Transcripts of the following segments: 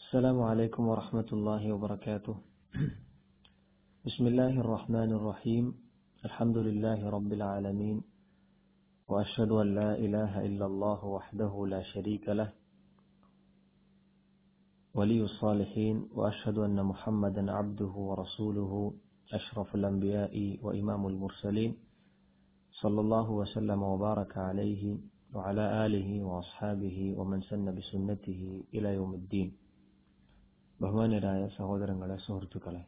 السلام عليكم ورحمة الله وبركاته بسم الله الرحمن الرحيم الحمد لله رب العالمين وأشهد أن لا إله إلا الله وحده لا شريك له ولي الصالحين وأشهد أن محمدا عبده ورسوله أشرف الأنبياء وإمام المرسلين صلى الله وسلم وبارك عليه وعلى آله وأصحابه ومن سن بسنته إلى يوم الدين ബഹുമാന്യരായ സഹോദരങ്ങളെ സുഹൃത്തുക്കളെ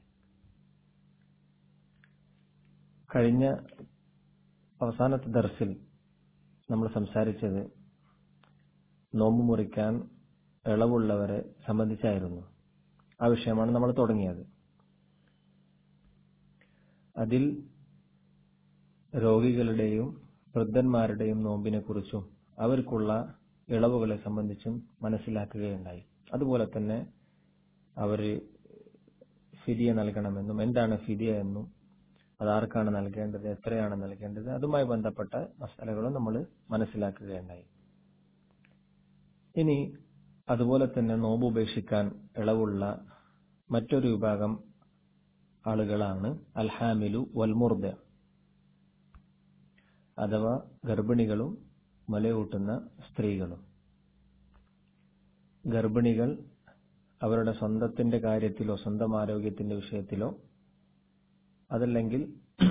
കഴിഞ്ഞ അവസാനത്തെ ദർസിൽ നമ്മൾ സംസാരിച്ചത് നോമ്പ് മുറിക്കാൻ ഇളവുള്ളവരെ സംബന്ധിച്ചായിരുന്നു ആ വിഷയമാണ് നമ്മൾ തുടങ്ങിയത് അതിൽ രോഗികളുടെയും വൃദ്ധന്മാരുടെയും നോമ്പിനെ കുറിച്ചും അവർക്കുള്ള ഇളവുകളെ സംബന്ധിച്ചും മനസ്സിലാക്കുകയുണ്ടായി അതുപോലെ തന്നെ അവർ ഫിദിയ നൽകണമെന്നും എന്താണ് ഫിദിയ എന്നും അതാർക്കാണ് നൽകേണ്ടത് എത്രയാണ് നൽകേണ്ടത് അതുമായി ബന്ധപ്പെട്ട മസാലകളും നമ്മൾ മനസ്സിലാക്കുകയുണ്ടായി ഇനി അതുപോലെ തന്നെ നോമ്പ് ഉപേക്ഷിക്കാൻ ഇളവുള്ള മറ്റൊരു വിഭാഗം ആളുകളാണ് അൽഹാമിലു വൽമുർദ അഥവാ ഗർഭിണികളും മുലയൂട്ടുന്ന സ്ത്രീകളും ഗർഭിണികൾ അവരുടെ സ്വന്തത്തിന്റെ കാര്യത്തിലോ സ്വന്തം ആരോഗ്യത്തിന്റെ വിഷയത്തിലോ അതല്ലെങ്കിൽ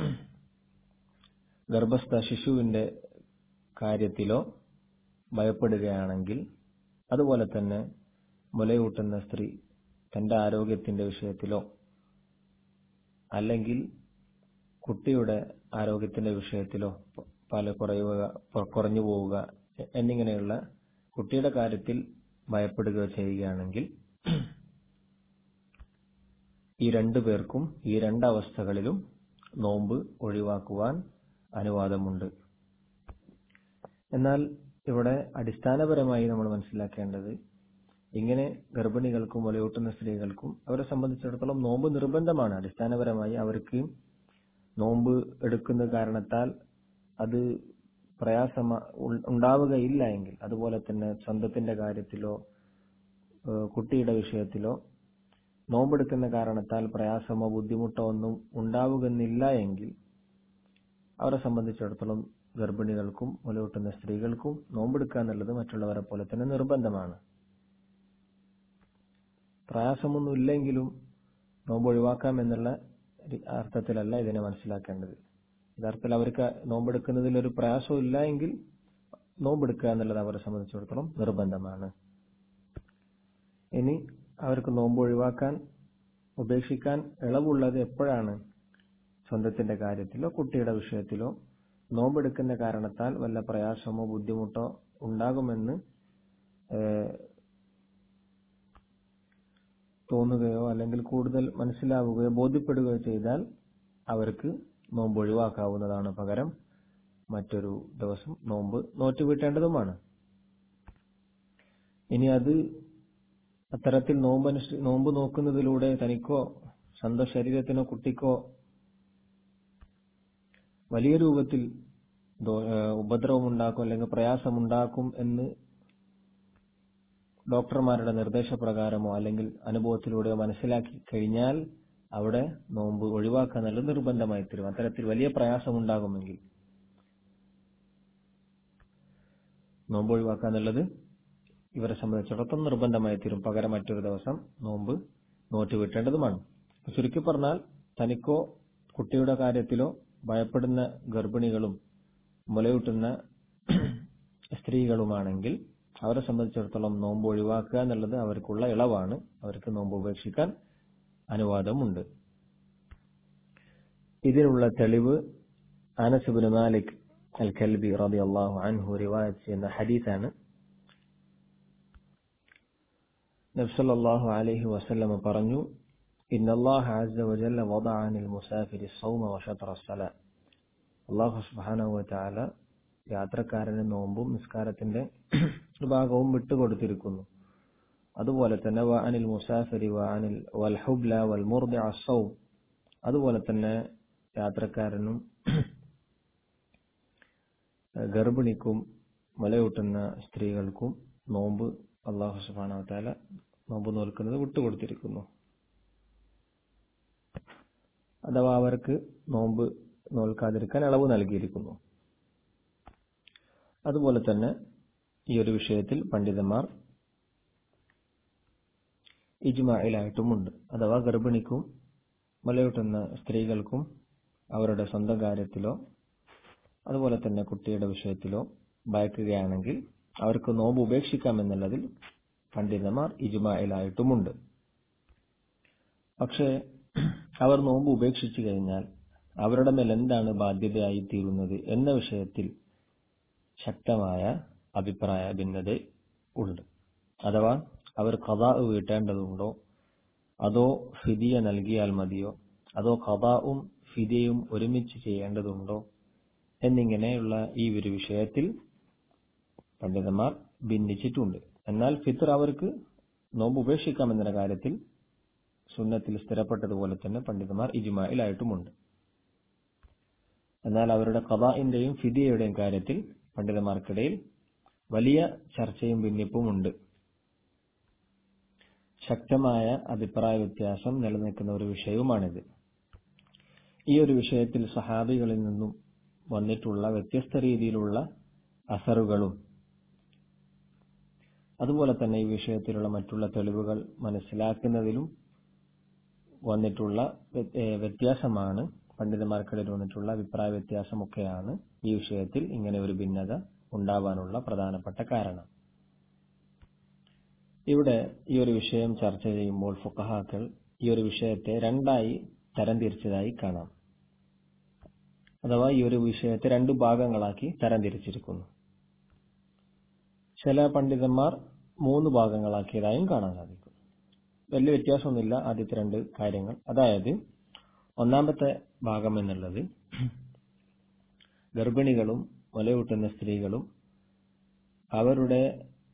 ഗർഭസ്ഥ ശിശുവിന്റെ കാര്യത്തിലോ ഭയപ്പെടുകയാണെങ്കിൽ അതുപോലെ തന്നെ മുലയൂട്ടുന്ന സ്ത്രീ തന്റെ ആരോഗ്യത്തിന്റെ വിഷയത്തിലോ അല്ലെങ്കിൽ കുട്ടിയുടെ ആരോഗ്യത്തിന്റെ വിഷയത്തിലോ പാല് കുറയുക കുറഞ്ഞു പോവുക എന്നിങ്ങനെയുള്ള കുട്ടിയുടെ കാര്യത്തിൽ ഭയപ്പെടുക ചെയ്യുകയാണെങ്കിൽ ഈ രണ്ടു പേർക്കും ഈ രണ്ടവസ്ഥകളിലും നോമ്പ് ഒഴിവാക്കുവാൻ അനുവാദമുണ്ട് എന്നാൽ ഇവിടെ അടിസ്ഥാനപരമായി നമ്മൾ മനസ്സിലാക്കേണ്ടത് ഇങ്ങനെ ഗർഭിണികൾക്കും മുലയൂട്ടുന്ന സ്ത്രീകൾക്കും അവരെ സംബന്ധിച്ചിടത്തോളം നോമ്പ് നിർബന്ധമാണ് അടിസ്ഥാനപരമായി അവർക്ക് നോമ്പ് എടുക്കുന്ന കാരണത്താൽ അത് പ്രയാസമ ഉണ്ടാവുകയില്ല എങ്കിൽ അതുപോലെ തന്നെ സ്വന്തത്തിന്റെ കാര്യത്തിലോ കുട്ടിയുടെ വിഷയത്തിലോ നോമ്പെടുക്കുന്ന കാരണത്താൽ പ്രയാസമോ ബുദ്ധിമുട്ടോ ഒന്നും ഉണ്ടാവുകയെന്നില്ല എങ്കിൽ അവരെ സംബന്ധിച്ചിടത്തോളം ഗർഭിണികൾക്കും മുലയൂട്ടുന്ന സ്ത്രീകൾക്കും നോമ്പെടുക്കുക എന്നുള്ളത് മറ്റുള്ളവരെ പോലെ തന്നെ നിർബന്ധമാണ് പ്രയാസമൊന്നും ഇല്ലെങ്കിലും നോമ്പ് ഒഴിവാക്കാം എന്നുള്ള അർത്ഥത്തിലല്ല ഇതിനെ മനസ്സിലാക്കേണ്ടത് യഥാർത്ഥത്തിൽ അവർക്ക് നോമ്പെടുക്കുന്നതിൽ ഒരു പ്രയാസവും ഇല്ല എങ്കിൽ നോമ്പെടുക്കുക എന്നുള്ളത് അവരെ സംബന്ധിച്ചിടത്തോളം നിർബന്ധമാണ് ഇനി അവർക്ക് നോമ്പ് ഒഴിവാക്കാൻ ഉപേക്ഷിക്കാൻ ഇളവുള്ളത് എപ്പോഴാണ് സ്വന്തത്തിന്റെ കാര്യത്തിലോ കുട്ടിയുടെ വിഷയത്തിലോ നോമ്പെടുക്കുന്ന കാരണത്താൽ വല്ല പ്രയാസമോ ബുദ്ധിമുട്ടോ ഉണ്ടാകുമെന്ന് തോന്നുകയോ അല്ലെങ്കിൽ കൂടുതൽ മനസ്സിലാവുകയോ ബോധ്യപ്പെടുകയോ ചെയ്താൽ അവർക്ക് നോമ്പ് ഒഴിവാക്കാവുന്നതാണ് പകരം മറ്റൊരു ദിവസം നോമ്പ് നോറ്റുവീട്ടേണ്ടതുമാണ് ഇനി അത് അത്തരത്തിൽ നോമ്പ് നോമ്പ് നോക്കുന്നതിലൂടെ തനിക്കോ സ്വന്തം ശരീരത്തിനോ കുട്ടിക്കോ വലിയ രൂപത്തിൽ ഉപദ്രവമുണ്ടാക്കും അല്ലെങ്കിൽ പ്രയാസമുണ്ടാക്കും എന്ന് ഡോക്ടർമാരുടെ നിർദ്ദേശപ്രകാരമോ അല്ലെങ്കിൽ അനുഭവത്തിലൂടെയോ മനസ്സിലാക്കി കഴിഞ്ഞാൽ അവിടെ നോമ്പ് ഒഴിവാക്കാൻ നല്ല നിർബന്ധമായി തരും അത്തരത്തിൽ വലിയ പ്രയാസമുണ്ടാകുമെങ്കിൽ നോമ്പ് ഒഴിവാക്കുക എന്നുള്ളത് ഇവരെ സംബന്ധിച്ചിടത്തോളം നിർബന്ധമായി തീരും പകരം മറ്റൊരു ദിവസം നോമ്പ് നോറ്റുവിട്ടേണ്ടതുമാണ് ചുരുക്കി പറഞ്ഞാൽ തനിക്കോ കുട്ടിയുടെ കാര്യത്തിലോ ഭയപ്പെടുന്ന ഗർഭിണികളും മുലയൂട്ടുന്ന സ്ത്രീകളുമാണെങ്കിൽ അവരെ സംബന്ധിച്ചിടത്തോളം നോമ്പ് ഒഴിവാക്കുക എന്നുള്ളത് അവർക്കുള്ള ഇളവാണ് അവർക്ക് നോമ്പ് ഉപേക്ഷിക്കാൻ അനുവാദമുണ്ട് ഇതിനുള്ള തെളിവ് അനസുബിൻ മാലിക് അൽ കൽബി റബി അള്ളാഹു അൻഹു റിവായത്ത് ചെയ്യുന്ന ഹദീസാണ് നബ്സല്ലാഹു അലൈഹി വസല്ലമ പറഞ്ഞു إن الله عز وجل وضع عن المسافر الصوم وشطر الصلاة അള്ളാഹു സുബ്ഹാനഹു വതആല യാത്രക്കാരന് നോമ്പും നിസ്കാരത്തിന്റെ ഭാഗവും വിട്ടുകൊടുത്തിരിക്കുന്നു അതുപോലെ തന്നെ വാനിൽ മുസാഫിരി വാനിൽ വൽ ഹുബ്ല വൽ മുർദി അസൗം അതുപോലെ തന്നെ യാത്രക്കാരനും ഗർഭിണിക്കും മുലയൂട്ടുന്ന സ്ത്രീകൾക്കും നോമ്പ് അള്ളാഹു സുബാന താല നോമ്പ് നോൽക്കുന്നത് വിട്ടുകൊടുത്തിരിക്കുന്നു അഥവാ അവർക്ക് നോമ്പ് നോൽക്കാതിരിക്കാൻ ഇളവ് നൽകിയിരിക്കുന്നു അതുപോലെ തന്നെ ഈ ഒരു വിഷയത്തിൽ പണ്ഡിതന്മാർ ഇജ്മായിലായിട്ടുമുണ്ട് അഥവാ ഗർഭിണിക്കും മുലയൂട്ടുന്ന സ്ത്രീകൾക്കും അവരുടെ സ്വന്തം കാര്യത്തിലോ അതുപോലെ തന്നെ കുട്ടിയുടെ വിഷയത്തിലോ ഭയക്കുകയാണെങ്കിൽ അവർക്ക് നോമ്പ് ഉപേക്ഷിക്കാമെന്നുള്ളതിൽ പണ്ഡിതന്മാർ ഇജ്മായിലായിട്ടുമുണ്ട് പക്ഷേ അവർ നോമ്പ് ഉപേക്ഷിച്ചു കഴിഞ്ഞാൽ അവരുടെ മേൽ എന്താണ് ബാധ്യതയായി തീരുന്നത് എന്ന വിഷയത്തിൽ ശക്തമായ അഭിപ്രായ ഭിന്നത ഉണ്ട് അഥവാ അവർ കഥാ വീട്ടേണ്ടതുണ്ടോ അതോ ഫിദിയ നൽകിയാൽ മതിയോ അതോ കഥാവും ഫിദിയയും ഒരുമിച്ച് ചെയ്യേണ്ടതുണ്ടോ എന്നിങ്ങനെയുള്ള ഈ ഒരു വിഷയത്തിൽ പണ്ഡിതന്മാർ ഭിന്നിച്ചിട്ടുണ്ട് എന്നാൽ ഫിത്തർ അവർക്ക് നോമ്പ് ഉപേക്ഷിക്കാമെന്ന കാര്യത്തിൽ സുന്നത്തിൽ സ്ഥിരപ്പെട്ടതുപോലെ തന്നെ പണ്ഡിതന്മാർ ഇജുമായിലായിട്ടുമുണ്ട് എന്നാൽ അവരുടെ കഥാഇന്റെയും ഫിദിയയുടെയും കാര്യത്തിൽ പണ്ഡിതന്മാർക്കിടയിൽ വലിയ ചർച്ചയും ഭിന്നിപ്പും ഉണ്ട് ശക്തമായ അഭിപ്രായ വ്യത്യാസം നിലനിൽക്കുന്ന ഒരു വിഷയവുമാണിത് ഈ ഒരു വിഷയത്തിൽ സഹാബികളിൽ നിന്നും വന്നിട്ടുള്ള വ്യത്യസ്ത രീതിയിലുള്ള അസറുകളും അതുപോലെ തന്നെ ഈ വിഷയത്തിലുള്ള മറ്റുള്ള തെളിവുകൾ മനസ്സിലാക്കുന്നതിലും വന്നിട്ടുള്ള വ്യത്യാസമാണ് പണ്ഡിതന്മാർക്കിടയിൽ വന്നിട്ടുള്ള അഭിപ്രായ വ്യത്യാസമൊക്കെയാണ് ഈ വിഷയത്തിൽ ഇങ്ങനെ ഒരു ഭിന്നത ഉണ്ടാവാനുള്ള പ്രധാനപ്പെട്ട കാരണം ഇവിടെ ഈ ഒരു വിഷയം ചർച്ച ചെയ്യുമ്പോൾ ഫുക്കഹാക്കൾ ഈ ഒരു വിഷയത്തെ രണ്ടായി തരംതിരിച്ചതായി കാണാം അഥവാ ഈ ഒരു വിഷയത്തെ രണ്ട് ഭാഗങ്ങളാക്കി തരംതിരിച്ചിരിക്കുന്നു ചില പണ്ഡിതന്മാർ മൂന്ന് ഭാഗങ്ങളാക്കിയതായും കാണാൻ സാധിക്കും വലിയ വ്യത്യാസമൊന്നുമില്ല ആദ്യത്തെ രണ്ട് കാര്യങ്ങൾ അതായത് ഒന്നാമത്തെ ഭാഗം എന്നുള്ളത് ഗർഭിണികളും മുലയൂട്ടുന്ന സ്ത്രീകളും അവരുടെ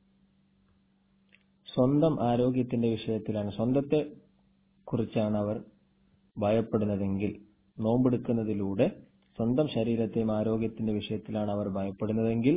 സ്വന്തം ആരോഗ്യത്തിന്റെ വിഷയത്തിലാണ് സ്വന്തത്തെ കുറിച്ചാണ് അവർ ഭയപ്പെടുന്നതെങ്കിൽ നോമ്പെടുക്കുന്നതിലൂടെ സ്വന്തം ശരീരത്തെയും ആരോഗ്യത്തിന്റെ വിഷയത്തിലാണ് അവർ ഭയപ്പെടുന്നതെങ്കിൽ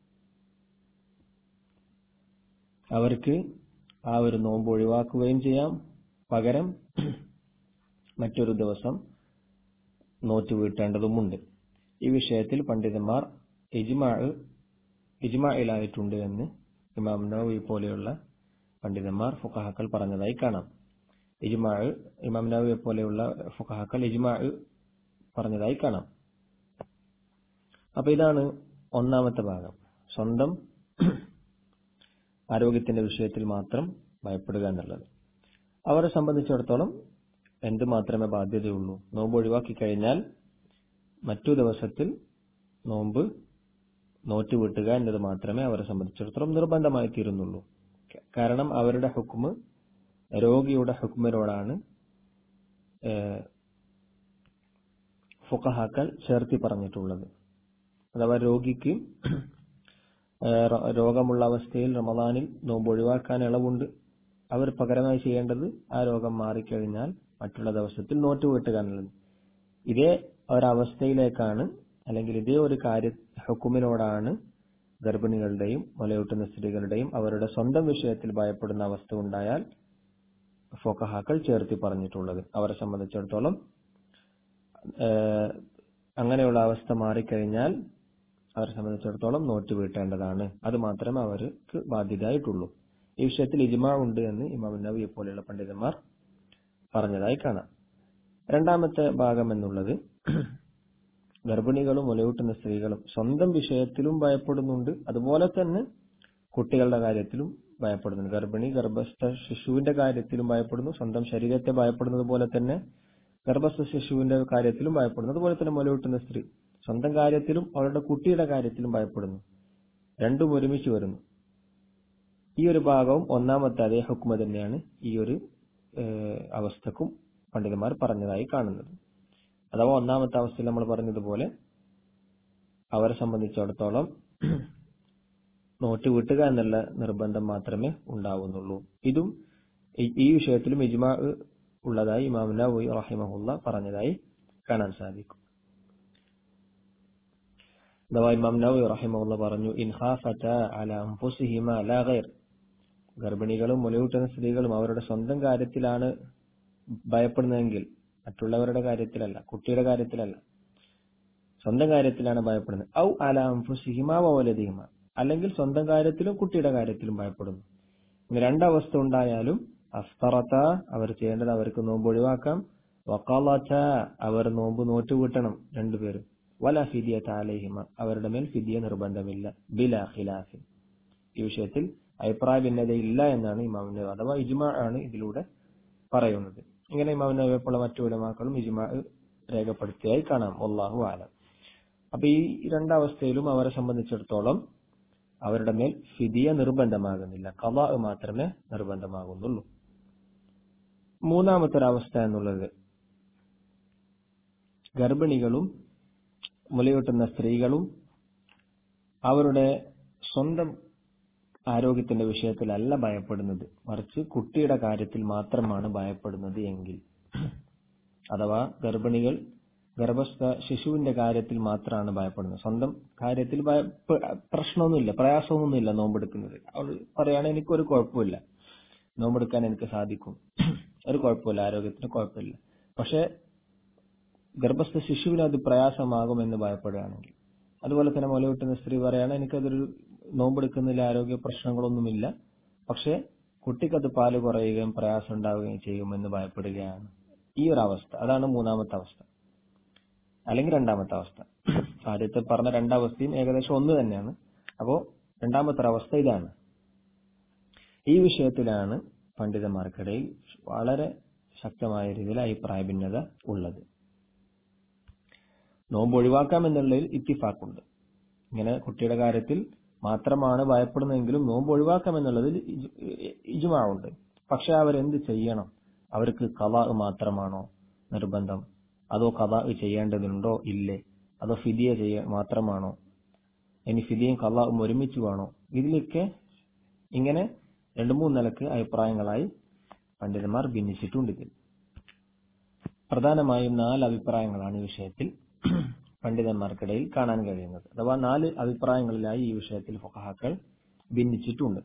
അവർക്ക് ആ ഒരു നോമ്പ് ഒഴിവാക്കുകയും ചെയ്യാം പകരം മറ്റൊരു ദിവസം നോറ്റ് വീട്ടേണ്ടതുമുണ്ട് ഈ വിഷയത്തിൽ പണ്ഡിതന്മാർ ഇജ്മാ ഇജ്മായിലായിട്ടുണ്ട് എന്ന് ഇമാം നവി പോലെയുള്ള പണ്ഡിതന്മാർ ഫുഖഹാക്കൾ പറഞ്ഞതായി കാണാം ഇജ്മാ ഇമാം നവിയെ പോലെയുള്ള ഫുഖഹാക്കൾ ഇജ്മാ പറഞ്ഞതായി കാണാം അപ്പൊ ഇതാണ് ഒന്നാമത്തെ ഭാഗം സ്വന്തം ആരോഗ്യത്തിന്റെ വിഷയത്തിൽ മാത്രം ഭയപ്പെടുക എന്നുള്ളത് അവരെ സംബന്ധിച്ചിടത്തോളം എന്ത് മാത്രമേ ബാധ്യതയുള്ളൂ നോമ്പ് ഒഴിവാക്കി കഴിഞ്ഞാൽ മറ്റു ദിവസത്തിൽ നോമ്പ് നോറ്റ് വീട്ടുക എന്നത് മാത്രമേ അവരെ സംബന്ധിച്ചിടത്തോളം നിർബന്ധമായി തീരുന്നുള്ളൂ കാരണം അവരുടെ ഹുക്കുമ് രോഗിയുടെ ഹുക്കുമിനോടാണ് ഫുഖഹാക്കൾ ചേർത്തി പറഞ്ഞിട്ടുള്ളത് അഥവാ രോഗിക്ക് രോഗമുള്ള അവസ്ഥയിൽ റമദാനിൽ നോമ്പ് ഒഴിവാക്കാൻ ഇളവുണ്ട് അവർ പകരമായി ചെയ്യേണ്ടത് ആ രോഗം മാറിക്കഴിഞ്ഞാൽ മറ്റുള്ള ദിവസത്തിൽ നോറ്റ് വീട്ടുക എന്നുള്ളത് ഇതേ ഒരവസ്ഥയിലേക്കാണ് അല്ലെങ്കിൽ ഇതേ ഒരു കാര്യ ഹുക്കുമിനോടാണ് ഗർഭിണികളുടെയും മുലയൂട്ടുന്ന സ്ത്രീകളുടെയും അവരുടെ സ്വന്തം വിഷയത്തിൽ ഭയപ്പെടുന്ന അവസ്ഥ ഉണ്ടായാൽ ഫോക്കഹാക്കൾ ചേർത്തി പറഞ്ഞിട്ടുള്ളത് അവരെ സംബന്ധിച്ചിടത്തോളം അങ്ങനെയുള്ള അവസ്ഥ മാറിക്കഴിഞ്ഞാൽ അവരെ സംബന്ധിച്ചിടത്തോളം നോറ്റ് വീട്ടേണ്ടതാണ് അത് മാത്രമേ അവർക്ക് ബാധ്യതയായിട്ടുള്ളൂ ഈ വിഷയത്തിൽ ഇജ്മാ ഉണ്ട് എന്ന് ഇമാം നബിയെ പോലെയുള്ള പണ്ഡിതന്മാർ പറഞ്ഞതായി കാണാം രണ്ടാമത്തെ ഭാഗം എന്നുള്ളത് ഗർഭിണികളും മുലയൂട്ടുന്ന സ്ത്രീകളും സ്വന്തം വിഷയത്തിലും ഭയപ്പെടുന്നുണ്ട് അതുപോലെ തന്നെ കുട്ടികളുടെ കാര്യത്തിലും ഭയപ്പെടുന്നുണ്ട് ഗർഭിണി ഗർഭസ്ഥ ശിശുവിന്റെ കാര്യത്തിലും ഭയപ്പെടുന്നു സ്വന്തം ശരീരത്തെ ഭയപ്പെടുന്നത് പോലെ തന്നെ ഗർഭസ്ഥ ശിശുവിന്റെ കാര്യത്തിലും ഭയപ്പെടുന്നു അതുപോലെ തന്നെ മുലയൂട്ടുന്ന സ്ത്രീ സ്വന്തം കാര്യത്തിലും അവരുടെ കുട്ടിയുടെ കാര്യത്തിലും ഭയപ്പെടുന്നു രണ്ടും ഒരുമിച്ച് വരുന്നു ഈ ഒരു ഭാഗവും ഒന്നാമത്തെ അതേ ഹുക്മ തന്നെയാണ് ഈ ഒരു അവസ്ഥക്കും പണ്ഡിതന്മാർ പറഞ്ഞതായി കാണുന്നത് അഥവാ ഒന്നാമത്തെ അവസ്ഥയിൽ നമ്മൾ പറഞ്ഞതുപോലെ അവരെ സംബന്ധിച്ചിടത്തോളം നോട്ട് വീട്ടുക എന്നുള്ള നിർബന്ധം മാത്രമേ ഉണ്ടാവുന്നുള്ളൂ ഇതും ഈ വിഷയത്തിലും ഇജ്മാ ഉള്ളതായി ഇമാം നവി റഹിമഹുല്ല പറഞ്ഞതായി കാണാൻ സാധിക്കും അഥവാ ഇമാം നവി റഹിമഹുല്ല പറഞ്ഞു ഇൻ ഖാഫത അല അൻഫുസിഹിമ ലാ ഗൈർ ഗർഭിണികളും മുലയൂട്ടുന്ന സ്ത്രീകളും അവരുടെ സ്വന്തം കാര്യത്തിലാണ് ഭയപ്പെടുന്നതെങ്കിൽ മറ്റുള്ളവരുടെ കാര്യത്തിലല്ല കുട്ടിയുടെ കാര്യത്തിലല്ല സ്വന്തം കാര്യത്തിലാണ് ഭയപ്പെടുന്നത് ഔ അലാംഫുസിഹിമ വലതിഹിമ അല്ലെങ്കിൽ സ്വന്തം കാര്യത്തിലും കുട്ടിയുടെ കാര്യത്തിലും ഭയപ്പെടുന്നു ഇങ്ങനെ രണ്ടവസ്ഥ ഉണ്ടായാലും അസ്തറത്ത അവർ ചെയ്യേണ്ടത് അവർക്ക് നോമ്പ് ഒഴിവാക്കാം വക്കാലത്ത അവർ നോമ്പ് നോറ്റുകൂട്ടണം രണ്ടുപേരും വല ഫിദിയ താലേഹിമ അവരുടെ മേൽ ഫിദിയ നിർബന്ധമില്ല ബില ഖിലാഫിൻ ഈ വിഷയത്തിൽ അഭിപ്രായ ഭിന്നതയില്ല എന്നാണ് ഇമാമിന്റെ അഥവാ ഇജ്മ ആണ് ഇതിലൂടെ പറയുന്നത് ഇങ്ങനെ ഇമാമിന്റെ പോലുള്ള മറ്റു ഉലമാക്കളും ഇജ്മ രേഖപ്പെടുത്തിയായി കാണാം അള്ളാഹു ആലം അപ്പൊ ഈ രണ്ടവസ്ഥയിലും അവരെ സംബന്ധിച്ചിടത്തോളം അവരുടെ മേൽ ഫിദിയ നിർബന്ധമാകുന്നില്ല കലാ മാത്രമേ നിർബന്ധമാകുന്നുള്ളൂ മൂന്നാമത്തെ ഒരവസ്ഥ എന്നുള്ളത് ഗർഭിണികളും മുലയൂട്ടുന്ന സ്ത്രീകളും അവരുടെ സ്വന്തം ആരോഗ്യത്തിന്റെ വിഷയത്തിലല്ല ഭയപ്പെടുന്നത് മറിച്ച് കുട്ടിയുടെ കാര്യത്തിൽ മാത്രമാണ് ഭയപ്പെടുന്നത് എങ്കിൽ അഥവാ ഗർഭിണികൾ ഗർഭസ്ഥ ശിശുവിന്റെ കാര്യത്തിൽ മാത്രമാണ് ഭയപ്പെടുന്നത് സ്വന്തം കാര്യത്തിൽ പ്രശ്നമൊന്നുമില്ല പ്രയാസമൊന്നുമില്ല നോമ്പെടുക്കുന്നത് അവൾ പറയുകയാണെങ്കിൽ എനിക്കൊരു കുഴപ്പമില്ല നോമ്പെടുക്കാൻ എനിക്ക് സാധിക്കും ഒരു കുഴപ്പമില്ല ആരോഗ്യത്തിന് കുഴപ്പമില്ല പക്ഷെ ഗർഭസ്ഥ ശിശുവിന് അത് പ്രയാസമാകുമെന്ന് ഭയപ്പെടുകയാണെങ്കിൽ അതുപോലെ തന്നെ മുലയൂട്ടുന്ന സ്ത്രീ പറയാണ് എനിക്കതൊരു നോമ്പെടുക്കുന്നതിൽ ആരോഗ്യ പ്രശ്നങ്ങളൊന്നുമില്ല പക്ഷെ കുട്ടിക്കത് പാല് കുറയുകയും പ്രയാസം ഉണ്ടാവുകയും ചെയ്യുമെന്ന് ഭയപ്പെടുകയാണ് ഈ ഒരു അവസ്ഥ അതാണ് മൂന്നാമത്തെ അവസ്ഥ അല്ലെങ്കിൽ രണ്ടാമത്തെ അവസ്ഥ ആദ്യത്തെ പറഞ്ഞ രണ്ടവസ്ഥയും ഏകദേശം ഒന്ന് തന്നെയാണ് അപ്പോ രണ്ടാമത്തെ അവസ്ഥ ഇതാണ് ഈ വിഷയത്തിലാണ് പണ്ഡിതന്മാർക്കിടയിൽ വളരെ ശക്തമായ രീതിയിൽ അഭിപ്രായ ഭിന്നത ഉള്ളത് നോമ്പ് ഒഴിവാക്കാം എന്നുള്ളതിൽ ഇത്തിഫാക്കുണ്ട് ഇങ്ങനെ കുട്ടിയുടെ കാര്യത്തിൽ മാത്രമാണ് ഭയപ്പെടുന്നതെങ്കിലും നോമ്പ് ഒഴിവാക്കാം എന്നുള്ളതിൽ ഇജുമാവുണ്ട് പക്ഷെ അവരെന്ത് ചെയ്യണം അവർക്ക് കലാ മാത്രമാണോ നിർബന്ധം അതോ കലാ ചെയ്യേണ്ടതുണ്ടോ ഇല്ലേ അതോ ഫിദിയ ചെയ്യ മാത്രമാണോ ഇനി ഫിദിയും കലാവും ഒരുമിച്ച് വേണോ ഇതിലൊക്കെ ഇങ്ങനെ രണ്ടു മൂന്ന് നിലക്ക് അഭിപ്രായങ്ങളായി പണ്ഡിതന്മാർ ഭിന്നിച്ചിട്ടുണ്ട് ഇതിൽ പ്രധാനമായും നാല് അഭിപ്രായങ്ങളാണ് ഈ വിഷയത്തിൽ പണ്ഡിതന്മാർക്കിടയിൽ കാണാൻ കഴിയുന്നത് അഥവാ നാല് അഭിപ്രായങ്ങളിലായി ഈ വിഷയത്തിൽ ഫുഖഹാക്കൾ ഭിന്നിച്ചിട്ടുണ്ട്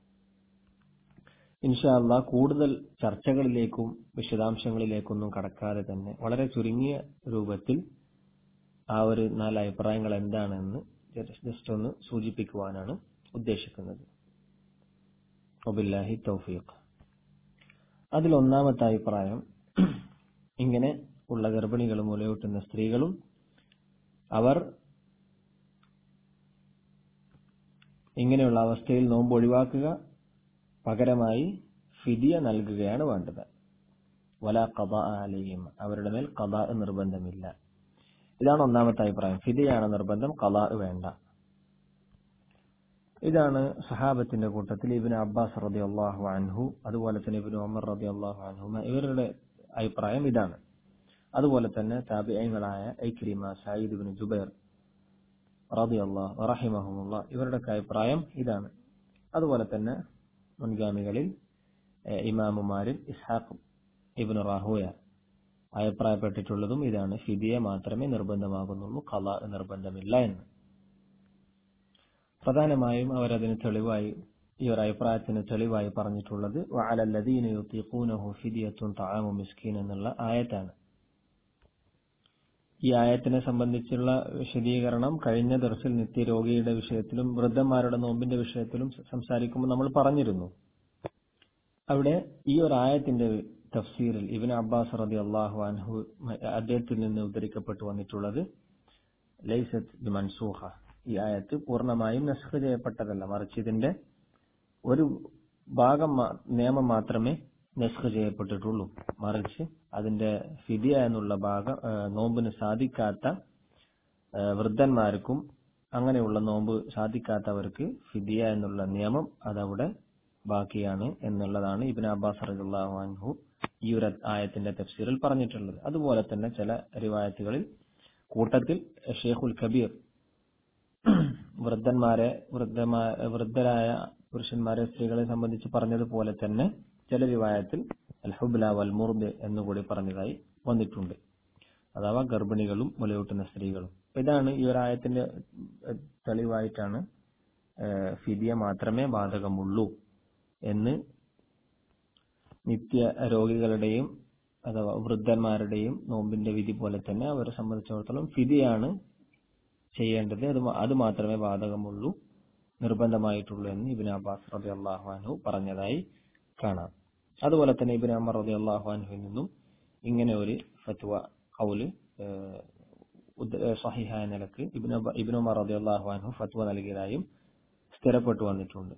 ഇൻഷാല്ല കൂടുതൽ ചർച്ചകളിലേക്കും വിശദാംശങ്ങളിലേക്കൊന്നും കടക്കാതെ തന്നെ വളരെ ചുരുങ്ങിയ രൂപത്തിൽ ആ ഒരു നാല് അഭിപ്രായങ്ങൾ എന്താണെന്ന് ജസ്റ്റ് ഒന്ന് സൂചിപ്പിക്കുവാനാണ് ഉദ്ദേശിക്കുന്നത് ഒബില്ലാഹി തൗഫീഖ് അതിൽ ഒന്നാമത്തെ അഭിപ്രായം ഇങ്ങനെ ഉള്ള ഗർഭിണികളും മുലയൂട്ടുന്ന സ്ത്രീകളും അവർ ഇങ്ങനെയുള്ള അവസ്ഥയിൽ നോമ്പ് ഒഴിവാക്കുക പകരമായി ഫിദിയ നൽകുകയാണ് വേണ്ടത് വല കഥ ആലയും അവരുടെ മേൽ കഥ നിർബന്ധമില്ല ഇതാണ് ഒന്നാമത്തെ അഭിപ്രായം ഫിദിയാണ് നിർബന്ധം കഥ വേണ്ട ഇതാണ് സഹാബത്തിന്റെ കൂട്ടത്തിൽ ഇബിന് അബ്ബാസ് റതി അള്ളാഹു അൻഹു അതുപോലെ തന്നെ ഇബിന് ഉമർ റതി അള്ളാഹു അൻഹു ഇവരുടെ അഭിപ്രായം ഇതാണ് അതുപോലെ തന്നെ താബിയങ്ങളായ ഐക്രിമ സായിദ് ബിൻ ജുബൈർ റതി അള്ളാഹ് റഹിമഹമുല്ല ഇവരുടെ അഭിപ്രായം ഇതാണ് അതുപോലെ തന്നെ മുൻഗാമികളിൽ ഇമാമുമാരിൽ ഇസ്ഹാഖ് ഇബിൻ റാഹുയ അഭിപ്രായപ്പെട്ടിട്ടുള്ളതും ഇതാണ് ഫിദിയ മാത്രമേ നിർബന്ധമാകുന്നുള്ളൂ കല നിർബന്ധമില്ല എന്ന് പ്രധാനമായും അവരതിന് തെളിവായി ഈ ഒരു അഭിപ്രായത്തിന് തെളിവായി പറഞ്ഞിട്ടുള്ളത് വഅലല്ലദീന യുതീഖൂനഹു ഫിദിയത്തുൻ തആമു മിസ്കീൻ എന്നുള്ള ആയത്താണ് ഈ ആയത്തിനെ സംബന്ധിച്ചുള്ള വിശദീകരണം കഴിഞ്ഞ ദർസിൽ നിത്യരോഗിയുടെ വിഷയത്തിലും വൃദ്ധന്മാരുടെ നോമ്പിന്റെ വിഷയത്തിലും സംസാരിക്കുമ്പോൾ നമ്മൾ പറഞ്ഞിരുന്നു അവിടെ ഈ ഒരു ആയത്തിന്റെ തഫ്സീറിൽ ഇബിൻ അബ്ബാസ് റതി അള്ളാഹു അൻഹു അദ്ദേഹത്തിൽ നിന്ന് ഉദ്ധരിക്കപ്പെട്ടു വന്നിട്ടുള്ളത് ലൈസത്ത് മൻസൂഹ ഈ ആയത്ത് പൂർണ്ണമായും നസ്ഖ് ചെയ്യപ്പെട്ടതല്ല മറിച്ച് ഇതിന്റെ ഒരു ഭാഗം നിയമം മാത്രമേ നസ്ഖ് ചെയ്യപ്പെട്ടിട്ടുള്ളൂ മറിച്ച് അതിന്റെ ഫിദിയ എന്നുള്ള ഭാഗം നോമ്പിന് സാധിക്കാത്ത വൃദ്ധന്മാർക്കും അങ്ങനെയുള്ള നോമ്പ് സാധിക്കാത്തവർക്ക് ഫിദിയ എന്നുള്ള നിയമം അതവിടെ ബാക്കിയാണ് എന്നുള്ളതാണ് ഇബിൻ അബ്ബാസ് റളിയല്ലാഹു അൻഹു ഈ ഒരു ആയത്തിന്റെ തഫ്സീറിൽ പറഞ്ഞിട്ടുള്ളത് അതുപോലെ തന്നെ ചില റിവായത്തുകളിൽ കൂട്ടത്തിൽ ഷെയ്ഖുൽ കബീർ വൃദ്ധന്മാരെ വൃദ്ധമാ വൃദ്ധരായ പുരുഷന്മാരെ സ്ത്രീകളെ സംബന്ധിച്ച് പറഞ്ഞതുപോലെ തന്നെ ചില റിവായത്തിൽ അൽഹുബ്ല വൽ മുർദ് എന്നുകൂടി പറഞ്ഞതായി വന്നിട്ടുണ്ട് അഥവാ ഗർഭിണികളും മുലയൂട്ടുന്ന സ്ത്രീകളും ഇതാണ് ഈ ഒരു ആയത്തിന്റെ തെളിവായിട്ടാണ് ഫിദിയ മാത്രമേ ബാധകമുള്ളൂ എന്ന് നിത്യ രോഗികളുടെയും അഥവാ വൃദ്ധന്മാരുടെയും നോമ്പിന്റെ വിധി പോലെ തന്നെ അവരെ സംബന്ധിച്ചിടത്തോളം ഫിദിയാണ് ചെയ്യേണ്ടത് അത് മാ- അത് മാത്രമേ ബാധകമുള്ളൂ നിർബന്ധമായിട്ടുള്ളൂ എന്ന് ഇബിൻ അബ്ബാസ് റബി അള്ളാഹു പറഞ്ഞതായി കാണാം അതുപോലെ തന്നെ ഇബിൻ അമർ റബി അള്ളാഹുവിൽ നിന്നും ഇങ്ങനെ ഒരു ഫത്വ കൗല് ഏഹ്, ഉദ്ദ- ഏഹ്, സഹിഹായ നിലക്ക് ഇബിൻ അബ്ബ- ഇബിൻ ഉമർ റബി അള്ളാഹു ഫത്വ നൽകിയതായും സ്ഥിരപ്പെട്ടു വന്നിട്ടുണ്ട്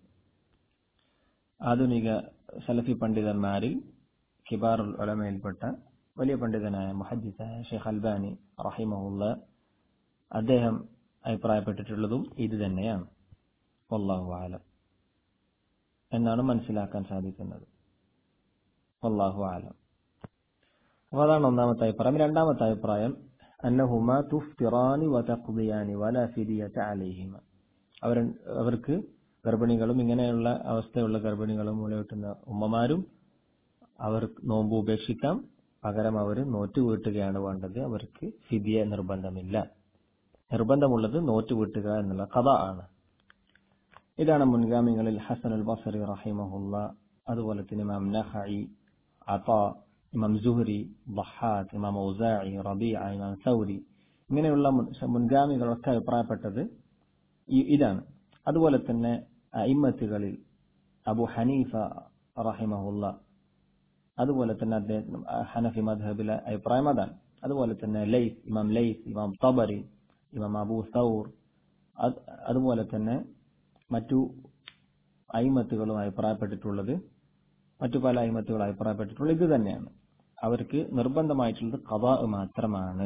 ആധുനിക സലഫി പണ്ഡിതന്മാരിൽ കിബാറുൽ ഉലമയിൽപ്പെട്ട വലിയ പണ്ഡിതനായ മുഹദ്ദിസായ ഷെയ്ഖ് അൽബാനി റഹിമഹുല്ല അദ്ദേഹം അഭിപ്രായപ്പെട്ടിട്ടുള്ളതും ഇത് തന്നെയാണ് വല്ലാഹു ആലം എന്നാണ് മനസ്സിലാക്കാൻ സാധിക്കുന്നത് വല്ലാഹു ആലം അപ്പൊ അതാണ് ഒന്നാമത്തെ അഭിപ്രായം രണ്ടാമത്തെ അഭിപ്രായം അന്നഹുമ തുഫ്തിറാനി വതഖ്ദിയാനി വലാ ഫിദിയത അലൈഹിമ അവർ അവർക്ക് ഗർഭിണികളും ഇങ്ങനെയുള്ള അവസ്ഥയുള്ള ഗർഭിണികളും മുലയൂട്ടുന്ന ഉമ്മമാരും അവർ നോമ്പ് ഉപേക്ഷിക്കാം പകരം അവർ നോറ്റ് വീട്ടുകയാണ് വേണ്ടത് അവർക്ക് ഫിദിയ നിർബന്ധമില്ല നിർബന്ധമുള്ളത് നോറ്റ് വീട്ടുക എന്നുള്ള കഥ ആണ് ഇതാണ് മുൻഗാമികളിൽ ഹസൻ അൽ ബസറി റഹിമഹുല്ല അതുപോലെ തന്നെ ഇമാം നഹയി അത ഇമാം സുഹരി ബഹാദ് ഇമാം ഔസായി റബിയ ഇമാം സൗരി ഇങ്ങനെയുള്ള മുൻ- മുൻഗാമികളൊക്കെ അഭിപ്രായപ്പെട്ടത് ഈ- ഇതാണ് അതുപോലെ തന്നെ അയിമത്തുകളിൽ അബു ഹനീഫ റഹിമഹുല്ല അതുപോലെ തന്നെ അദ്ദേഹം ഹനഫി മദ്ഹബിലെ അഭിപ്രായം അതാണ് അതുപോലെ തന്നെ ലൈസ് ഇമാം ലൈസ് ഇമാം തബരി ഇമാം അബൂ സൗർ അത് അതുപോലെ തന്നെ മറ്റു അയിമത്തുകളും അഭിപ്രായപ്പെട്ടിട്ടുള്ളത് മറ്റു പല അയിമത്തുകളും അഭിപ്രായപ്പെട്ടിട്ടുള്ളത് ഇത് തന്നെയാണ് അവർക്ക് നിർബന്ധമായിട്ടുള്ളത് കഥാ മാത്രമാണ്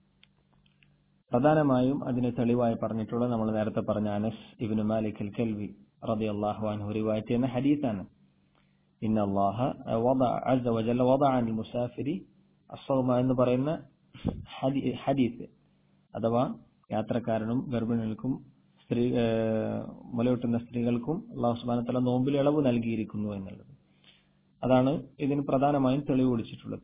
പ്രധാനമായും അതിന് തെളിവായി പറഞ്ഞിട്ടുള്ളത് നമ്മൾ നേരത്തെ പറഞ്ഞ അനസ് ഇബ്നു മാലിക് അൽ കൽവി റളിയല്ലാഹു അൻഹു റിവായത്ത് ചെയ്യുന്ന ഹദീസാണ് ഇന്ന അല്ലാഹ വദഅ അസ്സ വജല്ല വദഅ അൽ മുസാഫിരി അസ്സൗമ എന്ന് പറയുന്ന ഹദി- ഹദീസ് അഥവാ യാത്രക്കാരനും ഗർഭിണികൾക്കും സ്ത്രീ ഏഹ്, മുലയൂട്ടുന്ന സ്ത്രീകൾക്കും അള്ളാഹു സുബ്ഹാനഹു വതആല നോമ്പിൽ ഇളവ് നൽകിയിരിക്കുന്നു എന്നുള്ളത് അതാണ് ഇതിന് പ്രധാനമായും തെളിവ് പിടിച്ചിട്ടുള്ളത്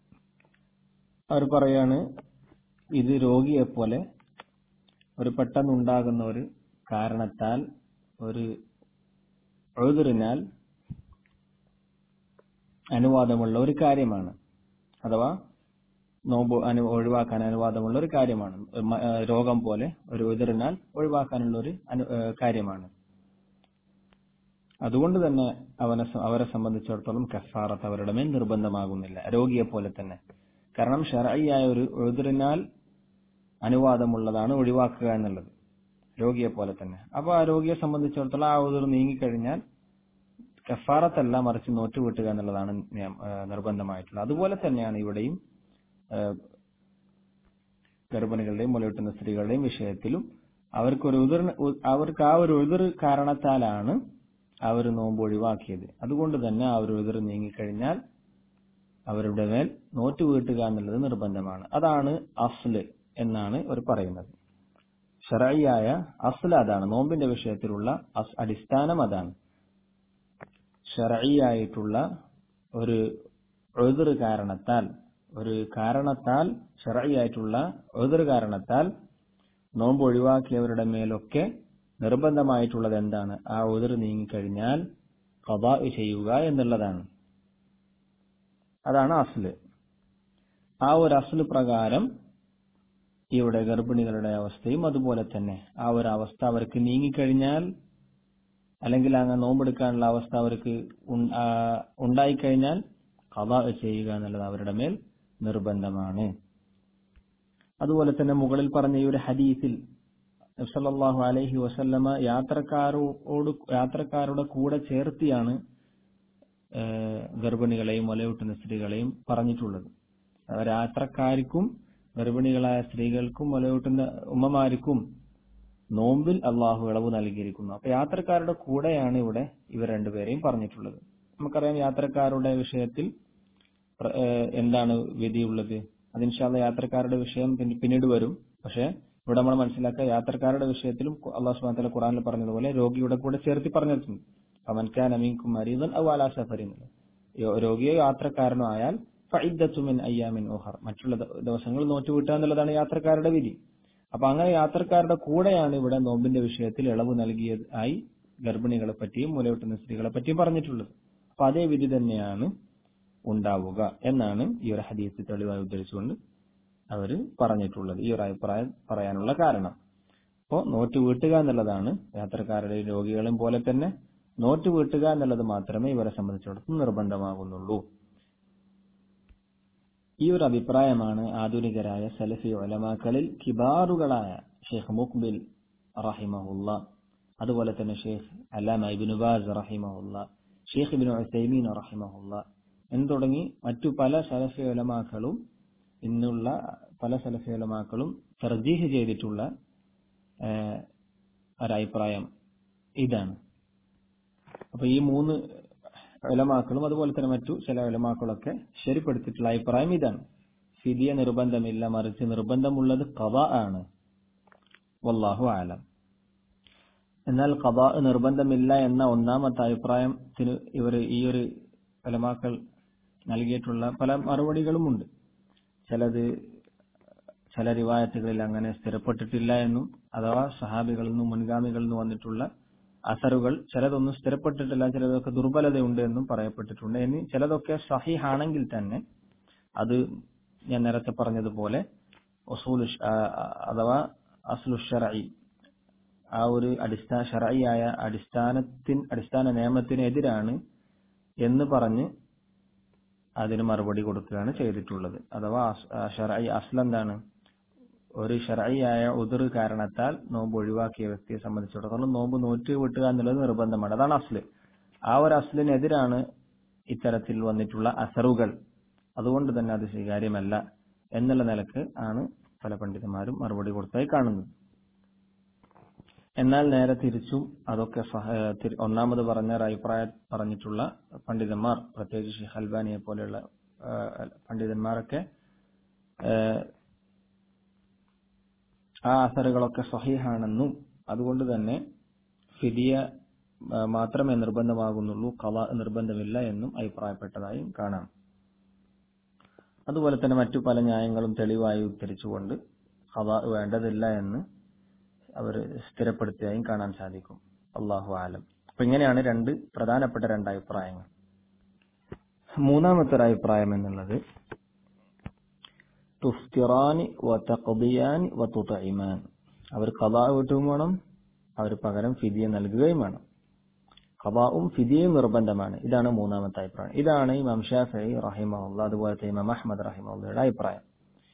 അവർ പറയാണ് ഇത് രോഗിയെ പോലെ ഒരു പെട്ടെന്നുണ്ടാകുന്ന ഒരു കാരണത്താൽ ഒരു എഴുതിറിനാൽ അനുവാദമുള്ള ഒരു കാര്യമാണ് അഥവാ നോമ്പ് അനു ഒഴിവാക്കാൻ അനുവാദമുള്ള ഒരു കാര്യമാണ് മ- ഏ, രോഗം പോലെ ഒരു എതിറിനാൽ ഒഴിവാക്കാനുള്ള ഒരു അനു- ഏ, കാര്യമാണ് അതുകൊണ്ട് തന്നെ അവനെ സ- അവരെ സംബന്ധിച്ചിടത്തോളം കഫാറത്ത് അവരുടെ മേൽ നിർബന്ധമാകുന്നില്ല രോഗിയെ പോലെ തന്നെ കാരണം ഷെറയായ ഒരു എഴുതിറിനാൽ അനുവാദമുള്ളതാണ് ഒഴിവാക്കുക എന്നുള്ളത് രോഗിയെ പോലെ തന്നെ അപ്പൊ ആ രോഗിയെ സംബന്ധിച്ചിടത്തോളം ആ ഉതിർ നീങ്ങിക്കഴിഞ്ഞാൽ കഫാറത്തല്ല മറിച്ച് നോറ്റ് വീട്ടുക എന്നുള്ളതാണ് നിയം- ഏ, നിർബന്ധമായിട്ടുള്ളത് അതുപോലെ തന്നെയാണ് ഇവിടെയും ഏ, ഗർഭിണികളുടെയും മുലയൂട്ടുന്ന സ്ത്രീകളുടെയും വിഷയത്തിലും അവർക്ക് ഒരു ഉതിർ അവർക്ക് ആ ഒരു ഉതിർ കാരണത്താലാണ് അവർ നോമ്പ് ഒഴിവാക്കിയത് അതുകൊണ്ട് തന്നെ ആ ഒരു ഉതിർ നീങ്ങിക്കഴിഞ്ഞാൽ അവരുടെ മേൽ നോറ്റ് വീട്ടുക എന്നുള്ളത് നിർബന്ധമാണ് അതാണ് അസ്ല് എന്നാണ് അവർ പറയുന്നത് ഷറയായ അസ്ല് അതാണ് നോമ്പിന്റെ വിഷയത്തിലുള്ള അസ്- അടിസ്ഥാനം അതാണ് ഷറയായിട്ടുള്ള ഒരു എതിർ കാരണത്താൽ ഒരു കാരണത്താൽ ഷറയായിട്ടുള്ള എതിർ കാരണത്താൽ നോമ്പ് ഒഴിവാക്കിയവരുടെ മേലൊക്കെ നിർബന്ധമായിട്ടുള്ളത് എന്താണ് ആ ഉതിർ നീങ്ങിക്കഴിഞ്ഞാൽ കഥാ ചെയ്യുക എന്നുള്ളതാണ് അതാണ് അസ്ല് ആ ഒരു അസ്ല് പ്രകാരം ഇവിടെ ഗർഭിണികളുടെ അവസ്ഥയും അതുപോലെ തന്നെ ആ ഒരു അവസ്ഥ അവർക്ക് നീങ്ങിക്കഴിഞ്ഞാൽ അല്ലെങ്കിൽ അങ്ങ് നോമ്പെടുക്കാനുള്ള അവസ്ഥ അവർക്ക് ഉൺ- ആ, ഉണ്ടായിക്കഴിഞ്ഞാൽ കഥ ചെയ്യുക എന്നുള്ളത് അവരുടെ മേൽ നിർബന്ധമാണ് അതുപോലെ തന്നെ മുകളിൽ പറഞ്ഞ ഈ ഒരു ഹദീസിൽ നബ്സല്ലാഹു അലൈഹി വസല്ലമ യാത്രക്കാരോട് യാത്രക്കാരുടെ കൂടെ ചേർത്തിയാണ് ഏഹ്, ഗർഭിണികളെയും മുലയൂട്ടുന്ന സ്ത്രീകളെയും പറഞ്ഞിട്ടുള്ളത് അവർ യാത്രക്കാർക്കും ഗർഭിണികളായ സ്ത്രീകൾക്കും മുലയൂട്ടുന്ന ഉമ്മമാർക്കും നോമ്പിൽ അള്ളാഹു ഇളവ് നൽകിയിരിക്കുന്നു അപ്പൊ യാത്രക്കാരുടെ കൂടെയാണ് ഇവിടെ ഇവർ രണ്ടുപേരെയും പറഞ്ഞിട്ടുള്ളത് നമുക്കറിയാം യാത്രക്കാരുടെ വിഷയത്തിൽ പ്ര- ഏഹ് എന്താണ് വിധിയുള്ളത് അതിൻഷാല്ല യാത്രക്കാരുടെ വിഷയം പിന്ന- പിന്നീട് വരും പക്ഷെ ഇവിടെ നമ്മൾ മനസ്സിലാക്കുക യാത്രക്കാരുടെ വിഷയത്തിലും അള്ളാഹു സുബ്ഹാനഹു വ തആല ഖുറാനിൽ പറഞ്ഞതുപോലെ രോഗിയുടെ കൂടെ ചേർത്തി പറഞ്ഞിട്ടുണ്ട് അവൻകാൻ അമീൻകും മരീദൻ ഔ അലാ സഫറിൻ യോ- രോഗിയോ യാത്രക്കാരനോ ആയാൽ ഫഇദ്ദത്തു മിൻ അയ്യാമിൻ ഉഖർ മറ്റുള്ള ദ- ദിവസങ്ങൾ നോറ്റുവിട്ടുക എന്നുള്ളതാണ് യാത്രക്കാരുടെ വിധി അപ്പൊ അങ്ങനെ യാത്രക്കാരുടെ കൂടെയാണ് ഇവിടെ നോമ്പിന്റെ വിഷയത്തിൽ ഇളവ് നൽകിയതായി ഗർഭിണികളെ പറ്റിയും മുലയൂട്ടുന്ന സ്ത്രീകളെ പറ്റിയും പറഞ്ഞിട്ടുള്ളത് അപ്പൊ അതേ വിധി തന്നെയാണ് ഉണ്ടാവുക എന്നാണ് ഈ ഒരു ഹദീസ് തെളിവായി ഉദ്ധരിച്ചുകൊണ്ട് അവർ പറഞ്ഞിട്ടുള്ളത് ഈ ഒരു അഭിപ്രായം പറയാനുള്ള കാരണം അപ്പോൾ നോറ്റ് വീട്ടുക എന്നുള്ളതാണ് യാത്രക്കാരുടെയും രോഗികളെയും പോലെ തന്നെ നോറ്റ് വീട്ടുക എന്നുള്ളത് മാത്രമേ ഇവരെ സംബന്ധിച്ചിടത്തോളം നിർബന്ധമാകുന്നുള്ളൂ ഈ ഒരു അഭിപ്രായമാണ് ആധുനികരായ സലഫി ഒലമാക്കളിൽ കിബാറുകളായ ഷെയ്ഖ് മുഖ്ബിൽ റഹിമഹുല്ല അതുപോലെ തന്നെ ഷെയ്ഖ് അല്ലാമ ഇബിനുബാസ് റഹിമഹുല്ല ഷെയ്ഖ് ഇബിൻ ഉസൈമീൻ റഹിമഹുല്ല എന്ന് തുടങ്ങി മറ്റു പല സലഫി ഉലമാക്കളും ഇന്നുള്ള പല സലഫി ഉലമാക്കളും തർജീഹ് ചെയ്തിട്ടുള്ള ഒരഭിപ്രായം ഇതാണ് അപ്പൊ ഈ മൂന്ന് ഉലമാക്കളും അതുപോലെ തന്നെ മറ്റു ചില ഉലമാക്കളൊക്കെ ശരിപ്പെടുത്തിയിട്ടുള്ള അഭിപ്രായം ഇതാണ് ഫിദിയ നിർബന്ധമില്ല മറിച്ച് നിർബന്ധമുള്ളത് കഥ ആണ് വല്ലാഹു ആലം എന്നാൽ കഥ നിർബന്ധമില്ല എന്ന ഒന്നാമത്തെ അഭിപ്രായത്തിന് ഇവർ ഈ ഒരു ഉലമാക്കൾ നൽകിയിട്ടുള്ള പല മറുപടികളുമുണ്ട് ചിലത് ചില റിവായത്തുകളിൽ അങ്ങനെ സ്ഥിരപ്പെട്ടിട്ടില്ല എന്നും അഥവാ സഹാബികളിൽ നിന്നും മുൻഗാമികളിൽ നിന്നും വന്നിട്ടുള്ള അസറുകൾ ചിലതൊന്നും സ്ഥിരപ്പെട്ടിട്ടില്ല ചിലതൊക്കെ ദുർബലതയുണ്ട് എന്നും പറയപ്പെട്ടിട്ടുണ്ട് ഇനി ചിലതൊക്കെ സഹിഹാണെങ്കിൽ തന്നെ അത് ഞാൻ നേരത്തെ പറഞ്ഞതുപോലെ ഒസൂൽ അഥവാ അസ്ലു ഷറഈ ആ ഒരു അടിസ്ഥാന ഷറയായ അടിസ്ഥാനത്തിൻ അടിസ്ഥാന നിയമത്തിനെതിരാണ് എന്ന് പറഞ്ഞ് അതിന് മറുപടി കൊടുക്കുകയാണ് ചെയ്തിട്ടുള്ളത് അഥവാ ഷറഈ അസ്ൽ എന്താണ് ഒരു ഷറയായ ഉതിർ കാരണത്താൽ നോമ്പ് ഒഴിവാക്കിയ വ്യക്തിയെ സംബന്ധിച്ചിടത്തോളം നോമ്പ് നോറ്റ് വിട്ടുക എന്നുള്ളത് നിർബന്ധമാണ് അതാണ് അസ്ല് ആ ഒരു അസ്ലിനെതിരാണ് ഇത്തരത്തിൽ വന്നിട്ടുള്ള അസറുകൾ അതുകൊണ്ട് തന്നെ അത് സ്വീകാര്യമല്ല എന്നുള്ള നിലക്ക് ആണ് പല പണ്ഡിതന്മാരും മറുപടി കൊടുത്തായി കാണുന്നത് എന്നാൽ നേരെ തിരിച്ചും അതൊക്കെ ഒന്നാമത് പറഞ്ഞ ഒരു അഭിപ്രായം പറഞ്ഞിട്ടുള്ള പണ്ഡിതന്മാർ പ്രത്യേകിച്ച് ഷെയ്ഖ് അൽബാനിയെ പോലെയുള്ള പണ്ഡിതന്മാരൊക്കെ ആ അസറുകളൊക്കെ സഹിഹാണെന്നും അതുകൊണ്ട് തന്നെ ഫിദിയ മാത്രമേ നിർബന്ധമാകുന്നുള്ളൂ കവ നിർബന്ധമില്ല എന്നും അഭിപ്രായപ്പെട്ടതായും കാണാം അതുപോലെ തന്നെ മറ്റു പല ന്യായങ്ങളും തെളിവായി ഉദ്ധരിച്ചുകൊണ്ട് കവ വേണ്ടതില്ല എന്ന് അവർ സ്ഥിരപ്പെടുത്തിയതായും കാണാൻ സാധിക്കും അള്ളാഹു ആലം അപ്പൊ ഇങ്ങനെയാണ് രണ്ട് പ്രധാനപ്പെട്ട രണ്ട് അഭിപ്രായങ്ങൾ മൂന്നാമത്തെ ഒരു അഭിപ്രായം എന്നുള്ളത് തുഫ്തിറാനി വതഖദിയാനി വതുതഇമാൻ അവർ ഖദാ വീട്ടുകയും വേണം അവർ പകരം ഫിദിയ നൽകുകയും വേണം ഖദാവും ഫിദിയയും നിർബന്ധമാണ് ഇതാണ് മൂന്നാമത്തെ അഭിപ്രായം ഇതാണ് ഇമാം ഷാഫി റഹിമഹുല്ല അതുപോലത്തെ ഇമാം അഹമ്മദ് റഹിമഹുല്ലയുടെ അഭിപ്രായം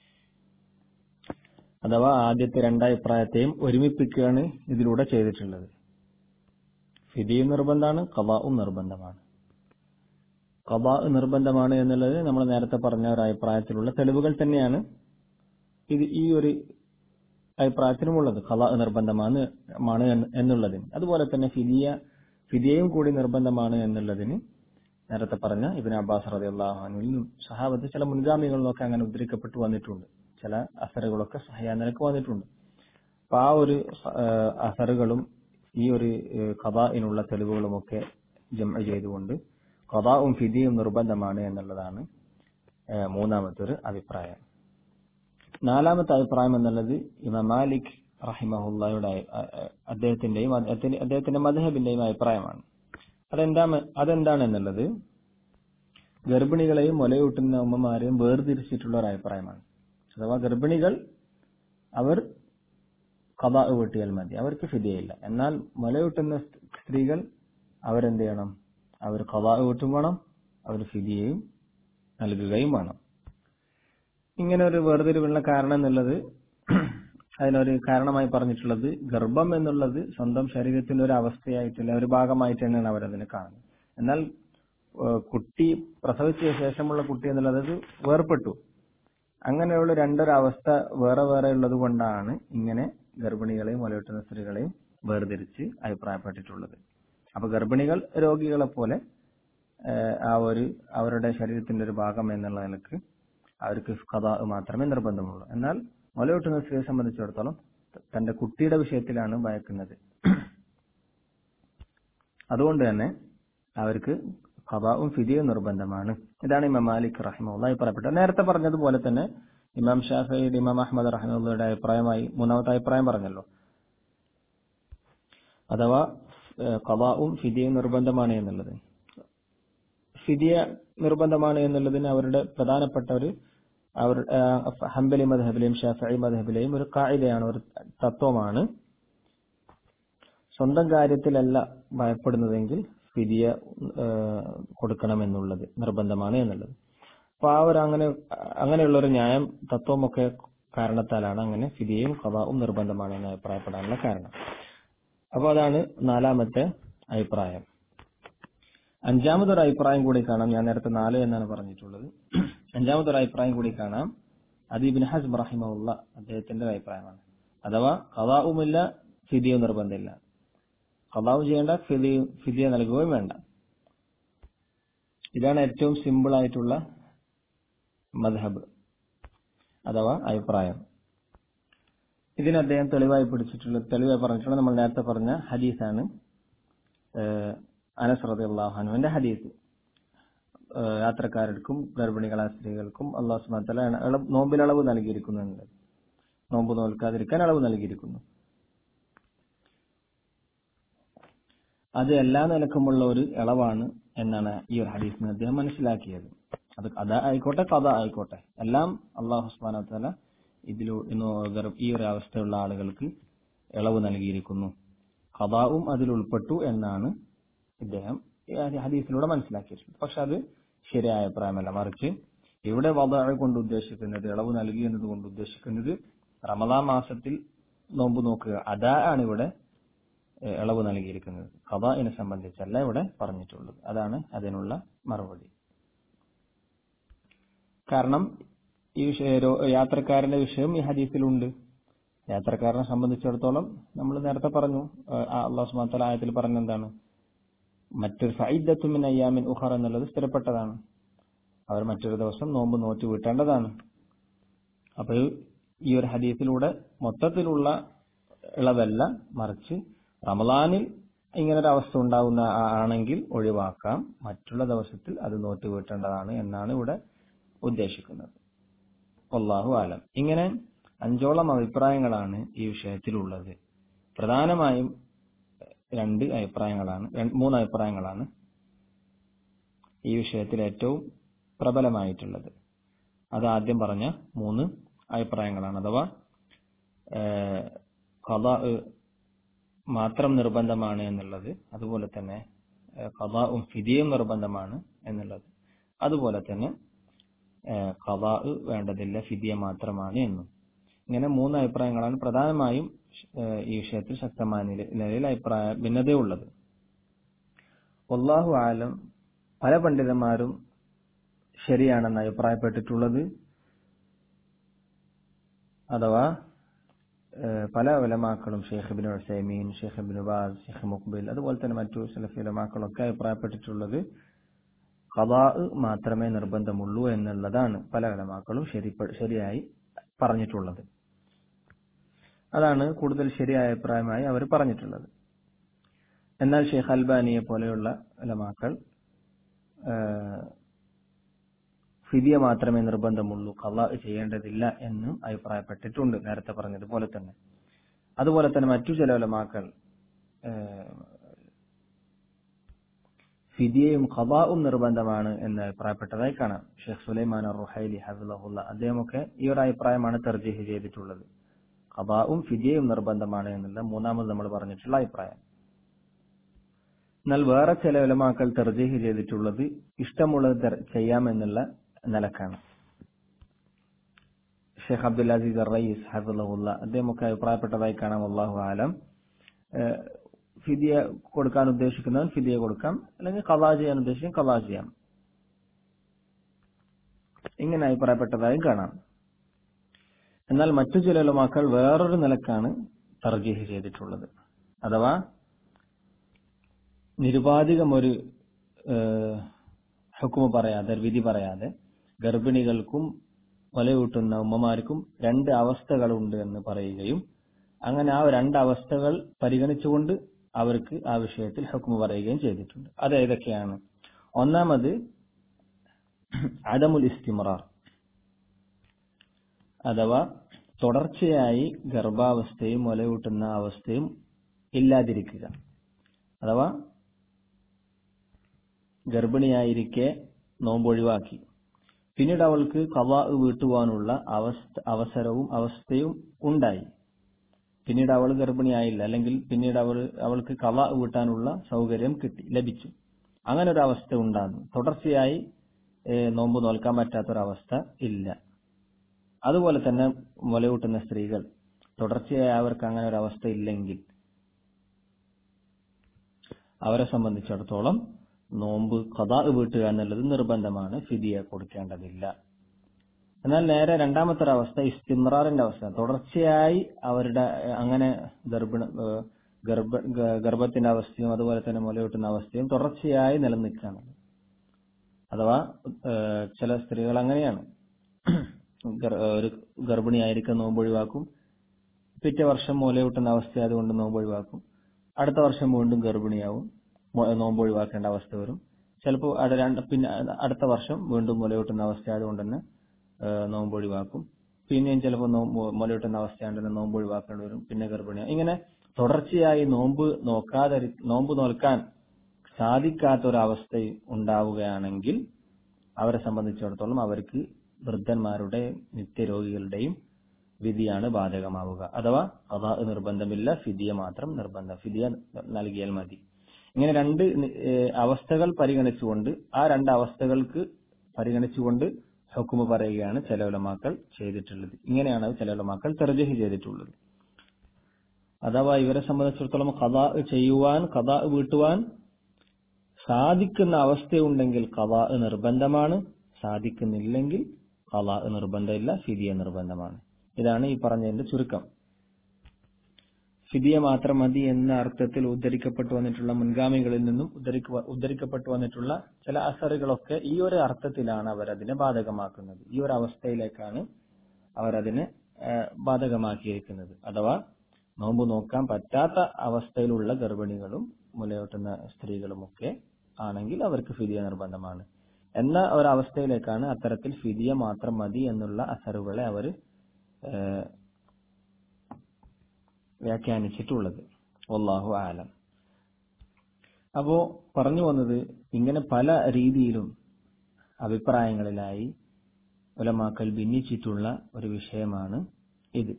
അഥവാ ആദ്യത്തെ രണ്ടഭിപ്രായത്തെയും ഒരുമിപ്പിക്കുകയാണ് ഇതിലൂടെ ചെയ്തിട്ടുള്ളത് ഫിദിയും നിർബന്ധമാണ് ഖദാവും നിർബന്ധമാണ് ഖദാ നിർബന്ധമാണ് എന്നുള്ളത് നമ്മൾ നേരത്തെ പറഞ്ഞ ഒരു അഭിപ്രായത്തിലുള്ള തെളിവുകൾ തന്നെയാണ് ഇത് ഈ ഒരു അഭിപ്രായത്തിനുമുള്ളത് ഖദാ നിർബന്ധമാണ് ആണ് എന്നുള്ളതിന് അതുപോലെ തന്നെ ഫിദിയ ഫിദിയയും കൂടി നിർബന്ധമാണ് എന്നുള്ളതിന് നേരത്തെ പറഞ്ഞ ഇബിൻ അബ്ബാസ് റതി അള്ളാഹുനും സഹാബത്ത് ചില മുൻഗാമികളിലൊക്കെ അങ്ങനെ ഉദ്ധരിക്കപ്പെട്ടു വന്നിട്ടുണ്ട് ചില അസറുകളൊക്കെ സഹയാ നിലക്ക് വന്നിട്ടുണ്ട് അപ്പൊ ആ ഒരു അസറുകളും ഈ ഒരു ഖദാഇനുള്ള തെളിവുകളുമൊക്കെ ജമ ചെയ്തുകൊണ്ട് ഖദാവും ഫിദിയും നിർബന്ധമാണ് എന്നുള്ളതാണ് മൂന്നാമത്തെ ഒരു അഭിപ്രായം നാലാമത്തെ അഭിപ്രായം എന്നുള്ളത് ഇമാം മാലിക് റഹിമഹുല്ലയുടെ അദ്ദേഹത്തിന്റെയും അദ്ദേഹത്തിന്റെ മധഹബിന്റെയും അഭിപ്രായമാണ് അതെന്താ അതെന്താണ് എന്നുള്ളത് ഗർഭിണികളെയും മുലയൂട്ടുന്ന ഉമ്മമാരെയും വേർതിരിച്ചിട്ടുള്ള ഒരു അഭിപ്രായമാണ് അഥവാ ഗർഭിണികൾ അവർ കഥ വീട്ടിയാൽ മതി അവർക്ക് ഫിദിയയില്ല എന്നാൽ മുലയൂട്ടുന്ന സ്ത്രീകൾ അവരെന്ത് ചെയ്യണം അവർ കഥ വീട്ടും വേണം അവർ ഫിദിയയും നൽകുകയും വേണം ഇങ്ങനെ ഒരു വേർതിരിവുള്ള കാരണം എന്നുള്ളത് അതിനൊരു കാരണമായി പറഞ്ഞിട്ടുള്ളത് ഗർഭം എന്നുള്ളത് സ്വന്തം ശരീരത്തിന്റെ ഒരു അവസ്ഥയായിട്ടില്ല ഒരു ഭാഗമായിട്ട് തന്നെയാണ് അവരതിനെ കാണുന്നത് എന്നാൽ കുട്ടി പ്രസവിച്ച ശേഷമുള്ള കുട്ടി എന്നുള്ളത് അത് വേർപെട്ടു അങ്ങനെയുള്ള രണ്ടൊരവസ്ഥ വേറെ വേറെ ഉള്ളത് കൊണ്ടാണ് ഇങ്ങനെ ഗർഭിണികളെയും മുലയൂട്ടുന്ന സ്ത്രീകളെയും വേർതിരിച്ച് അഭിപ്രായപ്പെട്ടിട്ടുള്ളത് അപ്പൊ ഗർഭിണികൾ രോഗികളെ പോലെ ആ ഒരു അവരുടെ ശരീരത്തിന്റെ ഒരു ഭാഗം എന്നുള്ള നിലക്ക് അവർക്ക് കഥ മാത്രമേ നിർബന്ധമുള്ളൂ എന്നാൽ മുലയൂട്ടുന്ന സ്ത്രീയെ സംബന്ധിച്ചിടത്തോളം തന്റെ കുട്ടിയുടെ വിഷയത്തിലാണ് ഭയക്കുന്നത് അതുകൊണ്ട് തന്നെ അവർക്ക് ഖബാവും ഫിദിയും നിർബന്ധമാണ് ഇതാണ് ഇമാം മാലിക് റഹിമുള്ള അഭിപ്രായപ്പെട്ടത് നേരത്തെ പറഞ്ഞതുപോലെ തന്നെ ഇമാം ഷാഫിയുടെ ഇമാം അഹമ്മദ് റഹിമുള്ളയുടെ അഭിപ്രായമായി മൂന്നാമത്തെ അഭിപ്രായം പറഞ്ഞല്ലോ അഥവാ കഥാവും ഫിദിയും നിർബന്ധമാണ് എന്നുള്ളത് ഫിദിയ നിർബന്ധമാണ് എന്നുള്ളതിന് അവരുടെ പ്രധാനപ്പെട്ട ഒരു അവർ ഹംബലി മധബിലെയും ഷാഫി മധബിലെയും ഒരു കായികയാണ് ഒരു തത്വമാണ് സ്വന്തം കാര്യത്തിലല്ല ഭയപ്പെടുന്നതെങ്കിൽ ഫിദിയ കൊടുക്കണമെന്നുള്ളത് നിർബന്ധമാണ് എന്നുള്ളത് അപ്പൊ ആ ഒരു അങ്ങനെ അങ്ങനെയുള്ള ഒരു ന്യായം തത്വമൊക്കെ കാരണത്താലാണ് അങ്ങനെ ഫിദിയയും കഥാവും നിർബന്ധമാണ് എന്ന് അഭിപ്രായപ്പെടാനുള്ള കാരണം അപ്പൊ അതാണ് നാലാമത്തെ അഭിപ്രായം അഞ്ചാമതൊരു അഭിപ്രായം കൂടി കാണാം ഞാൻ നേരത്തെ നാല് എന്നാണ് പറഞ്ഞിട്ടുള്ളത് അഞ്ചാമതൊരു അഭിപ്രായം കൂടി കാണാം അത് ഇബിൻ ഹസ് റഹിമുള്ള അദ്ദേഹത്തിന്റെ അഭിപ്രായമാണ് അഥവാ കഥാവുമില്ല ഫിദിയും നിർബന്ധമില്ല കഥാവ് ചെയ്യേണ്ട ഫിദി ഫിദിയ നൽകുകയും വേണ്ട ഇതാണ് ഏറ്റവും സിമ്പിൾ ആയിട്ടുള്ള മദ്ഹബ് അഥവാ അഭിപ്രായം ഇതിന് അദ്ദേഹം തെളിവായി പിടിച്ചിട്ടുള്ള തെളിവായി പറഞ്ഞിട്ടുള്ള നമ്മൾ നേരത്തെ പറഞ്ഞ ഹദീസാണ് അനസ് റളിയല്ലാഹുവിന്റെ ഹദീസ് യാത്രക്കാർക്കും ഗർഭിണികളായ സ്ത്രീകൾക്കും അള്ളാഹു സുബ്ഹാനഹു വതആല നോമ്പിൽ അളവ് നൽകിയിരിക്കുന്നുണ്ട് നോമ്പ് നോൽക്കാതിരിക്കാൻ അളവ് നൽകിയിരിക്കുന്നു അത് എല്ലാ നിലക്കുമുള്ള ഒരു ഇളവാണ് എന്നാണ് ഈ ഒരു ഹദീസിന് അദ്ദേഹം മനസ്സിലാക്കിയത് അത് കഥ ആയിക്കോട്ടെ കഥ ആയിക്കോട്ടെ എല്ലാം അള്ളാഹു സുബ്ഹാനഹു ഇതിലൂടെ ഈ ഒരു അവസ്ഥയുള്ള ആളുകൾക്ക് ഇളവ് നൽകിയിരിക്കുന്നു കഥാവും അതിൽ ഉൾപ്പെട്ടു എന്നാണ് ഇദ്ദേഹം ഹദീസിലൂടെ മനസ്സിലാക്കിയിട്ടുള്ളത് പക്ഷെ അത് ശരിയായ അഭിപ്രായമല്ല മറിച്ച് ഇവിടെ വധ കൊണ്ട് ഉദ്ദേശിക്കുന്നത് ഇളവ് നൽകി എന്നത് കൊണ്ട് ഉദ്ദേശിക്കുന്നത് റമദാൻ മാസത്തിൽ നോമ്പ് നോക്കുക അതാ ആണ് ഇവിടെ ഇളവ് നൽകിയിരിക്കുന്നത് ഖബാഇനെ സംബന്ധിച്ചല്ല ഇവിടെ പറഞ്ഞിട്ടുള്ളത് അതാണ് അതിനുള്ള മറുപടി കാരണം ഈ യാത്രക്കാരന്റെ വിഷയം ഈ ഹദീസിലുണ്ട് യാത്രക്കാരനെ സംബന്ധിച്ചിടത്തോളം നമ്മൾ നേരത്തെ പറഞ്ഞു അള്ളാഹു സുബ്ഹാനഹു ആയത്തിൽ പറഞ്ഞ എന്താണ് മറ്റൊരു ഫൈദത്തുമിൻ അയ്യാമിൻ ഉഹർ എന്നുള്ളത് സ്ഥിരപ്പെട്ടതാണ് അവർ മറ്റൊരു ദിവസം നോമ്പ് നോറ്റ് വീട്ടേണ്ടതാണ് അപ്പോൾ ഈ ഒരു ഹദീസിലൂടെ മൊത്തത്തിലുള്ള ഇളവല്ല മറിച്ച് റമദാനിൽ ഇങ്ങനൊരു അവസ്ഥ ഉണ്ടാവുന്ന ആണെങ്കിൽ ഒഴിവാക്കാം മറ്റുള്ള ദിവസത്തിൽ അത് നോറ്റ് വീട്ടേണ്ടതാണ് എന്നാണ് ഇവിടെ ഉദ്ദേശിക്കുന്നത് അള്ളാഹു ആലം ഇങ്ങനെ അഞ്ചോളം അഭിപ്രായങ്ങളാണ് ഈ വിഷയത്തിലുള്ളത് പ്രധാനമായും രണ്ട് അഭിപ്രായങ്ങളാണ് മൂന്ന് അഭിപ്രായങ്ങളാണ് ഈ വിഷയത്തിൽ ഏറ്റവും പ്രബലമായിട്ടുള്ളത് അത് ആദ്യം പറഞ്ഞ മൂന്ന് അഭിപ്രായങ്ങളാണ് അഥവാ കഥ മാത്രം നിർബന്ധമാണ് എന്നുള്ളത് അതുപോലെ തന്നെ കഥാവും ഫിദിയും നിർബന്ധമാണ് എന്നുള്ളത് അതുപോലെ തന്നെ കഥാ വേണ്ടതില്ല ഫിദിയ മാത്രമാണ് എന്നും ഇങ്ങനെ മൂന്ന് അഭിപ്രായങ്ങളാണ് പ്രധാനമായും ഈ വിഷയത്തിൽ ശക്തമായ നിലയിൽ അഭിപ്രായ ഭിന്നതയുള്ളത് ഒല്ലാഹു ആലം പല പണ്ഡിതന്മാരും ശരിയാണെന്ന് അഭിപ്രായപ്പെട്ടിട്ടുള്ളത് അഥവാ പല ഉലമാക്കളും Sheikh bin Uthaymeen Sheikh bin Baz Sheikh Muqbil അതുപോലെ തന്നെ മറ്റു സലഫി ഉലമാക്കളൊക്കെ അഭിപ്രായപ്പെട്ടിട്ടുള്ളത് ഖദാ മാത്രമേ നിർബന്ധമുള്ളൂ എന്നുള്ളതാണ് പല ഉലമാക്കളും ശരി ശരിയായി പറഞ്ഞിട്ടുള്ളത് അതാണ് കൂടുതൽ ശരിയായ അഭിപ്രായമായി അവർ പറഞ്ഞിട്ടുള്ളത് എന്നാൽ ഷെയ്ഖ് അൽബാനിയെ പോലെയുള്ള ഉലമാക്കൾ ഫിദിയ മാത്രമേ നിർബന്ധമുള്ളൂ കള്ള ചെയ്യേണ്ടതില്ല എന്നും അഭിപ്രായപ്പെട്ടിട്ടുണ്ട് നേരത്തെ പറഞ്ഞതുപോലെ തന്നെ അതുപോലെ തന്നെ മറ്റു ചില ഉലമാക്കൾ ഫിദിയയും ഖബാവും നിർബന്ധമാണ് എന്ന് അഭിപ്രായപ്പെട്ടതായി കാണാം ഷെയ്ഖ് സുലൈമാൻ റുഹൈലി ഹബുല്ല അദ്ദേഹമൊക്കെ ഈ ഒരു അഭിപ്രായമാണ് തെർജീഹ് ചെയ്തിട്ടുള്ളത് ഖബാവും ഫിദിയയും നിർബന്ധമാണ് എന്നുള്ള മൂന്നാമത് നമ്മൾ പറഞ്ഞിട്ടുള്ള അഭിപ്രായം എന്നാൽ വേറെ ചില ഉലമാക്കൾ തെർജീഹ് ചെയ്തിട്ടുള്ളത് ഇഷ്ടമുള്ളത് ചെയ്യാമെന്നുള്ള നിലക്കാണ് ഷെയ്ഖ് അബ്ദുൽ അസീസ് റയീസ് ഹഫുല്ല അദ്ദേഹമൊക്കെ അഭിപ്രായപ്പെട്ടതായി കാണാം അള്ളാഹു ആലം ഫിദിയ കൊടുക്കാൻ ഉദ്ദേശിക്കുന്നവൻ ഫിദിയ കൊടുക്കാം അല്ലെങ്കിൽ കലാ ചെയ്യാൻ ഉദ്ദേശിക്കും കലാ ചെയ്യാം ഇങ്ങനെ അഭിപ്രായപ്പെട്ടതായും കാണാം എന്നാൽ മറ്റു ചില ഉലമാക്കൾ വേറൊരു നിലക്കാണ് തർജീഹ് ചെയ്തിട്ടുള്ളത് അഥവാ നിരുപാധികം ഒരു ഹുക്കുമ പറയാതെ വിധി പറയാതെ ഗർഭിണികൾക്കും വലയൂട്ടുന്ന ഉമ്മമാർക്കും രണ്ട് അവസ്ഥകളുണ്ട് എന്ന് പറയുകയും അങ്ങനെ ആ രണ്ട് അവസ്ഥകൾ പരിഗണിച്ചുകൊണ്ട് അവർക്ക് ആ വിഷയത്തിൽ ഹുക്കുമ പറയുകയും ചെയ്തിട്ടുണ്ട് അത് ഏതൊക്കെയാണ് ഒന്നാമത് അദമുൽ ഇസ്തിമറാർ അഥവാ തുടർച്ചയായി ഗർഭാവസ്ഥയും മുലയൂട്ടുന്ന അവസ്ഥയും ഇല്ലാതിരിക്കുക അഥവാ ഗർഭിണിയായിരിക്കെ നോമ്പൊഴിവാക്കി പിന്നീട് അവൾക്ക് കവാ വീട്ടുവാനുള്ള അവസ്ഥ അവസരവും അവസ്ഥയും ഉണ്ടായി പിന്നീട് അവൾ ഗർഭിണിയായില്ല അല്ലെങ്കിൽ പിന്നീട് അവൾ അവൾക്ക് കവ വീട്ടാനുള്ള സൗകര്യം കിട്ടി ലഭിച്ചു അങ്ങനെ ഒരു അവസ്ഥ ഉണ്ടാകുന്നു തുടർച്ചയായി നോമ്പ് നോൽക്കാൻ പറ്റാത്തൊരവസ്ഥ ഇല്ല അതുപോലെ തന്നെ മുലയൂട്ടുന്ന സ്ത്രീകൾ തുടർച്ചയായി അവർക്ക് അങ്ങനെ ഒരു അവസ്ഥ ഇല്ലെങ്കിൽ അവരെ സംബന്ധിച്ചിടത്തോളം നോമ്പ് കഥ വീട്ടുക എന്നുള്ളത് നിർബന്ധമാണ് ഫിദിയ കൊടുക്കേണ്ടതില്ല എന്നാൽ നേരെ രണ്ടാമത്തെ ഒരു അവസ്ഥ ഇസ്തിമ്രാറിന്റെ അവസ്ഥ തുടർച്ചയായി അവരുടെ അങ്ങനെ ഗർഭിണ ഗർഭ ഗർഭത്തിന്റെ അവസ്ഥയും അതുപോലെ തന്നെ മുലയൂട്ടുന്ന അവസ്ഥയും തുടർച്ചയായി നിലനിൽക്കുകയാണ് അഥവാ ചില സ്ത്രീകൾ അങ്ങനെയാണ് ഒരു ഗർഭിണിയായിരിക്കും നോമ്പ് ഒഴിവാക്കും പിറ്റേ വർഷം മുലയൂട്ടുന്ന അവസ്ഥ അതുകൊണ്ട് നോമ്പ് ഒഴിവാക്കും അടുത്ത വർഷം വീണ്ടും ഗർഭിണിയാവും നോമ്പ് ഒഴിവാക്കേണ്ട അവസ്ഥ വരും ചിലപ്പോൾ പിന്നെ അടുത്ത വർഷം വീണ്ടും മുലയൂട്ടുന്ന അവസ്ഥ ആയതുകൊണ്ട് തന്നെ നോമ്പ് ഒഴിവാക്കും പിന്നെയും ചിലപ്പോൾ മുലയൂട്ടുന്ന അവസ്ഥയാണ്ട് നോമ്പ് ഒഴിവാക്കേണ്ടി വരും പിന്നെ ഗർഭിണിയാവും ഇങ്ങനെ തുടർച്ചയായി നോമ്പ് നോക്കാതെ നോമ്പ് നോൽക്കാൻ സാധിക്കാത്ത ഒരു അവസ്ഥ ഉണ്ടാവുകയാണെങ്കിൽ അവരെ സംബന്ധിച്ചിടത്തോളം അവർക്ക് വൃദ്ധന്മാരുടെയും നിത്യരോഗികളുടെയും വിധിയാണ് ബാധകമാവുക അഥവാ അതാ നിർബന്ധമില്ല ഫിദിയ മാത്രം നിർബന്ധം ഫിദിയ നൽകിയാൽ മതി ഇങ്ങനെ രണ്ട് അവസ്ഥകൾ പരിഗണിച്ചുകൊണ്ട് ആ രണ്ട് അവസ്ഥകൾക്ക് പരിഗണിച്ചുകൊണ്ട് ഹുക്കുമ പറയുകയാണ് ചില ഉലമാക്കൾ ചെയ്തിട്ടുള്ളത് ഇങ്ങനെയാണ് ചില ഉലമാക്കൾ തെർജഹി ചെയ്തിട്ടുള്ളത് അഥവാ ഇവരെ സംബന്ധിച്ചിടത്തോളം കഥ ചെയ്യുവാൻ കഥ വീട്ടുവാൻ സാധിക്കുന്ന അവസ്ഥയുണ്ടെങ്കിൽ കഥ നിർബന്ധമാണ് സാധിക്കുന്നില്ലെങ്കിൽ കഥ നിർബന്ധമില്ല ഫിദിയ നിർബന്ധമാണ് ഇതാണ് ഈ പറഞ്ഞതിന്റെ ചുരുക്കം ഫിദിയ മാത്രം മതി എന്ന അർത്ഥത്തിൽ ഉദ്ധരിക്കപ്പെട്ടു വന്നിട്ടുള്ള മുൻഗാമികളിൽ നിന്നും ഉദ്ധരിക്കപ്പെട്ടു വന്നിട്ടുള്ള ചില അസറുകളൊക്കെ ഈ ഒരു അർത്ഥത്തിലാണ് അവരതിനെ ബാധകമാക്കുന്നത് ഈ ഒരു അവസ്ഥയിലേക്കാണ് അവരതിനെ ബാധകമാക്കിയിരിക്കുന്നത് അഥവാ നോമ്പ് നോക്കാൻ പറ്റാത്ത അവസ്ഥയിലുള്ള ഗർഭിണികളും മുലയൂട്ടുന്ന സ്ത്രീകളുമൊക്കെ ആണെങ്കിൽ അവർക്ക് ഫിദിയ നിർബന്ധമാണ് എന്ന ഒരവസ്ഥയിലേക്കാണ് അത്തരത്തിൽ ഫിദിയ മാത്രം മതി എന്നുള്ള അസറുകളെ അവർ വ്യാഖ്യാനിച്ചിട്ടുള്ളത് വല്ലാഹു ആലം അപ്പോ പറഞ്ഞു വന്നത് ഇങ്ങനെ പല രീതിയിലും അഭിപ്രായങ്ങളിലായി ഉലമാക്കൽ ഭിന്നിച്ചിട്ടുള്ള ഒരു വിഷയമാണ് ഇത്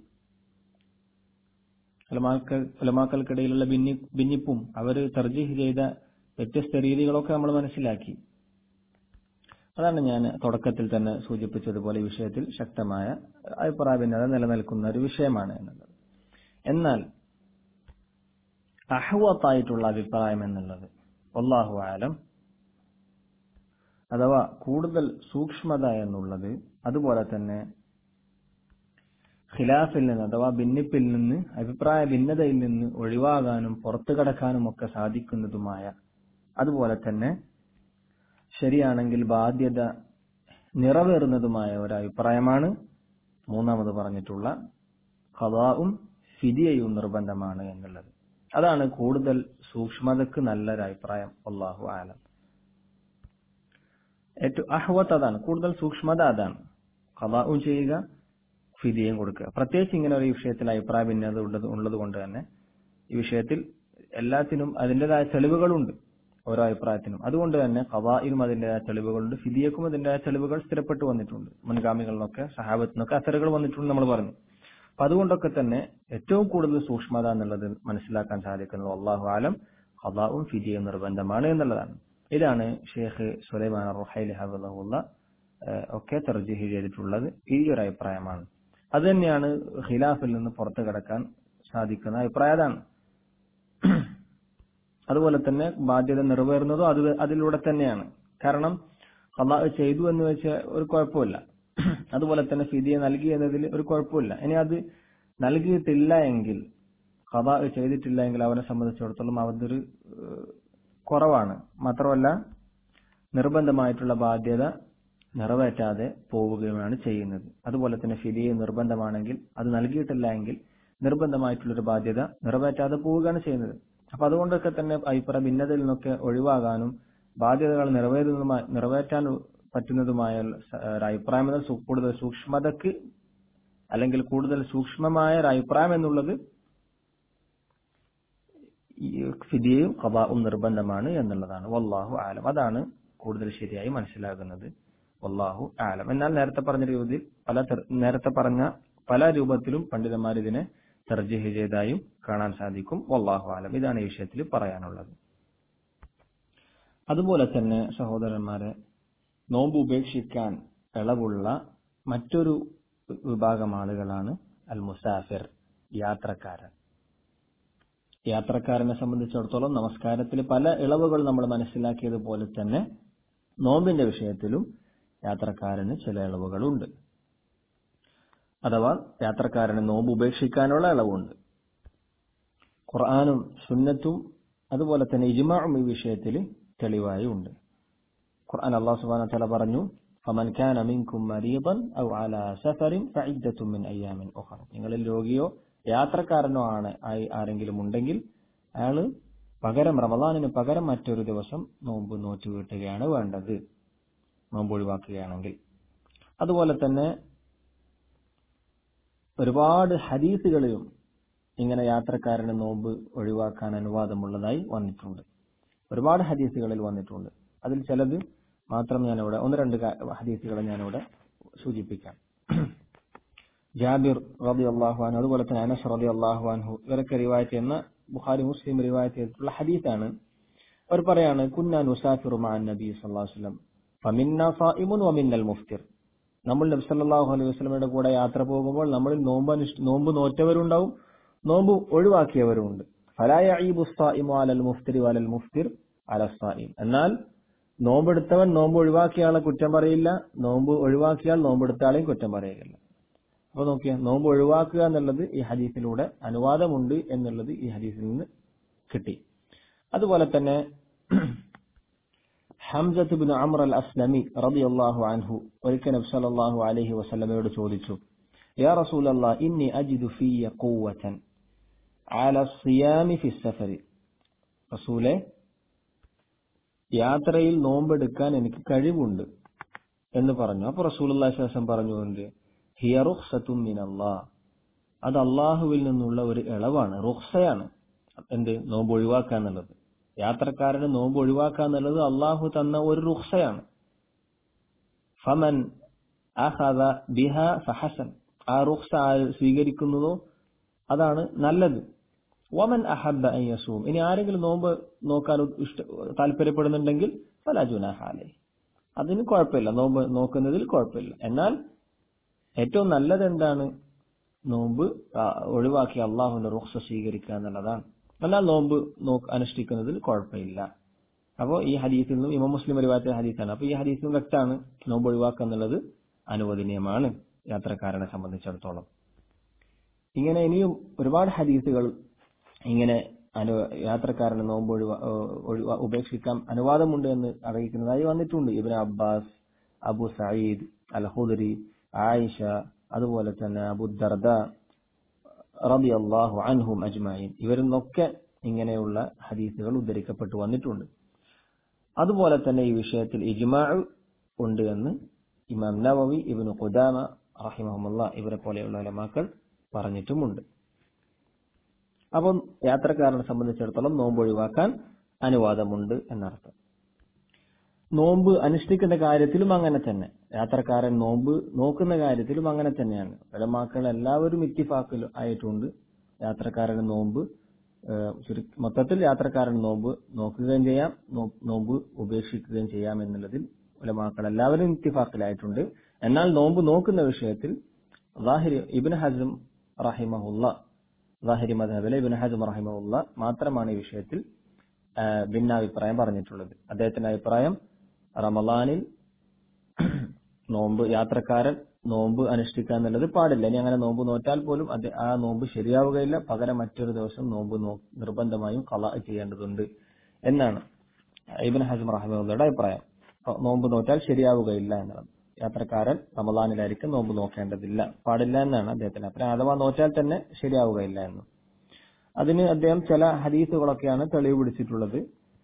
ഉലമാക്കൾ ഉലമാക്കൾക്കിടയിലുള്ള ഭിന്നി ഭിന്നിപ്പും അവർ തർജീഹ് ചെയ്ത വ്യത്യസ്ത രീതികളൊക്കെ നമ്മൾ മനസ്സിലാക്കി അതാണ് ഞാൻ തുടക്കത്തിൽ തന്നെ സൂചിപ്പിച്ചതുപോലെ ഈ വിഷയത്തിൽ ശക്തമായ അഭിപ്രായ ഭിന്നത നിലനിൽക്കുന്ന ഒരു വിഷയമാണ് എന്നുള്ളത് എന്നാൽ അഹ്വത്തായിട്ടുള്ള അഭിപ്രായം എന്നുള്ളത് ഒല്ലാഹു ആലം അഥവാ കൂടുതൽ സൂക്ഷ്മത എന്നുള്ളത് അതുപോലെ തന്നെ ഖിലാഫിൽ നിന്ന് അഥവാ ഭിന്നിപ്പിൽ നിന്ന് അഭിപ്രായ ഭിന്നതയിൽ നിന്ന് ഒഴിവാകാനും പുറത്തു കടക്കാനും ഒക്കെ സാധിക്കുന്നതുമായ അതുപോലെ തന്നെ ശരിയാണെങ്കിൽ ബാധ്യത നിറവേറുന്നതുമായ ഒരു അഭിപ്രായമാണ് മൂന്നാമത് പറഞ്ഞിട്ടുള്ള ഖദാവും ഫിദിയയും നിർബന്ധമാണ് എന്നുള്ളത് അതാണ് കൂടുതൽ സൂക്ഷ്മതക്ക് നല്ലൊരു അഭിപ്രായം അള്ളാഹു ആലം ഏറ്റവും അഹ്വത്ത് അതാണ് കൂടുതൽ സൂക്ഷ്മത അതാണ് ഖദാവും ചെയ്യുക ഫിദിയും കൊടുക്കുക പ്രത്യേകിച്ച് ഇങ്ങനെ ഒരു വിഷയത്തിൽ അഭിപ്രായ ഭിന്നത ഉള്ളത് ഉള്ളത് കൊണ്ട് തന്നെ ഈ വിഷയത്തിൽ എല്ലാത്തിനും അതിൻ്റെതായ തെളിവുകളുണ്ട് ഓരോ അഭിപ്രായത്തിനും അതുകൊണ്ട് തന്നെ ഖവായിനും അതിൻ്റെതായ തെളിവുകളുണ്ട് ഫിദിയക്കും അതിൻ്റെതായ തെളിവുകൾ സ്ഥിരപ്പെട്ടു വന്നിട്ടുണ്ട് മുൻഗാമികളിലൊക്കെ സഹാബത്തിനൊക്കെ അസറുകൾ വന്നിട്ടുണ്ട് നമ്മൾ പറഞ്ഞു അപ്പൊ അതുകൊണ്ടൊക്കെ തന്നെ ഏറ്റവും കൂടുതൽ സൂക്ഷ്മത എന്നുള്ളത് മനസ്സിലാക്കാൻ സാധിക്കുന്നത് അള്ളാഹു ആലം ഖദാവും ഫിദിയും നിർബന്ധമാണ് എന്നുള്ളതാണ് ഇതാണ് ഷെയ്ഖ് സുലൈമാൻ റുഹൈലി ഹബുള്ള ഒക്കെ തർജീഹ് ചെയ്തിട്ടുള്ളത് ഈ ഒരു അഭിപ്രായമാണ് അത് തന്നെയാണ് ഖിലാഫിൽ നിന്ന് പുറത്തു കിടക്കാൻ സാധിക്കുന്ന അഭിപ്രായം അതാണ് അതുപോലെ തന്നെ ബാധ്യത നിറവേറുന്നതും അത് അതിലൂടെ തന്നെയാണ് കാരണം അള്ളാഹ് ചെയ്തു എന്ന് വെച്ചാൽ ഒരു കുഴപ്പമില്ല അതുപോലെ തന്നെ ഫിദിയെ നൽകി എന്നതിൽ ഒരു കുഴപ്പമില്ല ഇനി അത് നൽകിയിട്ടില്ല എങ്കിൽ ഖദാ ചെയ്തിട്ടില്ല എങ്കിൽ അവനെ സംബന്ധിച്ചിടത്തോളം അതൊരു കുറവാണ് മാത്രമല്ല നിർബന്ധമായിട്ടുള്ള ബാധ്യത നിറവേറ്റാതെ പോവുകയുമാണ് ചെയ്യുന്നത് അതുപോലെ തന്നെ ഫിദിയെ നിർബന്ധമാണെങ്കിൽ അത് നൽകിയിട്ടില്ല എങ്കിൽ നിർബന്ധമായിട്ടുള്ളൊരു ബാധ്യത നിറവേറ്റാതെ പോവുകയാണ് ചെയ്യുന്നത് അപ്പൊ അതുകൊണ്ടൊക്കെ തന്നെ അഭിപ്രായ ഭിന്നതയിൽ നിന്നൊക്കെ ഒഴിവാകാനും ബാധ്യതകൾ നിറവേറുന്നതുമായി നിറവേറ്റാൻ പറ്റുന്നതുമായ ഒരു അഭിപ്രായം എന്നത് കൂടുതൽ സൂക്ഷ്മതക്ക് അല്ലെങ്കിൽ കൂടുതൽ സൂക്ഷ്മമായ ഒരു അഭിപ്രായം എന്നുള്ളത് ഫിദിയയും ഖബാവും നിർബന്ധമാണ് എന്നുള്ളതാണ് വല്ലാഹു ആലം അതാണ് കൂടുതൽ ശരിയായി മനസ്സിലാകുന്നത് വല്ലാഹു ആലം എന്നാൽ നേരത്തെ പറഞ്ഞ രൂപത്തിൽ പല തെർ- നേരത്തെ പറഞ്ഞ പല രൂപത്തിലും പണ്ഡിതന്മാർ ഇതിനെ തർജിഹ് ചെയ്തതായും കാണാൻ സാധിക്കും വല്ലാഹു ആലം ഇതാണ് ഈ വിഷയത്തിൽ പറയാനുള്ളത് അതുപോലെ തന്നെ സഹോദരന്മാരെ നോമ്പ് ഉപേക്ഷിക്കാൻ ഇളവുള്ള മറ്റൊരു വിഭാഗം ആളുകളാണ് അൽ മുസാഫിർ യാത്രക്കാരൻ യാത്രക്കാരനെ സംബന്ധിച്ചിടത്തോളം നമസ്കാരത്തിൽ പല ഇളവുകൾ നമ്മൾ മനസ്സിലാക്കിയതുപോലെ തന്നെ നോമ്പിന്റെ വിഷയത്തിലും യാത്രക്കാരന് ചില ഇളവുകളുണ്ട് അഥവാ യാത്രക്കാരന് നോമ്പ് ഉപേക്ഷിക്കാനുള്ള ഇളവുണ്ട് ഖുർആാനും സുന്നത്തും അതുപോലെ തന്നെ ഇജ്മാഉം ഈ വിഷയത്തിൽ തെളിവായി ഉണ്ട് ഖുർആൻ അള്ളാഹു സുബ്ഹാനഹു വ തആല പറഞ്ഞു ഫമൻ കാന മിൻകും മരീദൻ ഔ അലാ സഫറിൻ ഫഇദ്ദത്തും മിൻ അയ്യാമിൻ ഉഖറ നിങ്ങളിൽ രോഗിയോ യാത്രക്കാരനോ ആണ് ആയി ആരെങ്കിലും ഉണ്ടെങ്കിൽ അയാള് പകരം റമദാനിന് പകരം മറ്റൊരു ദിവസം നോമ്പ് നോറ്റ് വീട്ടുകയാണ് വേണ്ടത് നോമ്പ് ഒഴിവാക്കുകയാണെങ്കിൽ അതുപോലെ തന്നെ ഒരുപാട് ഹദീസുകളിലും ഇങ്ങനെ യാത്രക്കാരന് നോമ്പ് ഒഴിവാക്കാൻ അനുവാദമുള്ളതായി വന്നിട്ടുണ്ട് ഒരുപാട് ഹദീസുകളിൽ വന്നിട്ടുണ്ട് അതിൽ ചിലത് മാത്രം ഞാനിവിടെ ഒന്ന് രണ്ട് കാ- ഹദീസുകൾ ഞാനിവിടെ സൂചിപ്പിക്കാം ജാബിർ റബി അള്ളാഹു അൻഹു അതുപോലെ തന്നെ അനസ് റബി അള്ളാഹു അൻഹു ഇവരൊക്കെ റിവായത്ത് ചെയ്യുന്ന ബുഖാരി മുസ്ലിം റിവായത്ത് ചെയ്തിട്ടുള്ള ഹദീസാണ് അവർ പറയാണ് കുന്നാൻ ഉസാഫിറു മാൻ നബി സല്ലല്ലാഹു അലൈഹി വസല്ലം ഫമിന്ന സായിമുൻ വമിന്നൽ മുഫ്തിർ നമ്മൾ നബി സല്ലല്ലാഹു അലൈഹി വസല്ലമയുടെ കൂടെ യാത്ര പോകുമ്പോൾ നമ്മൾ നോമ്പ് അനുഷ്ഠ- നോമ്പ് നോറ്റവരുണ്ടാവും നോമ്പ് ഒഴിവാക്കിയവരുമുണ്ട് ഫലാ യഈബു സായിമു അലൽ മുഫ്തിരി വലൽ മുഫ്തിർ അല സായിം എന്നാൽ നോമ്പെടുത്തവൻ നോമ്പ് ഒഴിവാക്കിയ ആളെ കുറ്റം പറയില്ല നോമ്പ് ഒഴിവാക്കിയാൽ നോമ്പെടുത്ത ആളെയും കുറ്റം പറയുകയില്ല അപ്പൊ നോക്കിയാ നോമ്പ് ഒഴിവാക്കുക എന്നുള്ളത് ഈ ഹദീസിലൂടെ അനുവാദമുണ്ട് എന്നുള്ളത് ഈ ഹദീസിൽ നിന്ന് കിട്ടി അതുപോലെ തന്നെ Hamzah bin Amr al Aslami റളിയല്ലാഹു അൻഹു ഒരിക്കൽ നബി സല്ലല്ലാഹു അലൈഹി വസല്ലമയോട് ചോദിച്ചു യാ റസൂലല്ലാ ഇന്നി അജിദു ഫിയ ഖുവ്വതൻ അല സിയാമി ഫി സഫരി റസൂലെ യാത്രയിൽ നോമ്പെടുക്കാൻ എനിക്ക് കഴിവുണ്ട് എന്ന് പറഞ്ഞു അപ്പൊ റസൂലുള്ളാഹി സ്വല്ലല്ലാഹു അലൈഹി വസല്ലം പറഞ്ഞു എന്ത് ഹിയ റുഖ്സത്തും മിനല്ലാഹ് അത് അള്ളാഹുവിൽ നിന്നുള്ള ഒരു ഇളവാണ് റുഖ്സയാണ് എന്ത് നോമ്പ് ഒഴിവാക്കുക എന്നുള്ളത് യാത്രക്കാരന് നോമ്പ് ഒഴിവാക്കുക എന്നുള്ളത് അള്ളാഹു തന്ന ഒരു റുഖ്സയാണ് ഫമൻ അഖദ ബിഹ ഫഹസൻ ആ റുഖ്സ ആര് സ്വീകരിക്കുന്നതോ അതാണ് നല്ലത് വമൻ അഹബ്ബ അൻ യസൂം ഇനി ആരെങ്കിലും നോമ്പ് നോക്കാൻ ഇഷ്ട താല്പര്യപ്പെടുന്നുണ്ടെങ്കിൽ ഫലാ ജുനാഹ അലൈഹി അതിന് കുഴപ്പമില്ല നോമ്പ് നോക്കുന്നതിൽ കുഴപ്പമില്ല എന്നാൽ ഏറ്റവും നല്ലത് എന്താണ് നോമ്പ് ആ, ഒഴിവാക്കി അള്ളാഹുവിന്റെ റുഖ്സ സ്വീകരിക്കുക എന്നുള്ളതാണ് എന്നാൽ നോമ്പ് നോക്ക് അനുഷ്ഠിക്കുന്നതിൽ കുഴപ്പമില്ല അപ്പോൾ ഈ ഹദീസിൽ നിന്നും ഇമാം മുസ്ലിം ഒരുപാട് ഹദീസാണ് അപ്പോൾ ഈ ഹദീസിൽ നിന്നും വ്യക്തമാണ് നോമ്പ് ഒഴിവാക്കുക എന്നുള്ളത് അനുവദനീയമാണ് യാത്രക്കാരനെ സംബന്ധിച്ചിടത്തോളം ഇങ്ങനെ ഇനിയും ഒരുപാട് ഹദീസുകൾ ഇങ്ങനെ അനു യാത്രക്കാരന് നോമ്പ് ഒഴിവാ ഒഴിവാ ഉപേക്ഷിക്കാൻ അനുവാദമുണ്ട് എന്ന് അറിയിക്കുന്നതായി വന്നിട്ടുണ്ട് ibn Abbas Abu Sayyid al Khudri Aisha അതുപോലെ തന്നെ അബു ദർദ റബി അള്ളാഹു അൻഹും അജ്മഈൻ ഇവരിൽ നിന്നൊക്കെ ഇങ്ങനെയുള്ള ഹദീസുകൾ ഉദ്ധരിക്കപ്പെട്ടു വന്നിട്ടുണ്ട് അതുപോലെ തന്നെ ഈ വിഷയത്തിൽ ഇജ്മാ ഉണ്ട് എന്ന് ഇമാം നവവി ഇബ്നു ഖുദാമ റഹിമഹുമുള്ള ഇവരെ പോലെയുള്ള ഉലമാക്കൾ പറഞ്ഞിട്ടുമുണ്ട് അപ്പം യാത്രക്കാരനെ സംബന്ധിച്ചിടത്തോളം നോമ്പ് ഒഴിവാക്കാൻ അനുവാദമുണ്ട് എന്നർത്ഥം നോമ്പ് അനുഷ്ഠിക്കുന്ന കാര്യത്തിലും അങ്ങനെ തന്നെ യാത്രക്കാരൻ നോമ്പ് നോക്കുന്ന കാര്യത്തിലും അങ്ങനെ തന്നെയാണ് ഉലമാക്കൾ എല്ലാവരും ഇത്തിഫാക്കിൽ ആയിട്ടുണ്ട് യാത്രക്കാരന് നോമ്പ് ഏഹ്, ചുരുക്കി- മൊത്തത്തിൽ യാത്രക്കാരൻ നോമ്പ് നോക്കുകയും ചെയ്യാം നോ- നോമ്പ് ഉപേക്ഷിക്കുകയും ചെയ്യാം എന്നുള്ളതിൽ ഉലമാക്കൾ എല്ലാവരും ഇത്തിഫാക്കിലായിട്ടുണ്ട് എന്നാൽ നോമ്പ് നോക്കുന്ന വിഷയത്തിൽ ലാഹിരി ഇബിൻ ഹസം റഹിമഹുല്ല ലാഹിരി മധബിലെ ഇബിൻ ഹസം റഹിമഹുല്ല മാത്രമാണ് ഈ വിഷയത്തിൽ ആ, ഭിന്നാഭിപ്രായം പറഞ്ഞിട്ടുള്ളത് അദ്ദേഹത്തിന്റെ അഭിപ്രായം റമലാനിൽ നോമ്പ് യാത്രക്കാരൻ നോമ്പ് അനുഷ്ഠിക്കുക എന്നുള്ളത് പാടില്ല ഇനി അങ്ങനെ നോമ്പ് നോറ്റാൽ പോലും അത് ആ നോമ്പ് ശരിയാവുകയില്ല പകരം മറ്റൊരു ദിവസം നോമ്പ് നോ നിർബന്ധമായും കള ചെയ്യേണ്ടതുണ്ട് എന്നാണ് ഇബിൻ ഹസം റഹ്മുള്ളയുടെ അഭിപ്രായം അപ്പൊ നോമ്പ് നോറ്റാൽ ശരിയാവുകയില്ല എന്നുള്ളത് യാത്രക്കാരൻ റമലാനിലായിരിക്കും നോമ്പ് നോക്കേണ്ടതില്ല പാടില്ല എന്നാണ് അദ്ദേഹത്തിന് അഭിപ്രായം അഥവാ നോറ്റാൽ തന്നെ ശരിയാവുകയില്ല എന്ന് അതിന് അദ്ദേഹം ചില ഹദീസുകളൊക്കെയാണ് തെളിവ് പിടിച്ചിട്ടുള്ളത്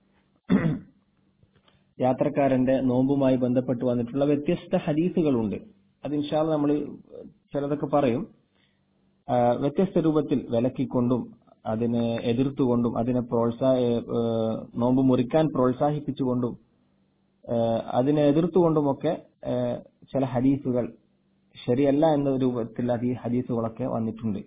യാത്രക്കാരന്റെ നോമ്പുമായി ബന്ധപ്പെട്ട് വന്നിട്ടുള്ള വ്യത്യസ്ത ഹദീസുകളുണ്ട് അത് ഇൻഷാല് നമ്മൾ ചിലതൊക്കെ പറയും ആ, വ്യത്യസ്ത രൂപത്തിൽ വിലക്കിക്കൊണ്ടും അതിനെ എതിർത്തുകൊണ്ടും അതിനെ പ്രോത്സാഹ ഏഹ് നോമ്പ് മുറിക്കാൻ പ്രോത്സാഹിപ്പിച്ചുകൊണ്ടും ഏഹ് അതിനെ എതിർത്തുകൊണ്ടുമൊക്കെ ഏഹ് ചില ഹദീസുകൾ ശരിയല്ല എന്ന രൂപത്തിൽ അത് ഈ ഹദീസുകളൊക്കെ വന്നിട്ടുണ്ട്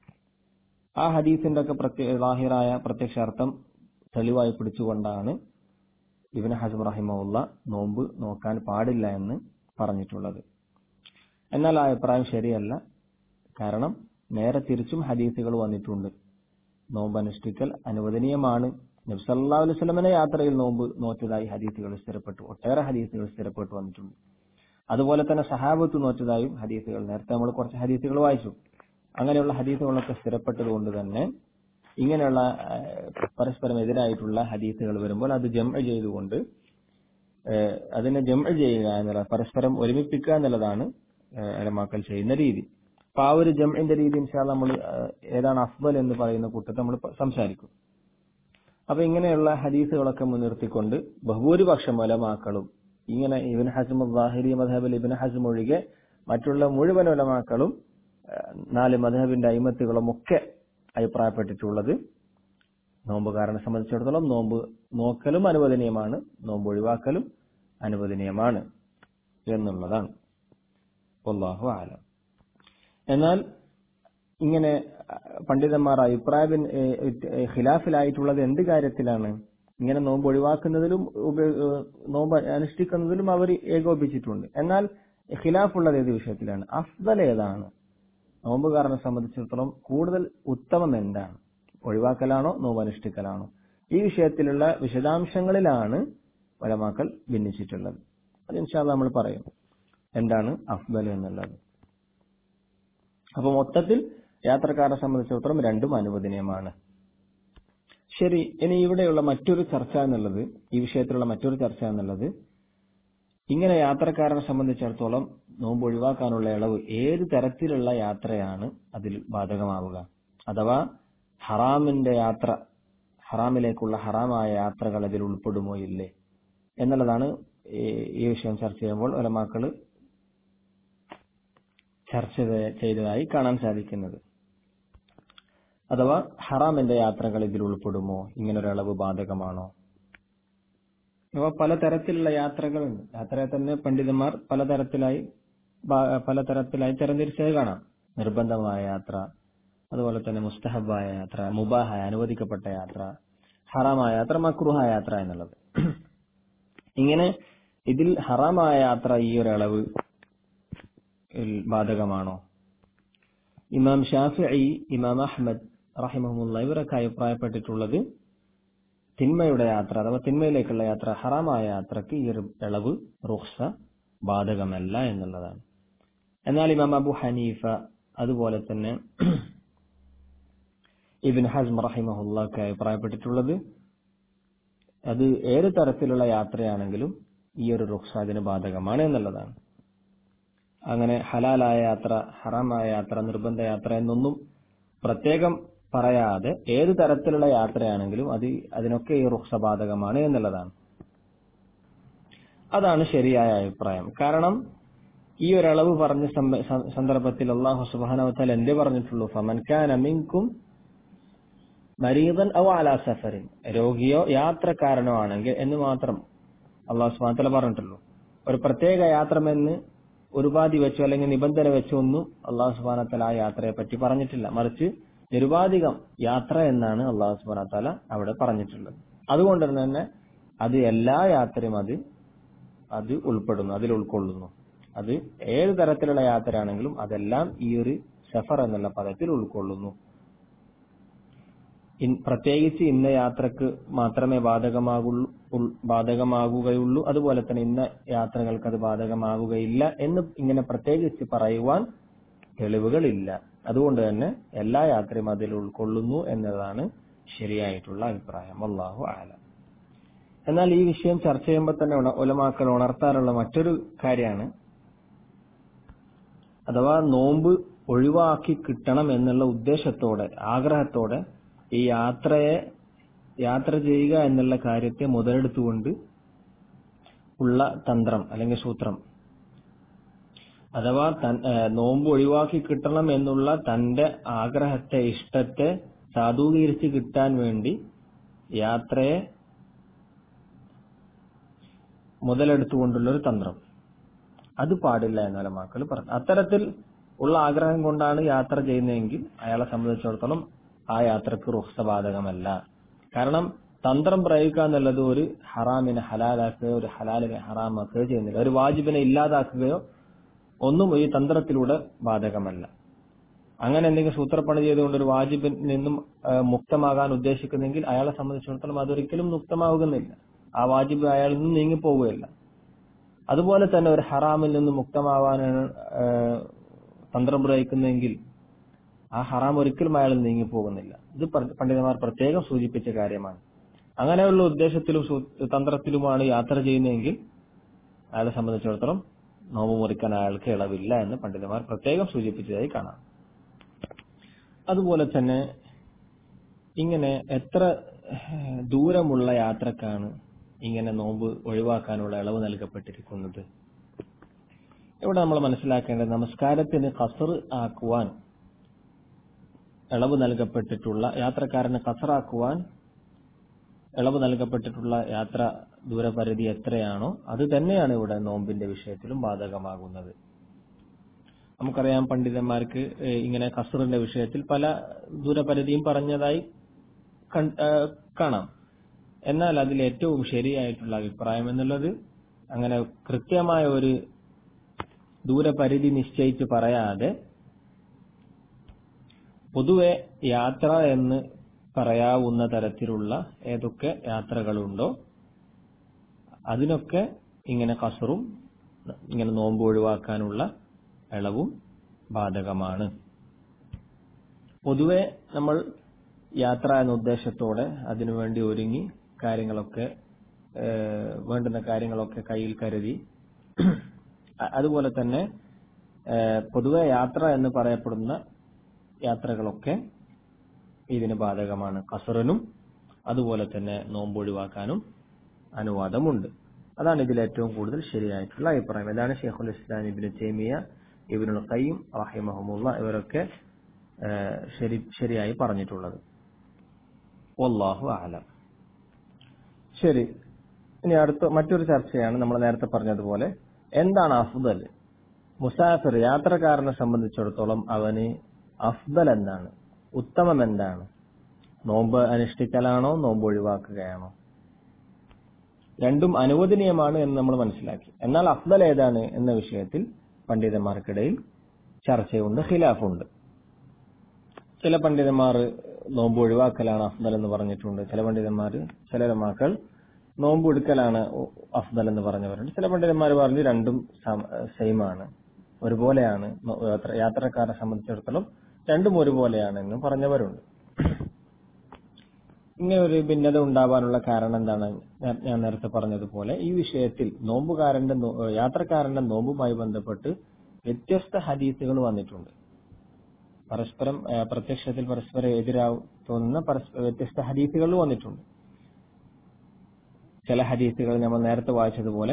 ആ ഹദീസിന്റെ ഒക്കെ പ്രത്യേക ലാഹിറായ പ്രത്യക്ഷാർത്ഥം തെളിവായി പിടിച്ചുകൊണ്ടാണ് ഇബിന് ഹസം റഹിമുള്ള നോമ്പ് നോക്കാൻ പാടില്ല എന്ന് പറഞ്ഞിട്ടുള്ളത് എന്നാൽ ആ അഭിപ്രായം ശരിയല്ല കാരണം നേരെ തിരിച്ചും ഹദീസുകൾ വന്നിട്ടുണ്ട് നോമ്പ് അനുഷ്ഠിക്കൽ അനുവദനീയമാണ് നബ്സല്ലാ അലൈഹി സ്വലമിനെ യാത്രയിൽ നോമ്പ് നോറ്റതായി ഹദീസുകൾ സ്ഥിരപ്പെട്ടു ഒട്ടേറെ ഹദീസുകൾ സ്ഥിരപ്പെട്ടു വന്നിട്ടുണ്ട് അതുപോലെ തന്നെ സഹാബത്ത് നോറ്റതായും ഹദീസുകൾ നേരത്തെ നമ്മൾ കുറച്ച് ഹദീസുകൾ വായിച്ചു അങ്ങനെയുള്ള ഹദീസുകളൊക്കെ സ്ഥിരപ്പെട്ടത് കൊണ്ട് തന്നെ ഇങ്ങനെയുള്ള ഏഹ്, പരസ്പരം എതിരായിട്ടുള്ള ഹദീസുകൾ വരുമ്പോൾ അത് ജമ ചെയ്തുകൊണ്ട് ഏഹ്, അതിനെ ജമ ചെയ്യുക എന്നുള്ളത് പരസ്പരം ഒരുമിപ്പിക്കുക എന്നുള്ളതാണ് ഏഹ്, അലമാക്കൽ ചെയ്യുന്ന രീതി അപ്പൊ ആ ഒരു ജംഇന്റെ രീതി ഇൻഷാ നമ്മൾ ഏതാണ് അഫ്ബൽ എന്ന് പറയുന്ന കൂട്ടത്തിൽ നമ്മൾ പ- സംസാരിക്കും അപ്പൊ ഇങ്ങനെയുള്ള ഹദീസുകളൊക്കെ മുൻനിർത്തിക്കൊണ്ട് ബഹുഭൂരിപക്ഷം ഒലമാക്കളും ഇങ്ങനെ ഇബിൻ ഹസം വാഹിരി മധബിൽ ഇബിൻ ഹസം ഒഴികെ മറ്റുള്ള മുഴുവൻ ഒലമാക്കളും ഏഹ്, നാല് മധബിന്റെ അയിമത്തുകളും ഒക്കെ അഭിപ്രായപ്പെട്ടിട്ടുള്ളത് നോമ്പുകാരനെ സംബന്ധിച്ചിടത്തോളം നോമ്പ് നോക്കലും അനുവദനീയമാണ് നോമ്പ് ഒഴിവാക്കലും അനുവദനീയമാണ് എന്നുള്ളതാണ് വല്ലാഹു ആലം എന്നാൽ ഇങ്ങനെ അഹ് പണ്ഡിതന്മാർ അഭിപ്രായ ഭിന്ന- ഏഹ് ഏഹ് ഖിലാഫിലായിട്ടുള്ളത് എന്ത് കാര്യത്തിലാണ് ഇങ്ങനെ നോമ്പ് ഒഴിവാക്കുന്നതിലും ഉപ- ഏഹ് നോമ്പ് അനുഷ്ഠിക്കുന്നതിലും അവർ ഏകോപിച്ചിട്ടുണ്ട് എന്നാൽ ഖിലാഫുള്ളത് ഏത് വിഷയത്തിലാണ് അഫ്ദൽ ഏതാണ് നോമ്പുകാരനെ സംബന്ധിച്ചിടത്തോളം കൂടുതൽ ഉത്തമം എന്താണ് ഒഴിവാക്കലാണോ നോമ്പ് അനുഷ്ഠിക്കലാണോ ഈ വിഷയത്തിലുള്ള വിശദാംശങ്ങളിലാണ് വലമാക്കൾ ഭിന്നിച്ചിട്ടുള്ളത് അത് ഇൻഷാല്ല നമ്മൾ പറയും എന്താണ് അഫ്ദൽ എന്നുള്ളത് അപ്പൊ മൊത്തത്തിൽ യാത്രക്കാരെ സംബന്ധിച്ചിടത്തോളം രണ്ടും അനുവദനീയമാണ് ശരി ഇനി ഇവിടെയുള്ള മറ്റൊരു ചർച്ച എന്നുള്ളത് ഈ വിഷയത്തിലുള്ള മറ്റൊരു ചർച്ച എന്നുള്ളത് ഇങ്ങനെ യാത്രക്കാരനെ സംബന്ധിച്ചിടത്തോളം നോമ്പ് ഒഴിവാക്കാനുള്ള ഇളവ് ഏത് തരത്തിലുള്ള യാത്രയാണ് അതിൽ ബാധകമാവുക അഥവാ ഹറാമിന്റെ യാത്ര ഹറാമിലേക്കുള്ള ഹറാമായ യാത്രകൾ അതിൽ ഉൾപ്പെടുമോ ഇല്ലേ എന്നുള്ളതാണ് ഈ- ഈ വിഷയം ചർച്ച ചെയ്യുമ്പോൾ ഒലമാക്കള് ചർച്ച ചെയ്ത- ചെയ്തതായി കാണാൻ സാധിക്കുന്നത് അഥവാ ഹറാമിന്റെ യാത്രകൾ ഇതിൽ ഉൾപ്പെടുമോ ഇങ്ങനൊരു അളവ് ബാധകമാണോ അഥവാ പലതരത്തിലുള്ള യാത്രകളുണ്ട് യാത്രയെ തന്നെ പണ്ഡിതന്മാർ പലതരത്തിലായി ബാ- പലതരത്തിലായി തരംതിരിച്ചത് കാണാം നിർബന്ധമായ യാത്ര അതുപോലെ തന്നെ മുസ്തഹബായ യാത്ര മുബാഹായ അനുവദിക്കപ്പെട്ട യാത്ര ഹറാമായ യാത്ര മക്രുഹായ യാത്ര എന്നുള്ളത് ഇങ്ങനെ ഇതിൽ ഹറാമായ യാത്ര ഈ ഒരു അളവ് ൽ ബാധകമാണോ ഇമാം ഷാഫിഇ ഇമാം അഹ്മദ് റഹിമഹുല്ല ഇവരൊക്കെ അഭിപ്രായപ്പെട്ടിട്ടുള്ളത് തിന്മയുടെ യാത്ര അഥവാ തിന്മയിലേക്കുള്ള യാത്ര ഹറാമായ യാത്രക്ക് ഈ ഒരു ഇളവ് റുഹ്സ ബാധകമല്ല എന്നുള്ളതാണ് എന്നാൽ ഇമാം അബു ഹനീഫ അതുപോലെ തന്നെ ഇബിൻ ഹസ്മ റഹിമഹുല്ലക്ക് അഭിപ്രായപ്പെട്ടിട്ടുള്ളത് അത് ഏത് തരത്തിലുള്ള യാത്രയാണെങ്കിലും ഈ ഒരു റുഖ്സ അതിന് ബാധകമാണ് എന്നുള്ളതാണ് അങ്ങനെ ഹലാലായ യാത്ര ഹറാമായ യാത്ര നിർബന്ധ യാത്ര എന്നൊന്നും പ്രത്യേകം പറയാതെ ഏത് തരത്തിലുള്ള യാത്രയാണെങ്കിലും അത് അതിനൊക്കെ ഈ റുഖ്സ ബാധകമാണ് എന്നുള്ളതാണ് അതാണ് ശരിയായ അഭിപ്രായം കാരണം ഈ ഒരളവ് പറഞ്ഞ സമ്പ- സ- സന്ദർഭത്തിൽ അള്ളാഹു സുബാനവത്താൽ എന്തേ പറഞ്ഞിട്ടുള്ളൂ ഫമൻ കാന മിൻകും മരീദൻ ഔ അലാ സഫറിൻ രോഗിയോ യാത്രക്കാരനോ ആണെങ്കിൽ എന്ന് മാത്രം അള്ളാഹു സുബാനത്തല പറഞ്ഞിട്ടുള്ളൂ ഒരു പ്രത്യേക യാത്രമെന്ന് ഒരു ഉപാധി വെച്ചോ അല്ലെങ്കിൽ നിബന്ധന വെച്ചോ ഒന്നും അള്ളാഹു സുബാനത്തല ആ യാത്രയെ പറ്റി പറഞ്ഞിട്ടില്ല മറിച്ച് നിരുപാധികം യാത്ര എന്നാണ് അള്ളാഹു സുബാനത്തല അവിടെ പറഞ്ഞിട്ടുള്ളത് അതുകൊണ്ട് തന്നെ അത് എല്ലാ യാത്രയും അത് അത് ഉൾപ്പെടുന്നു അതിൽ ഉൾക്കൊള്ളുന്നു അത് ഏത് തരത്തിലുള്ള യാത്രയാണെങ്കിലും അതെല്ലാം ഈ ഒരു സഫർ എന്നുള്ള പദത്തിൽ ഉൾക്കൊള്ളുന്നു ഇൻ- പ്രത്യേകിച്ച് ഇന്ന യാത്രക്ക് മാത്രമേ ബാധകമാകുള്ളൂ ഉൾ- ബാധകമാകുകയുള്ളൂ അതുപോലെ തന്നെ ഇന്ന യാത്രകൾക്ക് അത് ബാധകമാകുകയില്ല എന്ന് ഇങ്ങനെ പ്രത്യേകിച്ച് പറയുവാൻ തെളിവുകളില്ല അതുകൊണ്ട് തന്നെ എല്ലാ യാത്രയും അതിൽ ഉൾക്കൊള്ളുന്നു എന്നതാണ് ശരിയായിട്ടുള്ള അഭിപ്രായം അള്ളാഹു ആലം എന്നാൽ ഈ വിഷയം ചർച്ച ചെയ്യുമ്പോൾ തന്നെ ഉണ- ഉലമാക്കൾ ഉണർത്താറുള്ള മറ്റൊരു കാര്യമാണ് അഥവാ നോമ്പ് ഒഴിവാക്കി കിട്ടണം എന്നുള്ള ഉദ്ദേശത്തോടെ ആഗ്രഹത്തോടെ ഈ യാത്രയെ യാത്ര ചെയ്യുക എന്നുള്ള കാര്യത്തെ മുതലെടുത്തുകൊണ്ട് ഉള്ള തന്ത്രം അല്ലെങ്കിൽ സൂത്രം അഥവാ തൻ- ഏഹ് നോമ്പ് ഒഴിവാക്കി കിട്ടണം എന്നുള്ള തന്റെ ആഗ്രഹത്തെ ഇഷ്ടത്തെ സാധൂകരിച്ച് കിട്ടാൻ വേണ്ടി യാത്രയെ മുതലെടുത്തുകൊണ്ടുള്ള ഒരു തന്ത്രം അത് പാടില്ല എന്ന് ഉലമാക്കൾ പറഞ്ഞു അത്തരത്തിൽ ഉള്ള ആഗ്രഹം കൊണ്ടാണ് യാത്ര ചെയ്യുന്നതെങ്കിൽ അയാളെ സംബന്ധിച്ചിടത്തോളം ആ യാത്രക്ക് റുഹ്സ ബാധകമല്ല കാരണം തന്ത്രം പ്രയോഗിക്കുക എന്നുള്ളത് ഒരു ഹറാമിനെ ഹലാലാക്കുകയോ ഒരു ഹലാലിനെ ഹറാമാക്കുകയോ ചെയ്യുന്നില്ല ഒരു വാജിബിനെ ഇല്ലാതാക്കുകയോ ഒന്നും ഈ തന്ത്രത്തിലൂടെ ബാധകമല്ല അങ്ങനെ എന്തെങ്കിലും സൂത്രപ്പണി ചെയ്തുകൊണ്ട് ഒരു വാജിബിൽ നിന്നും ആ, മുക്തമാകാൻ ഉദ്ദേശിക്കുന്നെങ്കിൽ അയാളെ സംബന്ധിച്ചിടത്തോളം അതൊരിക്കലും മുക്തമാകുന്നില്ല ആ വാജിബ് അയാളിൽ നിന്ന് നീങ്ങിപ്പോവുകയില്ല അതുപോലെ തന്നെ ഒരു ഹറാമിൽ നിന്ന് മുക്തമാവാനാണ് ആ, തന്ത്രം പ്രയോഗിക്കുന്നതെങ്കിൽ ആ ഹറാം ഒരിക്കലും അയാൾ നീങ്ങിപ്പോകുന്നില്ല ഇത് പ- പണ്ഡിതന്മാർ പ്രത്യേകം സൂചിപ്പിച്ച കാര്യമാണ് അങ്ങനെയുള്ള ഉദ്ദേശത്തിലും സൂ- തന്ത്രത്തിലുമാണ് യാത്ര ചെയ്യുന്നതെങ്കിൽ അയാളെ സംബന്ധിച്ചിടത്തോളം നോമ്പ് മുറിക്കാൻ അയാൾക്ക് ഇളവില്ല എന്ന് പണ്ഡിതന്മാർ പ്രത്യേകം സൂചിപ്പിച്ചതായി കാണാം അതുപോലെ തന്നെ ഇങ്ങനെ എത്ര ഏഹ്, ദൂരമുള്ള യാത്രക്കാണ് ഇങ്ങനെ നോമ്പ് ഒഴിവാക്കാനുള്ള ഇളവ് നൽകപ്പെട്ടിരിക്കുന്നത് ഇവിടെ നമ്മൾ മനസ്സിലാക്കേണ്ടത് നമസ്കാരത്തിന് കസർ ആക്കുവാൻ ഇളവ് നൽകപ്പെട്ടിട്ടുള്ള യാത്രക്കാരന് കസറാക്കുവാൻ ഇളവ് നൽകപ്പെട്ടിട്ടുള്ള യാത്ര ദൂരപരിധി എത്രയാണോ അത് തന്നെയാണ് ഇവിടെ നോമ്പിന്റെ വിഷയത്തിലും ബാധകമാകുന്നത് നമുക്കറിയാം പണ്ഡിതന്മാർക്ക് ഏഹ്, ഇങ്ങനെ കസറിന്റെ വിഷയത്തിൽ പല ദൂരപരിധിയും പറഞ്ഞതായി കൺ- ഏഹ്, കാണാം എന്നാൽ അതിൽ ഏറ്റവും ശരിയായിട്ടുള്ള അഭിപ്രായം എന്നുള്ളത് അങ്ങനെ കൃത്യമായ ഒരു ദൂരപരിധി നിശ്ചയിച്ച് പറയാതെ പൊതുവെ യാത്ര എന്ന് പറയാവുന്ന തരത്തിലുള്ള ഏതൊക്കെ യാത്രകളുണ്ടോ അതിനൊക്കെ ഇങ്ങനെ കസറും ഇങ്ങനെ നോമ്പ് ഒഴിവാക്കാനുള്ള ഇളവും ബാധകമാണ് പൊതുവെ നമ്മൾ യാത്ര എന്ന ഉദ്ദേശത്തോടെ അതിനുവേണ്ടി ഒരുങ്ങി കാര്യങ്ങളൊക്കെ ഏഹ്, വേണ്ടുന്ന കാര്യങ്ങളൊക്കെ കയ്യിൽ കരുതി അ- അതുപോലെ തന്നെ ഏഹ്, പൊതുവെ യാത്ര എന്ന് പറയപ്പെടുന്ന യാത്രകളൊക്കെ ഇതിന് ബാധകമാണ് കസറിനും അതുപോലെ തന്നെ നോമ്പ് ഒഴിവാക്കാനും അനുവാദമുണ്ട് അതാണ് ഇതിൽ ഏറ്റവും കൂടുതൽ ശരിയായിട്ടുള്ള അഭിപ്രായം ഇതാണ് ഷെയ്ഖുൽ ഇസ്ലാം ഇബിന് തേമിയ ഇബിനുൽ ഖയ്യിം റഹിമഹമുള്ള ഇവരൊക്കെ ഏഹ്, ശരി ശരിയായി പറഞ്ഞിട്ടുള്ളത് വല്ലാഹു അലം ശരി ഇനി അടുത്ത മറ്റൊരു ചർച്ചയാണ് നമ്മൾ നേരത്തെ പറഞ്ഞതുപോലെ എന്താണ് അഫ്ദൽ മുസാഫിർ യാത്രക്കാരനെ സംബന്ധിച്ചിടത്തോളം അവന് അഫ്ദൽ എന്താണ് ഉത്തമം എന്താണ് നോമ്പ് അനുഷ്ഠിക്കലാണോ നോമ്പ് ഒഴിവാക്കുകയാണോ രണ്ടും അനുവദനീയമാണ് എന്ന് നമ്മൾ മനസ്സിലാക്കി എന്നാൽ അഫ്ദൽ ഏതാണ് എന്ന വിഷയത്തിൽ പണ്ഡിതന്മാർക്കിടയിൽ ചർച്ചയുണ്ട് ഖിലാഫുണ്ട് ചില പണ്ഡിതന്മാർ നോമ്പ് ഒഴിവാക്കലാണ് അഫ്ദൽ എന്ന് പറഞ്ഞിട്ടുണ്ട് ചില പണ്ഡിതന്മാർ ചില ഉലമാക്കൾ നോമ്പ് എടുക്കലാണ് അഫ്ദൽ എന്ന് പറഞ്ഞവരുണ്ട് ചില പണ്ഡിതന്മാർ പറഞ്ഞു രണ്ടും സെയിം ആണ് ഒരുപോലെയാണ് നോ- യാത്ര- യാത്രക്കാരെ സംബന്ധിച്ചിടത്തോളം രണ്ടും ഒരുപോലെയാണ് എന്ന് പറഞ്ഞവരുണ്ട് ഇങ്ങനെ ഒരു ഭിന്നത ഉണ്ടാവാനുള്ള കാരണം എന്താണ് ഞാൻ- ഞാൻ നേരത്തെ പറഞ്ഞതുപോലെ ഈ വിഷയത്തിൽ നോമ്പുകാരന്റെ നോ- യാത്രക്കാരന്റെ നോമ്പുമായി ബന്ധപ്പെട്ട് വ്യത്യസ്ത ഹദീസുകൾ വന്നിട്ടുണ്ട് പരസ്പരം ആ, പ്രത്യക്ഷത്തിൽ പരസ്പരം എതിരാവ് തോന്നുന്ന പരസ്പര വ്യത്യസ്ത ഹദീസുകൾ വന്നിട്ടുണ്ട് ചില ഹദീസുകൾ നമ്മൾ നേരത്തെ വായിച്ചതുപോലെ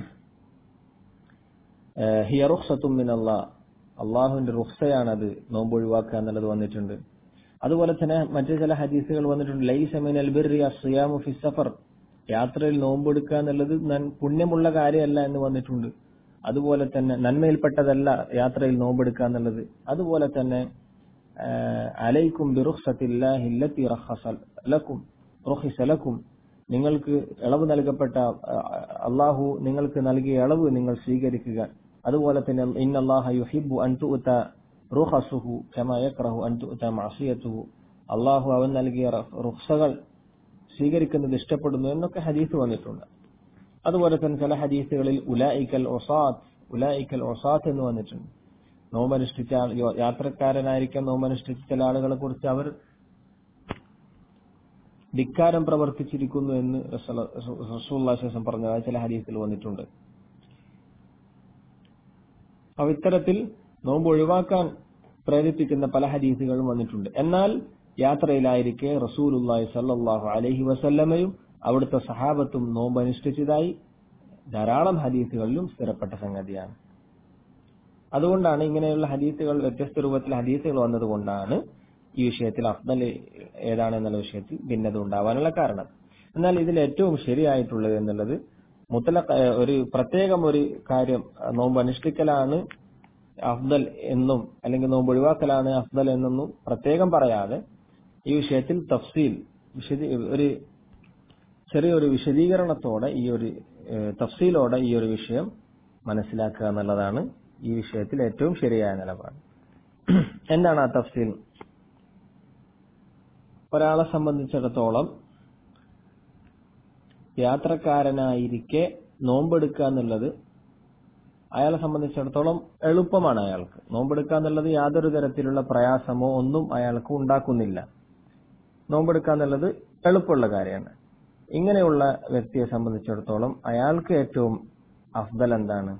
ഹിയ റുഖ്സത്തും മിനല്ലാ അള്ളാഹുവിന്റെ റുഖ്സയാണത് നോമ്പ് ഒഴിവാക്കുക എന്നുള്ളത് വന്നിട്ടുണ്ട് അതുപോലെ തന്നെ മറ്റു ചില ഹദീസുകൾ വന്നിട്ടുണ്ട് ലൈസ മിനൽ ബിർരി അസ്യാമു ഫി സഫർ യാത്രയിൽ നോമ്പെടുക്കുക എന്നുള്ളത് നൻ- പുണ്യമുള്ള കാര്യമല്ല എന്ന് വന്നിട്ടുണ്ട് അതുപോലെ തന്നെ നന്മയിൽപ്പെട്ടതല്ല യാത്രയിൽ നോമ്പെടുക്കുക എന്നുള്ളത് അതുപോലെ തന്നെ ആഹ്, അലൈക്കും ബിറുഖ്സത്തില്ലാഹി ഇല്ലത്തി റഖസ ലക്കും റുഖിസ ലക്കും നിങ്ങൾക്ക് ഇളവ് നൽകപ്പെട്ട ആഹ്, അള്ളാഹു നിങ്ങൾക്ക് നൽകിയ ഇളവ് നിങ്ങൾ സ്വീകരിക്കുക അതുപോലെ തന്നെ ഇന്നല്ലാഹ യുഹിബ്ബു അൻ തുഅത റുഖസുഹു കമാ യക്റഹു അൻ തുഅത മഅസിയതുഹു അള്ളാഹു അവൻ നൽകിയ റ- റുഖ്സകൾ സ്വീകരിക്കുന്നത് ഇഷ്ടപ്പെടുന്നു എന്നൊക്കെ ഹദീസ് വന്നിട്ടുണ്ട് അതുപോലെ തന്നെ ചില ഹദീസുകളിൽ ഉലായിക്കൽ ഒസാത്ത് ഉലായിക്കൽ ഒസാത്ത് എന്ന് വന്നിട്ടുണ്ട് നോമ്പനുഷ്ഠിച്ച ആൾ യോ- യാത്രക്കാരനായിരിക്കാം നോമ്പനുഷ്ഠിച്ച ചില ആളുകളെ കുറിച്ച് അവർ ധിക്കാരം പ്രവർത്തിച്ചിരിക്കുന്നു എന്ന് റസൂല്ലാശേഷം പറഞ്ഞതായി ചില ഹദീസിൽ വന്നിട്ടുണ്ട് അപ്പൊ ഇത്തരത്തിൽ നോമ്പ് ഒഴിവാക്കാൻ പ്രേരിപ്പിക്കുന്ന പല ഹദീസുകളും വന്നിട്ടുണ്ട് എന്നാൽ യാത്രയിലായിരിക്കെ റസൂലുള്ളാഹി സല്ലല്ലാഹു അലൈഹി വസല്ലമയും അവിടുത്തെ സഹാബത്തും നോമ്പ് അനുഷ്ഠിച്ചതായി ധാരാളം ഹദീസുകളിലും സ്ഥിരപ്പെട്ട സംഗതിയാണ് അതുകൊണ്ടാണ് ഇങ്ങനെയുള്ള ഹദീസുകൾ വ്യത്യസ്ത രൂപത്തിൽ ഹദീസുകൾ വന്നതുകൊണ്ടാണ് ഈ വിഷയത്തിൽ അഫ്ദൽ ഏതാണ് എന്നുള്ള വിഷയത്തിൽ ഭിന്നത ഉണ്ടാവാനുള്ള കാരണം എന്നാൽ ഇതിൽ ഏറ്റവും ശരിയായിട്ടുള്ളത് എന്നുള്ളത് മുത്തല ഒരു പ്രത്യേകം ഒരു കാര്യം നോമ്പ് അനുഷ്ഠിക്കലാണ് അഫ്ദൽ എന്നും അല്ലെങ്കിൽ നോമ്പ് ഒഴിവാക്കലാണ് അഫ്ദൽ എന്നൊന്നും പ്രത്യേകം പറയാതെ ഈ വിഷയത്തിൽ തഫ്സീൽ വിശദീ ഒരു ചെറിയൊരു വിശദീകരണത്തോടെ ഈ ഒരു ഏഹ്, തഫ്സീലോടെ ഈ ഒരു വിഷയം മനസ്സിലാക്കുക എന്നുള്ളതാണ് ഈ വിഷയത്തിൽ ഏറ്റവും ശരിയായ നിലപാട് എന്താണ് ആ തഫ്സീൽ ഒരാളെ സംബന്ധിച്ചിടത്തോളം യാത്രക്കാരനായിരിക്കെ നോമ്പെടുക്കുക എന്നുള്ളത് അയാളെ സംബന്ധിച്ചിടത്തോളം എളുപ്പമാണ് അയാൾക്ക് നോമ്പെടുക്കുക എന്നുള്ളത് യാതൊരു തരത്തിലുള്ള പ്രയാസമോ ഒന്നും അയാൾക്ക് ഉണ്ടാക്കുന്നില്ല നോമ്പെടുക്കുക എന്നുള്ളത് എളുപ്പമുള്ള കാര്യമാണ് ഇങ്ങനെയുള്ള വ്യക്തിയെ സംബന്ധിച്ചിടത്തോളം അയാൾക്ക് ഏറ്റവും അഫ്ദൽ എന്താണ്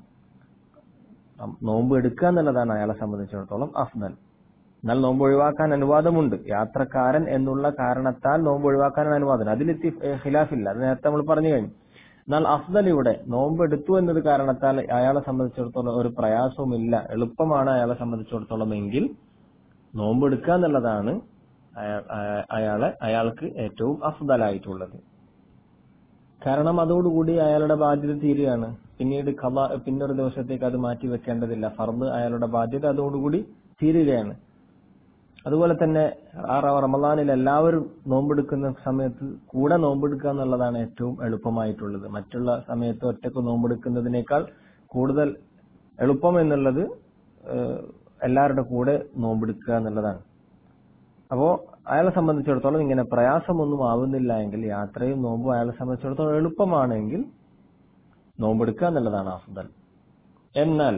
അം- നോമ്പ് എടുക്കുക എന്നുള്ളതാണ് അയാളെ സംബന്ധിച്ചിടത്തോളം അഫ്ദൽ എന്നാൽ നോമ്പ് ഒഴിവാക്കാൻ അനുവാദമുണ്ട് യാത്രക്കാരൻ എന്നുള്ള കാരണത്താൽ നോമ്പ് ഒഴിവാക്കാൻ അനുവാദം അതിലെത്തി ഖിലാഫില്ല അത് നേരത്തെ നമ്മൾ പറഞ്ഞു കഴിഞ്ഞു എന്നാൽ അഫ്ദൽ ഇവിടെ നോമ്പ് എടുത്തു എന്നത് കാരണത്താൽ അയാളെ സംബന്ധിച്ചിടത്തോളം ഒരു പ്രയാസവുമില്ല എളുപ്പമാണ് അയാളെ സംബന്ധിച്ചിടത്തോളം എങ്കിൽ നോമ്പ് എടുക്കുക എന്നുള്ളതാണ് അയാ- അയാ- അയാളെ അയാൾക്ക് ഏറ്റവും അഫ്ദലായിട്ടുള്ളത് കാരണം അതോടുകൂടി അയാളുടെ ബാധ്യത തീരുകയാണ് പിന്നീട് കഥ പിന്നൊരു ദിവസത്തേക്ക് അത് മാറ്റി വെക്കേണ്ടതില്ല ഫർദ് അയാളുടെ ബാധ്യത അതോടുകൂടി തീരുകയാണ് അതുപോലെ തന്നെ ആ റ- റമദാനിൽ എല്ലാവരും നോമ്പെടുക്കുന്ന സമയത്ത് കൂടെ നോമ്പെടുക്കുക എന്നുള്ളതാണ് ഏറ്റവും എളുപ്പമായിട്ടുള്ളത് മറ്റുള്ള സമയത്ത് ഒറ്റക്ക് നോമ്പെടുക്കുന്നതിനേക്കാൾ കൂടുതൽ എളുപ്പം എന്നുള്ളത് ഏഹ്, എല്ലാവരുടെ കൂടെ നോമ്പെടുക്കുക എന്നുള്ളതാണ് അപ്പോ അയാളെ സംബന്ധിച്ചിടത്തോളം ഇങ്ങനെ പ്രയാസമൊന്നും ആവുന്നില്ല എങ്കിൽ യാത്രയും നോമ്പും അയാളെ സംബന്ധിച്ചിടത്തോളം എളുപ്പമാണെങ്കിൽ നോമ്പെടുക്കുക എന്നുള്ളതാണ് അഫ്ദൽ എന്നാൽ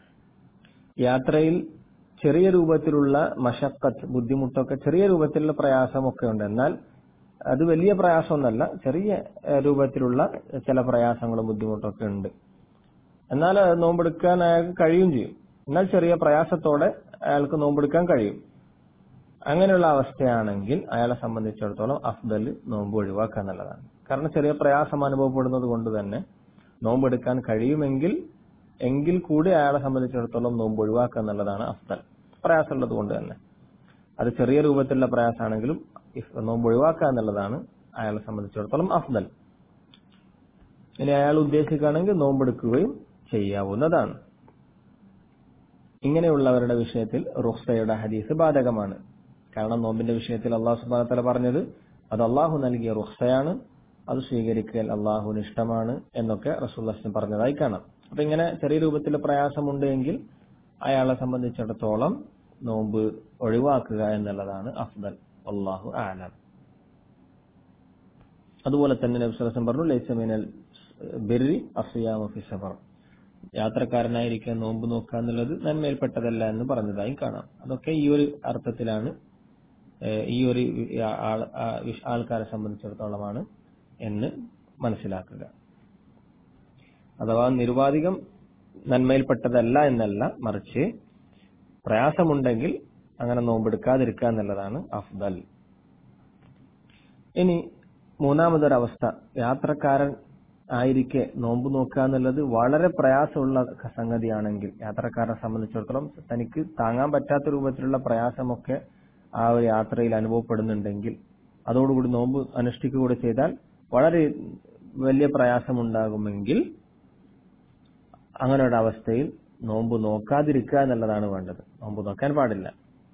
യാത്രയിൽ ചെറിയ രൂപത്തിലുള്ള മഷക്കത്ത് ബുദ്ധിമുട്ടൊക്കെ ചെറിയ രൂപത്തിലുള്ള പ്രയാസമൊക്കെ ഉണ്ട് എന്നാൽ അത് വലിയ പ്രയാസമൊന്നല്ല ചെറിയ ഏഹ്, രൂപത്തിലുള്ള ചില പ്രയാസങ്ങളും ബുദ്ധിമുട്ടൊക്കെ ഉണ്ട് എന്നാൽ അത് നോമ്പെടുക്കാൻ അയാൾക്ക് കഴിയും ചെയ്യും എന്നാൽ ചെറിയ പ്രയാസത്തോടെ അയാൾക്ക് നോമ്പെടുക്കാൻ കഴിയും അങ്ങനെയുള്ള അവസ്ഥയാണെങ്കിൽ അയാളെ സംബന്ധിച്ചിടത്തോളം അഫ്ദൽ നോമ്പ് ഒഴിവാക്കുക എന്നുള്ളതാണ് കാരണം ചെറിയ പ്രയാസം അനുഭവപ്പെടുന്നത് കൊണ്ട് തന്നെ നോമ്പെടുക്കാൻ കഴിയുമെങ്കിൽ എങ്കിൽ കൂടി അയാളെ സംബന്ധിച്ചിടത്തോളം നോമ്പ് ഒഴിവാക്കുക എന്നുള്ളതാണ് അഫ്ദൽ പ്രയാസമുള്ളത് കൊണ്ട് തന്നെ അത് ചെറിയ രൂപത്തിലുള്ള പ്രയാസമാണെങ്കിലും ഇഫ് നോമ്പ് ഒഴിവാക്കുക എന്നുള്ളതാണ് അയാളെ സംബന്ധിച്ചിടത്തോളം അഫ്ദൽ ഇനി അയാൾ ഉദ്ദേശിക്കുകയാണെങ്കിൽ നോമ്പെടുക്കുകയും ചെയ്യാവുന്നതാണ് ഇങ്ങനെയുള്ളവരുടെ വിഷയത്തിൽ റുഖ്സയുടെ ഹദീസ് ബാധകമാണ് കാരണം നോമ്പിന്റെ വിഷയത്തിൽ അള്ളാഹു സുബ്ഹാനഹു വ തആല പറഞ്ഞത് അത് അള്ളാഹു നൽകിയ റുഖ്സയാണ് അത് സ്വീകരിക്കൽ അള്ളാഹുവിന് ഇഷ്ടമാണ് എന്നൊക്കെ റസൂൽ പറഞ്ഞതായി കാണാം അപ്പൊ ഇങ്ങനെ ചെറിയ രൂപത്തിൽ പ്രയാസമുണ്ട് എങ്കിൽ അയാളെ സംബന്ധിച്ചിടത്തോളം നോമ്പ് ഒഴിവാക്കുക എന്നുള്ളതാണ് അഫ്ദൽ അള്ളാഹു ആലം അതുപോലെ തന്നെ നബി സ്വല്ലല്ലാഹു അലൈഹി വസല്ലം പറഞ്ഞു ലൈസ മിനൽ ബിർരി അസിയാമു ഫി സഫർ യാത്രക്കാരനായിരിക്കാൻ നോമ്പ് നോക്കുക എന്നുള്ളത് നന്മയിൽപ്പെട്ടതല്ല എന്ന് പറഞ്ഞതായും കാണാം അതൊക്കെ ഈ ഒരു അർത്ഥത്തിലാണ് ഏഹ് ഈ ഒരു ആൾ- ആ- വിഷ- ആൾക്കാരെ സംബന്ധിച്ചിടത്തോളമാണ് എന്ന് മനസ്സിലാക്കുക അഥവാ നിരുപാധികം നന്മയിൽപ്പെട്ടതല്ല എന്നല്ല മറിച്ച് പ്രയാസമുണ്ടെങ്കിൽ അങ്ങനെ നോമ്പെടുക്കാതിരിക്കുക എന്നുള്ളതാണ് അഫ്ദൽ ഇനി മൂന്നാമതൊരവസ്ഥ യാത്രക്കാരൻ ആയിരിക്കെ നോമ്പ് നോക്കുക എന്നുള്ളത് വളരെ പ്രയാസമുള്ള സംഗതിയാണെങ്കിൽ യാത്രക്കാരനെ സംബന്ധിച്ചിടത്തോളം തനിക്ക് താങ്ങാൻ പറ്റാത്ത രൂപത്തിലുള്ള പ്രയാസമൊക്കെ ആ ഒരു യാത്രയിൽ അനുഭവപ്പെടുന്നുണ്ടെങ്കിൽ അതോടുകൂടി നോമ്പ് അനുഷ്ഠിക്കുക കൂടെ ചെയ്താൽ വളരെ വലിയ പ്രയാസമുണ്ടാകുമെങ്കിൽ അങ്ങനെ ഒരു അവസ്ഥയിൽ നോമ്പ് നോക്കാതിരിക്കുക എന്നുള്ളതാണ് വേണ്ടത് നോമ്പ് നോക്കാൻ പാടില്ല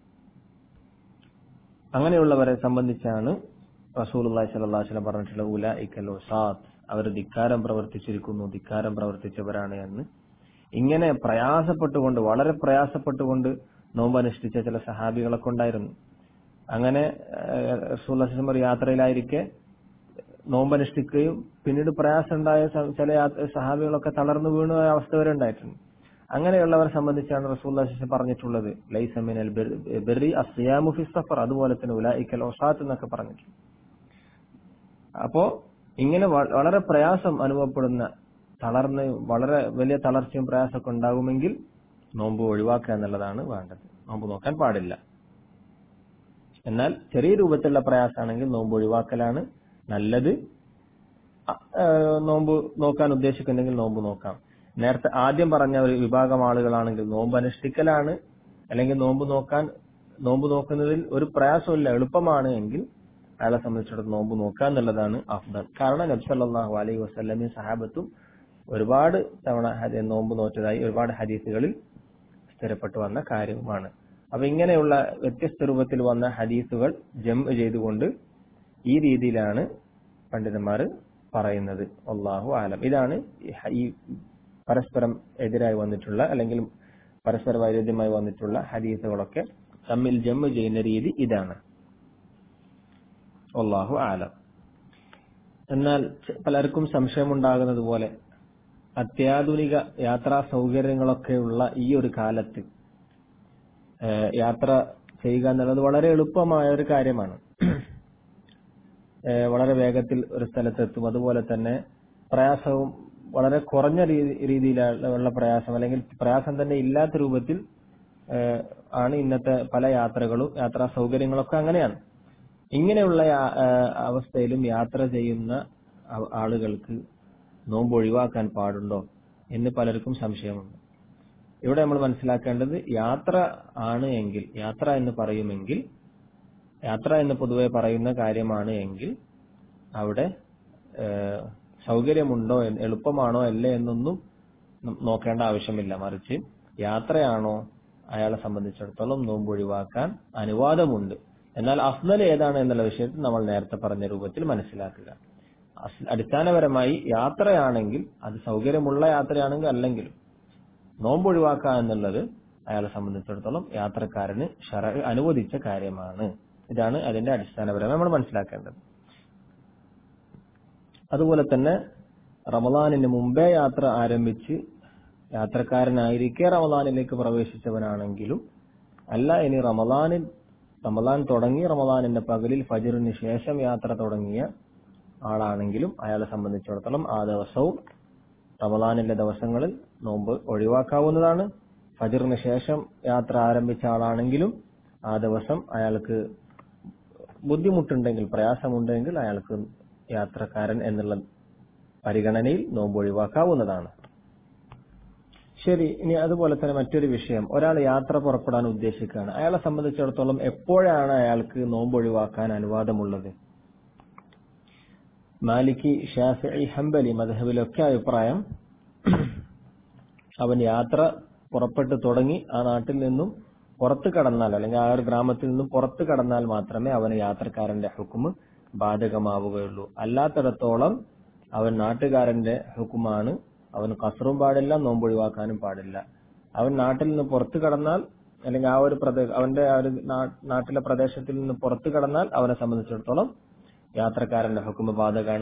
അങ്ങനെയുള്ളവരെ സംബന്ധിച്ചാണ് റസൂലുള്ളാഹി സ്വല്ലല്ലാഹു അലൈഹി വസല്ലം പറഞ്ഞിട്ടുള്ള ഉലൈക്കൽ ഉസാത്ത് അവർ ധിക്കാരം പ്രവർത്തിച്ചിരിക്കുന്നു ധിക്കാരം പ്രവർത്തിച്ചവരാണ് എന്ന് ഇങ്ങനെ പ്രയാസപ്പെട്ടുകൊണ്ട് വളരെ പ്രയാസപ്പെട്ടുകൊണ്ട് നോമ്പ് അനുഷ്ഠിച്ച ചില സഹാബികളൊക്കെ ഉണ്ടായിരുന്നു അങ്ങനെ റസൂൽ ഒരു യാത്രയിലായിരിക്കെ നോമ്പ് അനുഷ്ഠിക്കുകയും പിന്നീട് പ്രയാസം ഉണ്ടായ സ- ചില യാത്ര- സഹാബികളൊക്കെ തളർന്നു വീണ അവസ്ഥ വരെ ഉണ്ടായിട്ടുണ്ട് അങ്ങനെയുള്ളവരെ സംബന്ധിച്ചാണ് റസൂൽ പറഞ്ഞിട്ടുള്ളത് ലൈസമിനൽ ബെറി അസിയാമു ഫി സഫർ അതുപോലെ തന്നെ ഉലായിക്കൽ ഒസാത്ത് എന്നൊക്കെ പറഞ്ഞിട്ടുണ്ട് അപ്പോ ഇങ്ങനെ വ- വളരെ പ്രയാസം അനുഭവപ്പെടുന്ന തളർന്ന് വളരെ വലിയ തളർച്ചയും പ്രയാസമൊക്കെ ഉണ്ടാകുമെങ്കിൽ നോമ്പ് ഒഴിവാക്കുക എന്നുള്ളതാണ് വേണ്ടത് നോമ്പ് നോക്കാൻ പാടില്ല എന്നാൽ ചെറിയ രൂപത്തിലുള്ള പ്രയാസമാണെങ്കിൽ നോമ്പ് ഒഴിവാക്കലാണ് നല്ലത് അ- ഏഹ് നോമ്പ് നോക്കാൻ ഉദ്ദേശിക്കുന്നെങ്കിൽ നോമ്പ് നോക്കാം നേരത്തെ ആദ്യം പറഞ്ഞ ഒരു വിഭാഗം ആളുകളാണെങ്കിൽ നോമ്പ് അനുഷ്ഠിക്കലാണ് അല്ലെങ്കിൽ നോമ്പ് നോക്കാൻ നോമ്പ് നോക്കുന്നതിൽ ഒരു പ്രയാസമില്ല എളുപ്പമാണ് എങ്കിൽ അയാളെ സംബന്ധിച്ചിടത്തോളം നോമ്പ് നോക്കുക എന്നുള്ളതാണ് അഫ്ദൽ കാരണം നബി സല്ലല്ലാഹു അലൈഹി വസല്ലമയും സഹാബത്തും ഒരുപാട് തവണ ഹദി- നോമ്പ് നോറ്റതായി ഒരുപാട് ഹദീസുകളിൽ സ്ഥിരപ്പെട്ടു വന്ന കാര്യവുമാണ് അപ്പൊ ഇങ്ങനെയുള്ള വ്യത്യസ്ത രൂപത്തിൽ വന്ന ഹദീസുകൾ ജം ചെയ്തുകൊണ്ട് ഈ രീതിയിലാണ് പണ്ഡിതന്മാർ പറയുന്നത് അള്ളാഹു ആലം ഇതാണ് ഈ ഹ- ഈ പരസ്പരം എതിരായി വന്നിട്ടുള്ള അല്ലെങ്കിൽ പരസ്പര വൈരുദ്ധ്യമായി വന്നിട്ടുള്ള ഹദീസുകളൊക്കെ തമ്മിൽ ജമ്മ് ചെയ്യുന്ന രീതി ഇതാണ് അള്ളാഹു ആലം എന്നാൽ ച- പലർക്കും സംശയമുണ്ടാകുന്നത് പോലെ അത്യാധുനിക യാത്രാ സൗകര്യങ്ങളൊക്കെയുള്ള ഈ ഒരു കാലത്ത് ഏഹ് യാത്ര ചെയ്യുക എന്നുള്ളത് വളരെ എളുപ്പമായ ഒരു കാര്യമാണ് ഏഹ് വളരെ വേഗത്തിൽ ഒരു സ്ഥലത്തെത്തും അതുപോലെ തന്നെ പ്രയാസവും വളരെ കുറഞ്ഞ രീതി രീതിയിലുള്ള പ്രയാസം അല്ലെങ്കിൽ പ്രയാസം തന്നെ ഇല്ലാത്ത രൂപത്തിൽ ഏഹ് ആണ് ഇന്നത്തെ പല യാത്രകളും യാത്രാ സൗകര്യങ്ങളൊക്കെ അങ്ങനെയാണ് ഇങ്ങനെയുള്ള യാ- ഏഹ് അവസ്ഥയിലും യാത്ര ചെയ്യുന്ന ആ- ആളുകൾക്ക് നോമ്പ് ഒഴിവാക്കാൻ പാടുണ്ടോ എന്ന് പലർക്കും സംശയമുണ്ട് ഇവിടെ നമ്മൾ മനസ്സിലാക്കേണ്ടത് യാത്ര ആണ് എങ്കിൽ യാത്ര എന്ന് പറയുമെങ്കിൽ യാത്ര എന്ന് പൊതുവെ പറയുന്ന കാര്യമാണ് എങ്കിൽ അവിടെ ഏഹ്, സൗകര്യമുണ്ടോ എന്ന് എളുപ്പമാണോ അല്ലേ എന്നൊന്നും നം- നോക്കേണ്ട ആവശ്യമില്ല മറിച്ച് യാത്രയാണോ അയാളെ സംബന്ധിച്ചിടത്തോളം നോമ്പ് ഒഴിവാക്കാൻ അനുവാദമുണ്ട് എന്നാൽ അഫ്ദൽ ഏതാണ് എന്നുള്ള വിഷയത്തിൽ നമ്മൾ നേരത്തെ പറഞ്ഞ രൂപത്തിൽ മനസ്സിലാക്കുക അസ്- അടിസ്ഥാനപരമായി യാത്രയാണെങ്കിൽ അത് സൗകര്യമുള്ള യാത്രയാണെങ്കിൽ അല്ലെങ്കിലും നോമ്പ് ഒഴിവാക്കുക എന്നുള്ളത് അയാളെ സംബന്ധിച്ചിടത്തോളം യാത്രക്കാരന് ഷറ അനുവദിച്ച കാര്യമാണ് ഇതാണ് അതിന്റെ അടിസ്ഥാനപരമായി നമ്മൾ മനസ്സിലാക്കേണ്ടത് അതുപോലെ തന്നെ റമദാനിന് മുമ്പേ യാത്ര ആരംഭിച്ച് യാത്രക്കാരനായിരിക്കെ റമദാനിലേക്ക് പ്രവേശിച്ചവനാണെങ്കിലും അല്ല ഇനി റമദാനിൽ റമദാൻ തുടങ്ങി റമദാനിന്റെ പകലിൽ ഫജറിന് ശേഷം യാത്ര തുടങ്ങിയ ആളാണെങ്കിലും അയാളെ സംബന്ധിച്ചിടത്തോളം ആ ദിവസവും റമദാനിലെ ദിവസങ്ങളിൽ നോമ്പ് ഒഴിവാക്കാവുന്നതാണ് ഫജറിന് ശേഷം യാത്ര ആരംഭിച്ച ആളാണെങ്കിലും ആ ദിവസം അയാൾക്ക് ബുദ്ധിമുട്ടുണ്ടെങ്കിൽ പ്രയാസമുണ്ടെങ്കിൽ അയാൾക്ക് യാത്രക്കാരൻ എന്നുള്ള പരിഗണനയിൽ നോമ്പ് ഒഴിവാക്കാവുന്നതാണ് ശരി ഇനി അതുപോലെ തന്നെ മറ്റൊരു വിഷയം ഒരാൾ യാത്ര പുറപ്പെടാൻ ഉദ്ദേശിക്കുകയാണ് അയാളെ സംബന്ധിച്ചിടത്തോളം എപ്പോഴാണ് അയാൾക്ക് നോമ്പ് ഒഴിവാക്കാൻ അനുവാദമുള്ളത് മാലിക്കി ഷാഫി ഹംബലി മധബിലൊക്കെ അഭിപ്രായം അവൻ യാത്ര പുറപ്പെട്ടു തുടങ്ങി ആ നാട്ടിൽ നിന്നും പുറത്തു കടന്നാൽ അല്ലെങ്കിൽ ആ ഒരു ഗ്രാമത്തിൽ നിന്നും പുറത്തു കടന്നാൽ മാത്രമേ അവന് യാത്രക്കാരന്റെ ഹുക്കുമ് ബാധകമാവുകയുള്ളൂ അല്ലാത്തിടത്തോളം അവൻ നാട്ടുകാരന്റെ ഹുക്കുമാണ് അവൻ കസറും പാടില്ല നോമ്പ് ഒഴിവാക്കാനും പാടില്ല അവൻ നാട്ടിൽ നിന്ന് പുറത്തു കടന്നാൽ അല്ലെങ്കിൽ ആ ഒരു പ്രദേശ അവന്റെ ആ ഒരു നാ- നാട്ടിലെ പ്രദേശത്തിൽ നിന്ന് പുറത്തു കടന്നാൽ അവനെ സംബന്ധിച്ചിടത്തോളം യാത്രക്കാരന്റെ ഹുക്കുമ ബാധകാണ്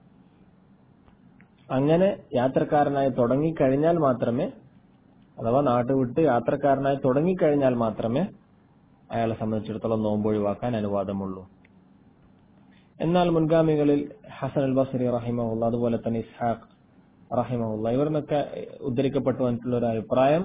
അങ്ങനെ യാത്രക്കാരനായി തുടങ്ങിക്കഴിഞ്ഞാൽ മാത്രമേ അഥവാ നാട് വിട്ട് യാത്രക്കാരനായി തുടങ്ങിക്കഴിഞ്ഞാൽ മാത്രമേ അയാളെ സംബന്ധിച്ചിടത്തോളം നോമ്പ് ഒഴിവാക്കാൻ അനുവാദമുള്ളൂ എന്നാൽ മുൻഗാമികളിൽ ഹസൻ അൽ ബസരി റഹിമഹുല്ല അതുപോലെ തന്നെ ഇസ്ഹാഖ് റഹിമഹുല്ല ഇവർ നിന്നൊക്കെ ഉദ്ധരിക്കപ്പെട്ടു വന്നിട്ടുള്ള ഒരു അഭിപ്രായം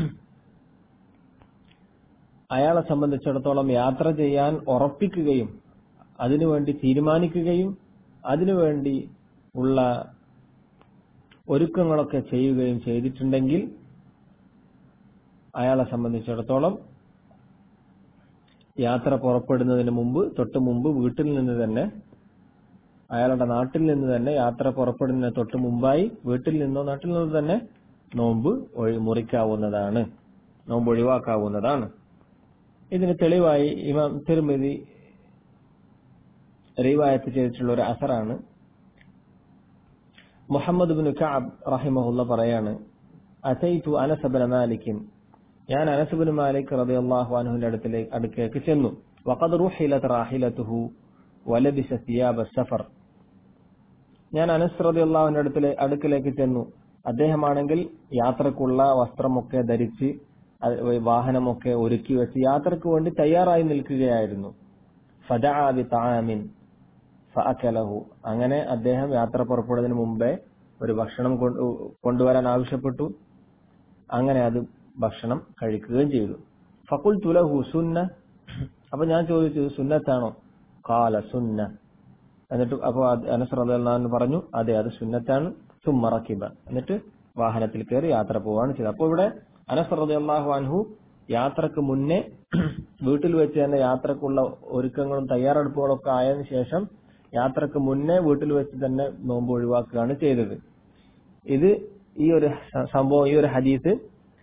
അയാളെ സംബന്ധിച്ചിടത്തോളം യാത്ര ചെയ്യാൻ ഉറപ്പിക്കുകയും അതിനുവേണ്ടി തീരുമാനിക്കുകയും അതിനുവേണ്ടി ഉള്ള ഒരുക്കങ്ങളൊക്കെ ചെയ്യുകയും ചെയ്തിട്ടുണ്ടെങ്കിൽ അയാളെ സംബന്ധിച്ചിടത്തോളം യാത്ര പുറപ്പെടുന്നതിന് മുമ്പ് തൊട്ട് മുമ്പ് വീട്ടിൽ നിന്ന് തന്നെ അയാളുടെ നാട്ടിൽ നിന്ന് തന്നെ യാത്ര പുറപ്പെടുന്നതിന് തൊട്ട് മുമ്പായി വീട്ടിൽ നിന്നോ നാട്ടിൽ നിന്നോ തന്നെ നോമ്പ് ഒഴി മുറിക്കാവുന്നതാണ് നോമ്പ് ഒഴിവാക്കാവുന്നതാണ് ഇതിന് തെളിവായി ഇമാം തിരുമതി റിവായത്ത് ചെയ്തിട്ടുള്ള ഒരു അസറാണ് മുഹമ്മദ് ബിൻ കഅബ് റഹിമഹുല്ല പറയാണ് അസൈതു അനസ് ബിൻ മാലിക്കിൻ ഞാൻ അനസ് ബിൻ മാലിക് റളിയല്ലാഹു അൻഹുവിന്റെ അടുത്തിലേക്ക് അടുക്കേക്ക് ചെന്നു വഖദ് റുഹിലത് റാഹിലതുഹു വലബിസ സിയാബ സഫർ ഞാൻ അനസ് റളിയല്ലാഹുവിന്റെ അടുത്തിലെ അടുക്കിലേക്ക് ചെന്നു അദ്ദേഹമാണെങ്കിൽ യാത്രക്കുള്ള വസ്ത്രമൊക്കെ ധരിച്ച് അത് വാഹനമൊക്കെ ഒരുക്കി വെച്ച് യാത്രക്ക് വേണ്ടി തയ്യാറായി നിൽക്കുകയായിരുന്നു ഫദഅ ബി തആമിൻ ഫഅകലഹു അങ്ങനെ അദ്ദേഹം യാത്ര പുറപ്പെടുന്നതിന് മുമ്പേ ഒരു ഭക്ഷണം കൊണ്ടു കൊണ്ടുവരാൻ ആവശ്യപ്പെട്ടു അങ്ങനെ അത് ഭക്ഷണം കഴിക്കുകയും ചെയ്തു ഫക്കുൽ തുലഹു സുന്ന അപ്പൊ ഞാൻ ചോദിച്ചു സുന്നത്താണോ കാല സുന്ന എന്നിട്ട് അപ്പൊ അനസ് റളിയല്ലാഹു പറഞ്ഞു അതെ അത് സുന്നത്താണ് സുമ്മറക്കിബ എന്നിട്ട് വാഹനത്തിൽ കയറി യാത്ര പോവാണ് ചെയ്തത് അപ്പൊ ഇവിടെ അനസ് റളിയല്ലാഹു അൻഹു യാത്രക്ക് മുന്നേ വീട്ടിൽ വെച്ച് തന്നെ യാത്രക്കുള്ള ഒരുക്കങ്ങളും തയ്യാറെടുപ്പുകളും ഒക്കെ ആയതിനു ശേഷം യാത്രക്ക് മുന്നേ വീട്ടിൽ വെച്ച് തന്നെ നോമ്പ് ഒഴിവാക്കുകയാണ് ചെയ്തത് ഇത് ഈ ഒരു സ- സംഭവം ഈ ഒരു ഹദീസ്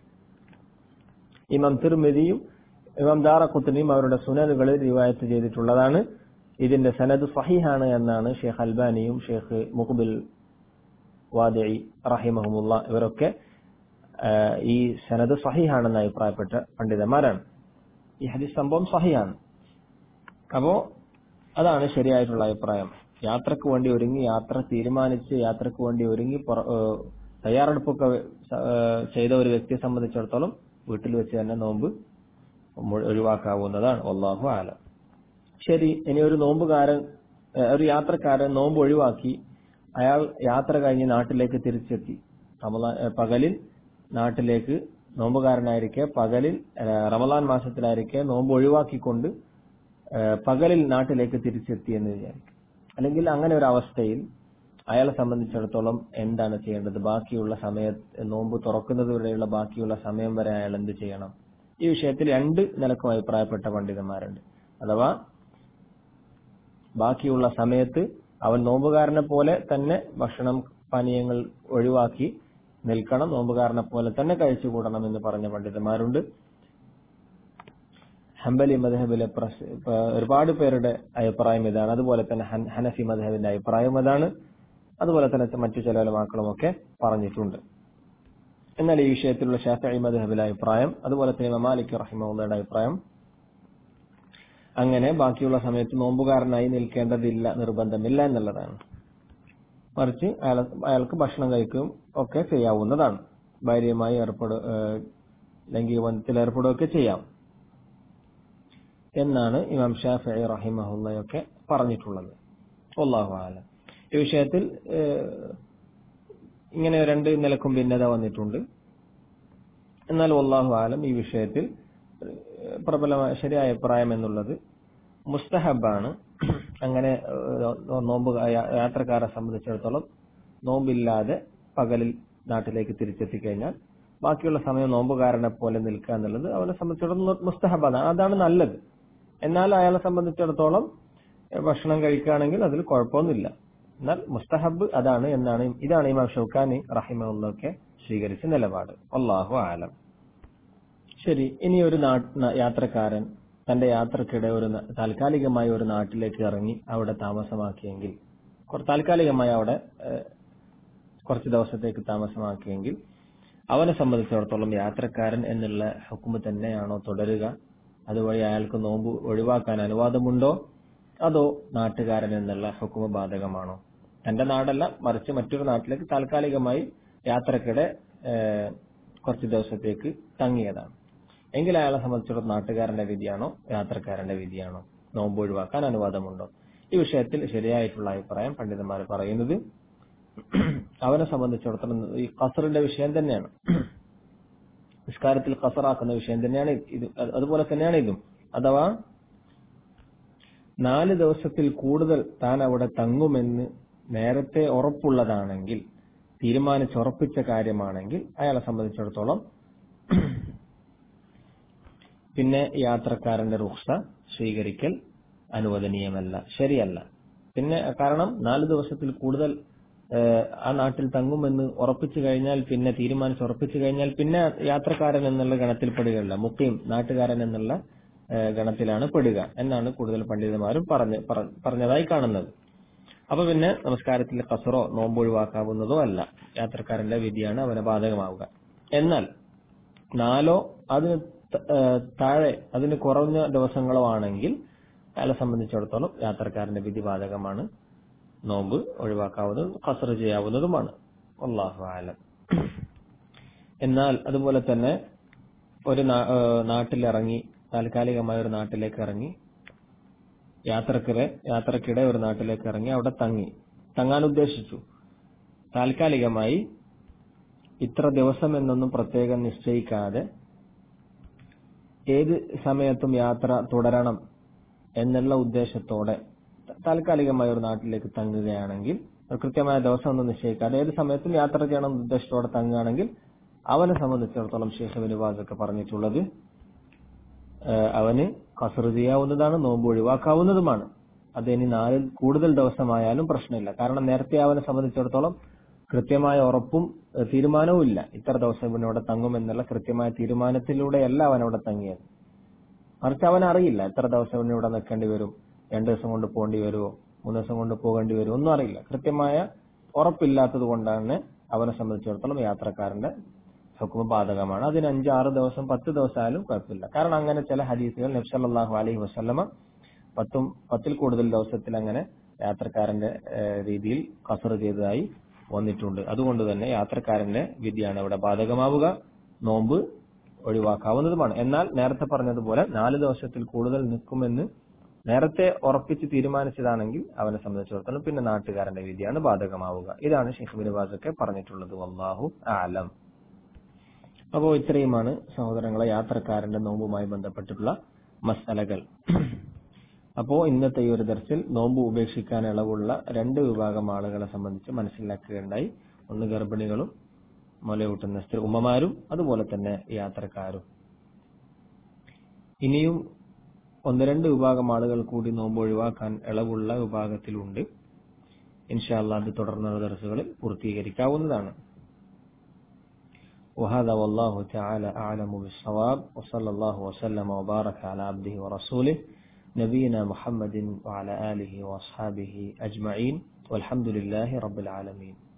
ഇമാം തിർമിതിയും ഇമാം ദാറഖുത്തനിയും അവരുടെ സുനനുകളിൽ റിവായത്ത് ചെയ്തിട്ടുള്ളതാണ് ഇതിന്റെ സനദ് സഹിഹാണ് എന്നാണ് ഷെയ്ഖ് അൽബാനിയും ഷെയ്ഖ് മുഖബിൽ വാദിഇ റഹിമഹമുല്ല ഇവരൊക്കെ ആ, ഈ സനദ് സഹിഹാണെന്ന് അഭിപ്രായപ്പെട്ട പണ്ഡിതന്മാരാണ് ഈ ഹദീസ് സംഭവം സഹിയാണ് അപ്പോ അതാണ് ശരിയായിട്ടുള്ള അഭിപ്രായം യാത്രക്ക് വേണ്ടി ഒരുങ്ങി യാത്ര തീരുമാനിച്ച് യാത്രക്ക് വേണ്ടി ഒരുങ്ങി പുറ- ഏഹ് തയ്യാറെടുപ്പൊക്കെ സ- ഏഹ് ചെയ്ത ഒരു വ്യക്തിയെ സംബന്ധിച്ചിടത്തോളം വീട്ടിൽ വെച്ച് തന്നെ നോമ്പ് മു- ഒഴിവാക്കാവുന്നതാണ് അള്ളാഹു ആലം ശരി ഇനി ഒരു നോമ്പുകാരൻ ഏഹ് ഒരു യാത്രക്കാരൻ നോമ്പ് ഒഴിവാക്കി അയാൾ യാത്ര കഴിഞ്ഞ് നാട്ടിലേക്ക് തിരിച്ചെത്തി റമദാൻ ഏഹ് പകലിൽ നാട്ടിലേക്ക് നോമ്പുകാരനായിരിക്കെ പകലിൽ ഏഹ് റമദാൻ മാസത്തിലായിരിക്കെ നോമ്പ് ഒഴിവാക്കിക്കൊണ്ട് ഏഹ് പകലിൽ നാട്ടിലേക്ക് തിരിച്ചെത്തി എന്ന് വിചാരിക്കും അല്ലെങ്കിൽ അങ്ങനെ ഒരു അവസ്ഥയിൽ അയാളെ സംബന്ധിച്ചിടത്തോളം എന്താണ് ചെയ്യേണ്ടത് ബാക്കിയുള്ള സമയത്ത് നോമ്പ് തുറക്കുന്നത് വരെയുള്ള ബാക്കിയുള്ള സമയം വരെ അയാൾ എന്ത് ചെയ്യണം ഈ വിഷയത്തിൽ രണ്ട് നിലക്കും അഭിപ്രായപ്പെട്ട പണ്ഡിതന്മാരുണ്ട് അഥവാ ബാക്കിയുള്ള സമയത്ത് അവൻ നോമ്പുകാരനെ പോലെ തന്നെ ഭക്ഷണം പാനീയങ്ങൾ ഒഴിവാക്കി നിൽക്കണം നോമ്പുകാരനെ പോലെ തന്നെ കഴിച്ചുകൂടണം എന്ന് പറഞ്ഞ പണ്ഡിതന്മാരുണ്ട് ഹംബലി മദ്ഹബിലെ പ്രസ് ഇപ്പൊ ഒരുപാട് പേരുടെ അഭിപ്രായം ഇതാണ് അതുപോലെ തന്നെ ഹൻ- ഹനഫി മദ്ഹബിന്റെ അഭിപ്രായം അതാണ് അതുപോലെ തന്നെ മറ്റു ചില ഉലമാക്കളും ഒക്കെ പറഞ്ഞിട്ടുണ്ട് എന്നാൽ ഈ വിഷയത്തിലുള്ള ഷാഫി മദ്ഹബിലെ അഭിപ്രായം അതുപോലെ തന്നെ ഇമാം മാലിക് റഹിമുള്ളയുടെ അഭിപ്രായം അങ്ങനെ ബാക്കിയുള്ള സമയത്ത് നോമ്പുകാരനായി നിൽക്കേണ്ടതില്ല നിർബന്ധമില്ല എന്നുള്ളതാണ് മറിച്ച് അയാൾ അയാൾക്ക് ഭക്ഷണം കഴിക്കുകയും ഒക്കെ ചെയ്യാവുന്നതാണ് ഭാര്യയുമായി ഏർപ്പെടു ഏഹ് ലൈംഗിക ബന്ധത്തിൽ ഏർപ്പെടുകയൊക്കെ ചെയ്യാം എന്നാണ് ഇമാം ഷാഫി റഹിമഹുല്ലയൊക്കെ പറഞ്ഞിട്ടുള്ളത് അള്ളാഹു ആലം ഈ വിഷയത്തിൽ ഏഹ്, ഇങ്ങനെ രണ്ട് നിലക്കും ഭിന്നത വന്നിട്ടുണ്ട് എന്നാൽ അള്ളാഹു ആലം ഈ വിഷയത്തിൽ ഏഹ്, പ്രബലമായ ശരിയായ അഭിപ്രായം എന്നുള്ളത് മുസ്തഹബാണ് അങ്ങനെ ഏഹ്, നോമ്പ് യാ- യാത്രക്കാരെ സംബന്ധിച്ചിടത്തോളം നോമ്പില്ലാതെ പകലിൽ നാട്ടിലേക്ക് തിരിച്ചെത്തിക്കഴിഞ്ഞാൽ ബാക്കിയുള്ള സമയം നോമ്പുകാരനെ പോലെ നിൽക്കുക എന്നുള്ളത് അവനെ സംബന്ധിച്ചിടത്തോളം മുസ്തഹബാണ് അതാണ് നല്ലത് എന്നാൽ അയാളെ സംബന്ധിച്ചിടത്തോളം ഏഹ്, ഭക്ഷണം കഴിക്കുകയാണെങ്കിൽ അതിൽ കുഴപ്പമൊന്നുമില്ല എന്നാൽ മുസ്തഹബ് അതാണ് എന്നാണ് ഇതാണ് ഇമാം ഷൗക്കാനി റഹിമുള്ളൊക്കെ സ്വീകരിച്ച നിലപാട് അള്ളാഹു ആലം ശരി ഇനി ഒരു നാട്ട് ന- യാത്രക്കാരൻ തന്റെ യാത്രക്കിടെ ഒരു ന- താൽക്കാലികമായി ഒരു നാട്ടിലേക്ക് ഇറങ്ങി അവിടെ താമസമാക്കിയെങ്കിൽ കുറ- താൽക്കാലികമായി അവിടെ ഏഹ്, കുറച്ച് ദിവസത്തേക്ക് താമസമാക്കിയെങ്കിൽ അവനെ സംബന്ധിച്ചിടത്തോളം യാത്രക്കാരൻ എന്നുള്ള ഹുക്കുമ് തന്നെയാണോ തുടരുക അതുവഴി അയാൾക്ക് നോമ്പ് ഒഴിവാക്കാൻ അനുവാദമുണ്ടോ അതോ നാട്ടുകാരൻ എന്നുള്ള ഹുക്കുമ ബാധകമാണോ തന്റെ നാടല്ല മറിച്ച് മറ്റൊരു നാട്ടിലേക്ക് താൽക്കാലികമായി യാത്രക്കിടെ ഏഹ്, കുറച്ച് ദിവസത്തേക്ക് തങ്ങിയതാണ് എങ്കിൽ അയാളെ സംബന്ധിച്ചിടത്തോളം നാട്ടുകാരന്റെ വിധിയാണോ യാത്രക്കാരന്റെ വിധിയാണോ നോമ്പ് ഒഴിവാക്കാൻ അനുവാദമുണ്ടോ ഈ വിഷയത്തിൽ ശരിയായിട്ടുള്ള അഭിപ്രായം പണ്ഡിതന്മാർ പറയുന്നത് അവനെ സംബന്ധിച്ചിടത്തോളം ഈ ഖസറിന്റെ വിഷയം തന്നെയാണ് നിസ്കാരത്തിൽ ഖസറാക്കുന്ന വിഷയം തന്നെയാണ് ഇത് അത് അതുപോലെ തന്നെയാണ് ഇതും അഥവാ നാല് ദിവസത്തിൽ കൂടുതൽ താൻ അവിടെ തങ്ങുമെന്ന് നേരത്തെ ഉറപ്പുള്ളതാണെങ്കിൽ തീരുമാനിച്ചുറപ്പിച്ച കാര്യമാണെങ്കിൽ അയാളെ സംബന്ധിച്ചിടത്തോളം പിന്നെ യാത്രക്കാരന്റെ റുക്സ സ്വീകരിക്കൽ അനുവദനീയമല്ല ശരിയല്ല പിന്നെ കാരണം നാല് ദിവസത്തിൽ കൂടുതൽ ഏഹ്, ആ നാട്ടിൽ തങ്ങുമെന്ന് ഉറപ്പിച്ചു കഴിഞ്ഞാൽ പിന്നെ തീരുമാനിച്ച് ഉറപ്പിച്ചു കഴിഞ്ഞാൽ പിന്നെ യാത്രക്കാരൻ എന്നുള്ള ഗണത്തിൽ പെടുകയല്ല മുഖ്യം നാട്ടുകാരൻ എന്നുള്ള ഏഹ്, ഗണത്തിലാണ് പെടുക എന്നാണ് കൂടുതൽ പണ്ഡിതന്മാരും പറഞ്ഞ് പറ- പറഞ്ഞതായി കാണുന്നത് അപ്പൊ പിന്നെ നമസ്കാരത്തിൽ കസറോ നോമ്പ് ഒഴിവാക്കാവുന്നതോ അല്ല യാത്രക്കാരന്റെ വിധിയാണ് അവനെ ബാധകമാവുക എന്നാൽ നാലോ അതിന് ത- ഏഹ് താഴെ അതിന് കുറഞ്ഞ ദിവസങ്ങളോ ആണെങ്കിൽ അയാളെ സംബന്ധിച്ചിടത്തോളം യാത്രക്കാരന്റെ വിധി ബാധകമാണ് നോമ്പ് ഒഴിവാക്കാവുന്നതും കസറ് ചെയ്യാവുന്നതുമാണ് അള്ളാഹു ആലം എന്നാൽ അതുപോലെ തന്നെ ഒരു നാ- ഏഹ് നാട്ടിലിറങ്ങി താൽക്കാലികമായ ഒരു നാട്ടിലേക്ക് ഇറങ്ങി യാത്രക്കിടെ യാത്രക്കിടെ ഒരു നാട്ടിലേക്ക് ഇറങ്ങി അവിടെ തങ്ങി തങ്ങാൻ ഉദ്ദേശിച്ചു താൽക്കാലികമായി ഇത്ര ദിവസം എന്നൊന്നും പ്രത്യേകം നിശ്ചയിക്കാതെ ഏത് സമയത്തും യാത്ര തുടരണം എന്നുള്ള ഉദ്ദേശത്തോടെ ത- താൽക്കാലികമായ ഒരു നാട്ടിലേക്ക് തങ്ങുകയാണെങ്കിൽ ഒരു കൃത്യമായ ദിവസം ഒന്നും നിശ്ചയിക്കാതെ ഏത് സമയത്തും യാത്ര ചെയ്യണം എന്ന ഉദ്ദേശത്തോടെ തങ്ങുകയാണെങ്കിൽ അവനെ സംബന്ധിച്ചിടത്തോളം ശേഷ വിനുവാദൊക്കെ പറഞ്ഞിട്ടുള്ളത് ഏഹ് അവന് കസർ ചെയ്യാവുന്നതാണ് നോമ്പ് ഒഴിവാക്കാവുന്നതുമാണ് അത് ഇനി നാലിൽ കൂടുതൽ ദിവസമായാലും പ്രശ്നമില്ല കാരണം നേരത്തെ അവനെ സംബന്ധിച്ചിടത്തോളം കൃത്യമായ ഉറപ്പും ഏഹ് തീരുമാനവും ഇല്ല ഇത്ര ദിവസം ഇവനവിടെ തങ്ങും എന്നുള്ള കൃത്യമായ തീരുമാനത്തിലൂടെയല്ല അവൻ അവിടെ തങ്ങിയത് മറിച്ച് അവൻ അറിയില്ല എത്ര ദിവസം ഇവന് ഇവിടെ നിൽക്കേണ്ടി വരും രണ്ടു ദിവസം കൊണ്ട് പോകേണ്ടി വരുമോ മൂന്ന് ദിവസം കൊണ്ട് പോകേണ്ടി വരുമോ ഒന്നും അറിയില്ല കൃത്യമായ ഉറപ്പില്ലാത്തത് കൊണ്ടാണ് അവനെ സംബന്ധിച്ചിടത്തോളം യാത്രക്കാരന്റെ ഹുക്കുമ ബാധകമാണ് അതിന് അഞ്ച് ആറ് ദിവസം പത്ത് ദിവസം ആയാലും കുഴപ്പമില്ല കാരണം അങ്ങനെ ചില ഹദീസുകൾ നബ്സല്ലാഹു അലൈഹി വസ്ലമ പത്തും പത്തിൽ കൂടുതൽ ദിവസത്തിൽ അങ്ങനെ യാത്രക്കാരന്റെ ഏഹ്, രീതിയിൽ കസർ ചെയ്തതായി വന്നിട്ടുണ്ട് അതുകൊണ്ട് തന്നെ യാത്രക്കാരന്റെ വിധിയാണ് ഇവിടെ ബാധകമാവുക നോമ്പ് ഒഴിവാക്കാവുന്നതുമാണ് എന്നാൽ നേരത്തെ പറഞ്ഞതുപോലെ നാല് ദിവസത്തിൽ കൂടുതൽ നിൽക്കുമെന്ന് നേരത്തെ ഉറപ്പിച്ച് തീരുമാനിച്ചതാണെങ്കിൽ അവനെ സംബന്ധിച്ചിടത്തോളം പിന്നെ നാട്ടുകാരന്റെ വിധിയാണ് ബാധകമാവുക ഇതാണ് ഷെയ്ഖ് ബിനുബാസൊക്കെ പറഞ്ഞിട്ടുള്ളത് വല്ലാഹു ആലം അപ്പോൾ ഇത്രയുമാണ് സഹോദരങ്ങളെ യാത്രക്കാരന്റെ നോമ്പുമായി ബന്ധപ്പെട്ടിട്ടുള്ള മസലകൾ അപ്പോ ഇന്നത്തെ ഈ ഒരു ദർസിൽ നോമ്പ് ഉപേക്ഷിക്കാൻ ഇളവുള്ള രണ്ട് വിഭാഗം ആളുകളെ സംബന്ധിച്ച് മനസ്സിലാക്കുകയുണ്ടായി ഒന്ന് ഗർഭിണികളും മുലയൂട്ടുന്ന സ്ത്രീ ഉമ്മമാരും അതുപോലെ തന്നെ യാത്രക്കാരും ഇനിയും ഒന്ന് രണ്ട് വിഭാഗം ആളുകൾ കൂടി നോമ്പ് ഒഴിവാക്കാൻ ഇളവുള്ള വിഭാഗത്തിലുണ്ട് ഇൻഷാല്ല അത് തുടർന്നുള്ള ദർസുകളിൽ പൂർത്തീകരിക്കാവുന്നതാണ് وهذا والله تعالى أعلم بالصواب وصلى الله وسلم وبارك على عبده ورسوله نبينا محمد وعلى آله وأصحابه أجمعين والحمد لله رب العالمين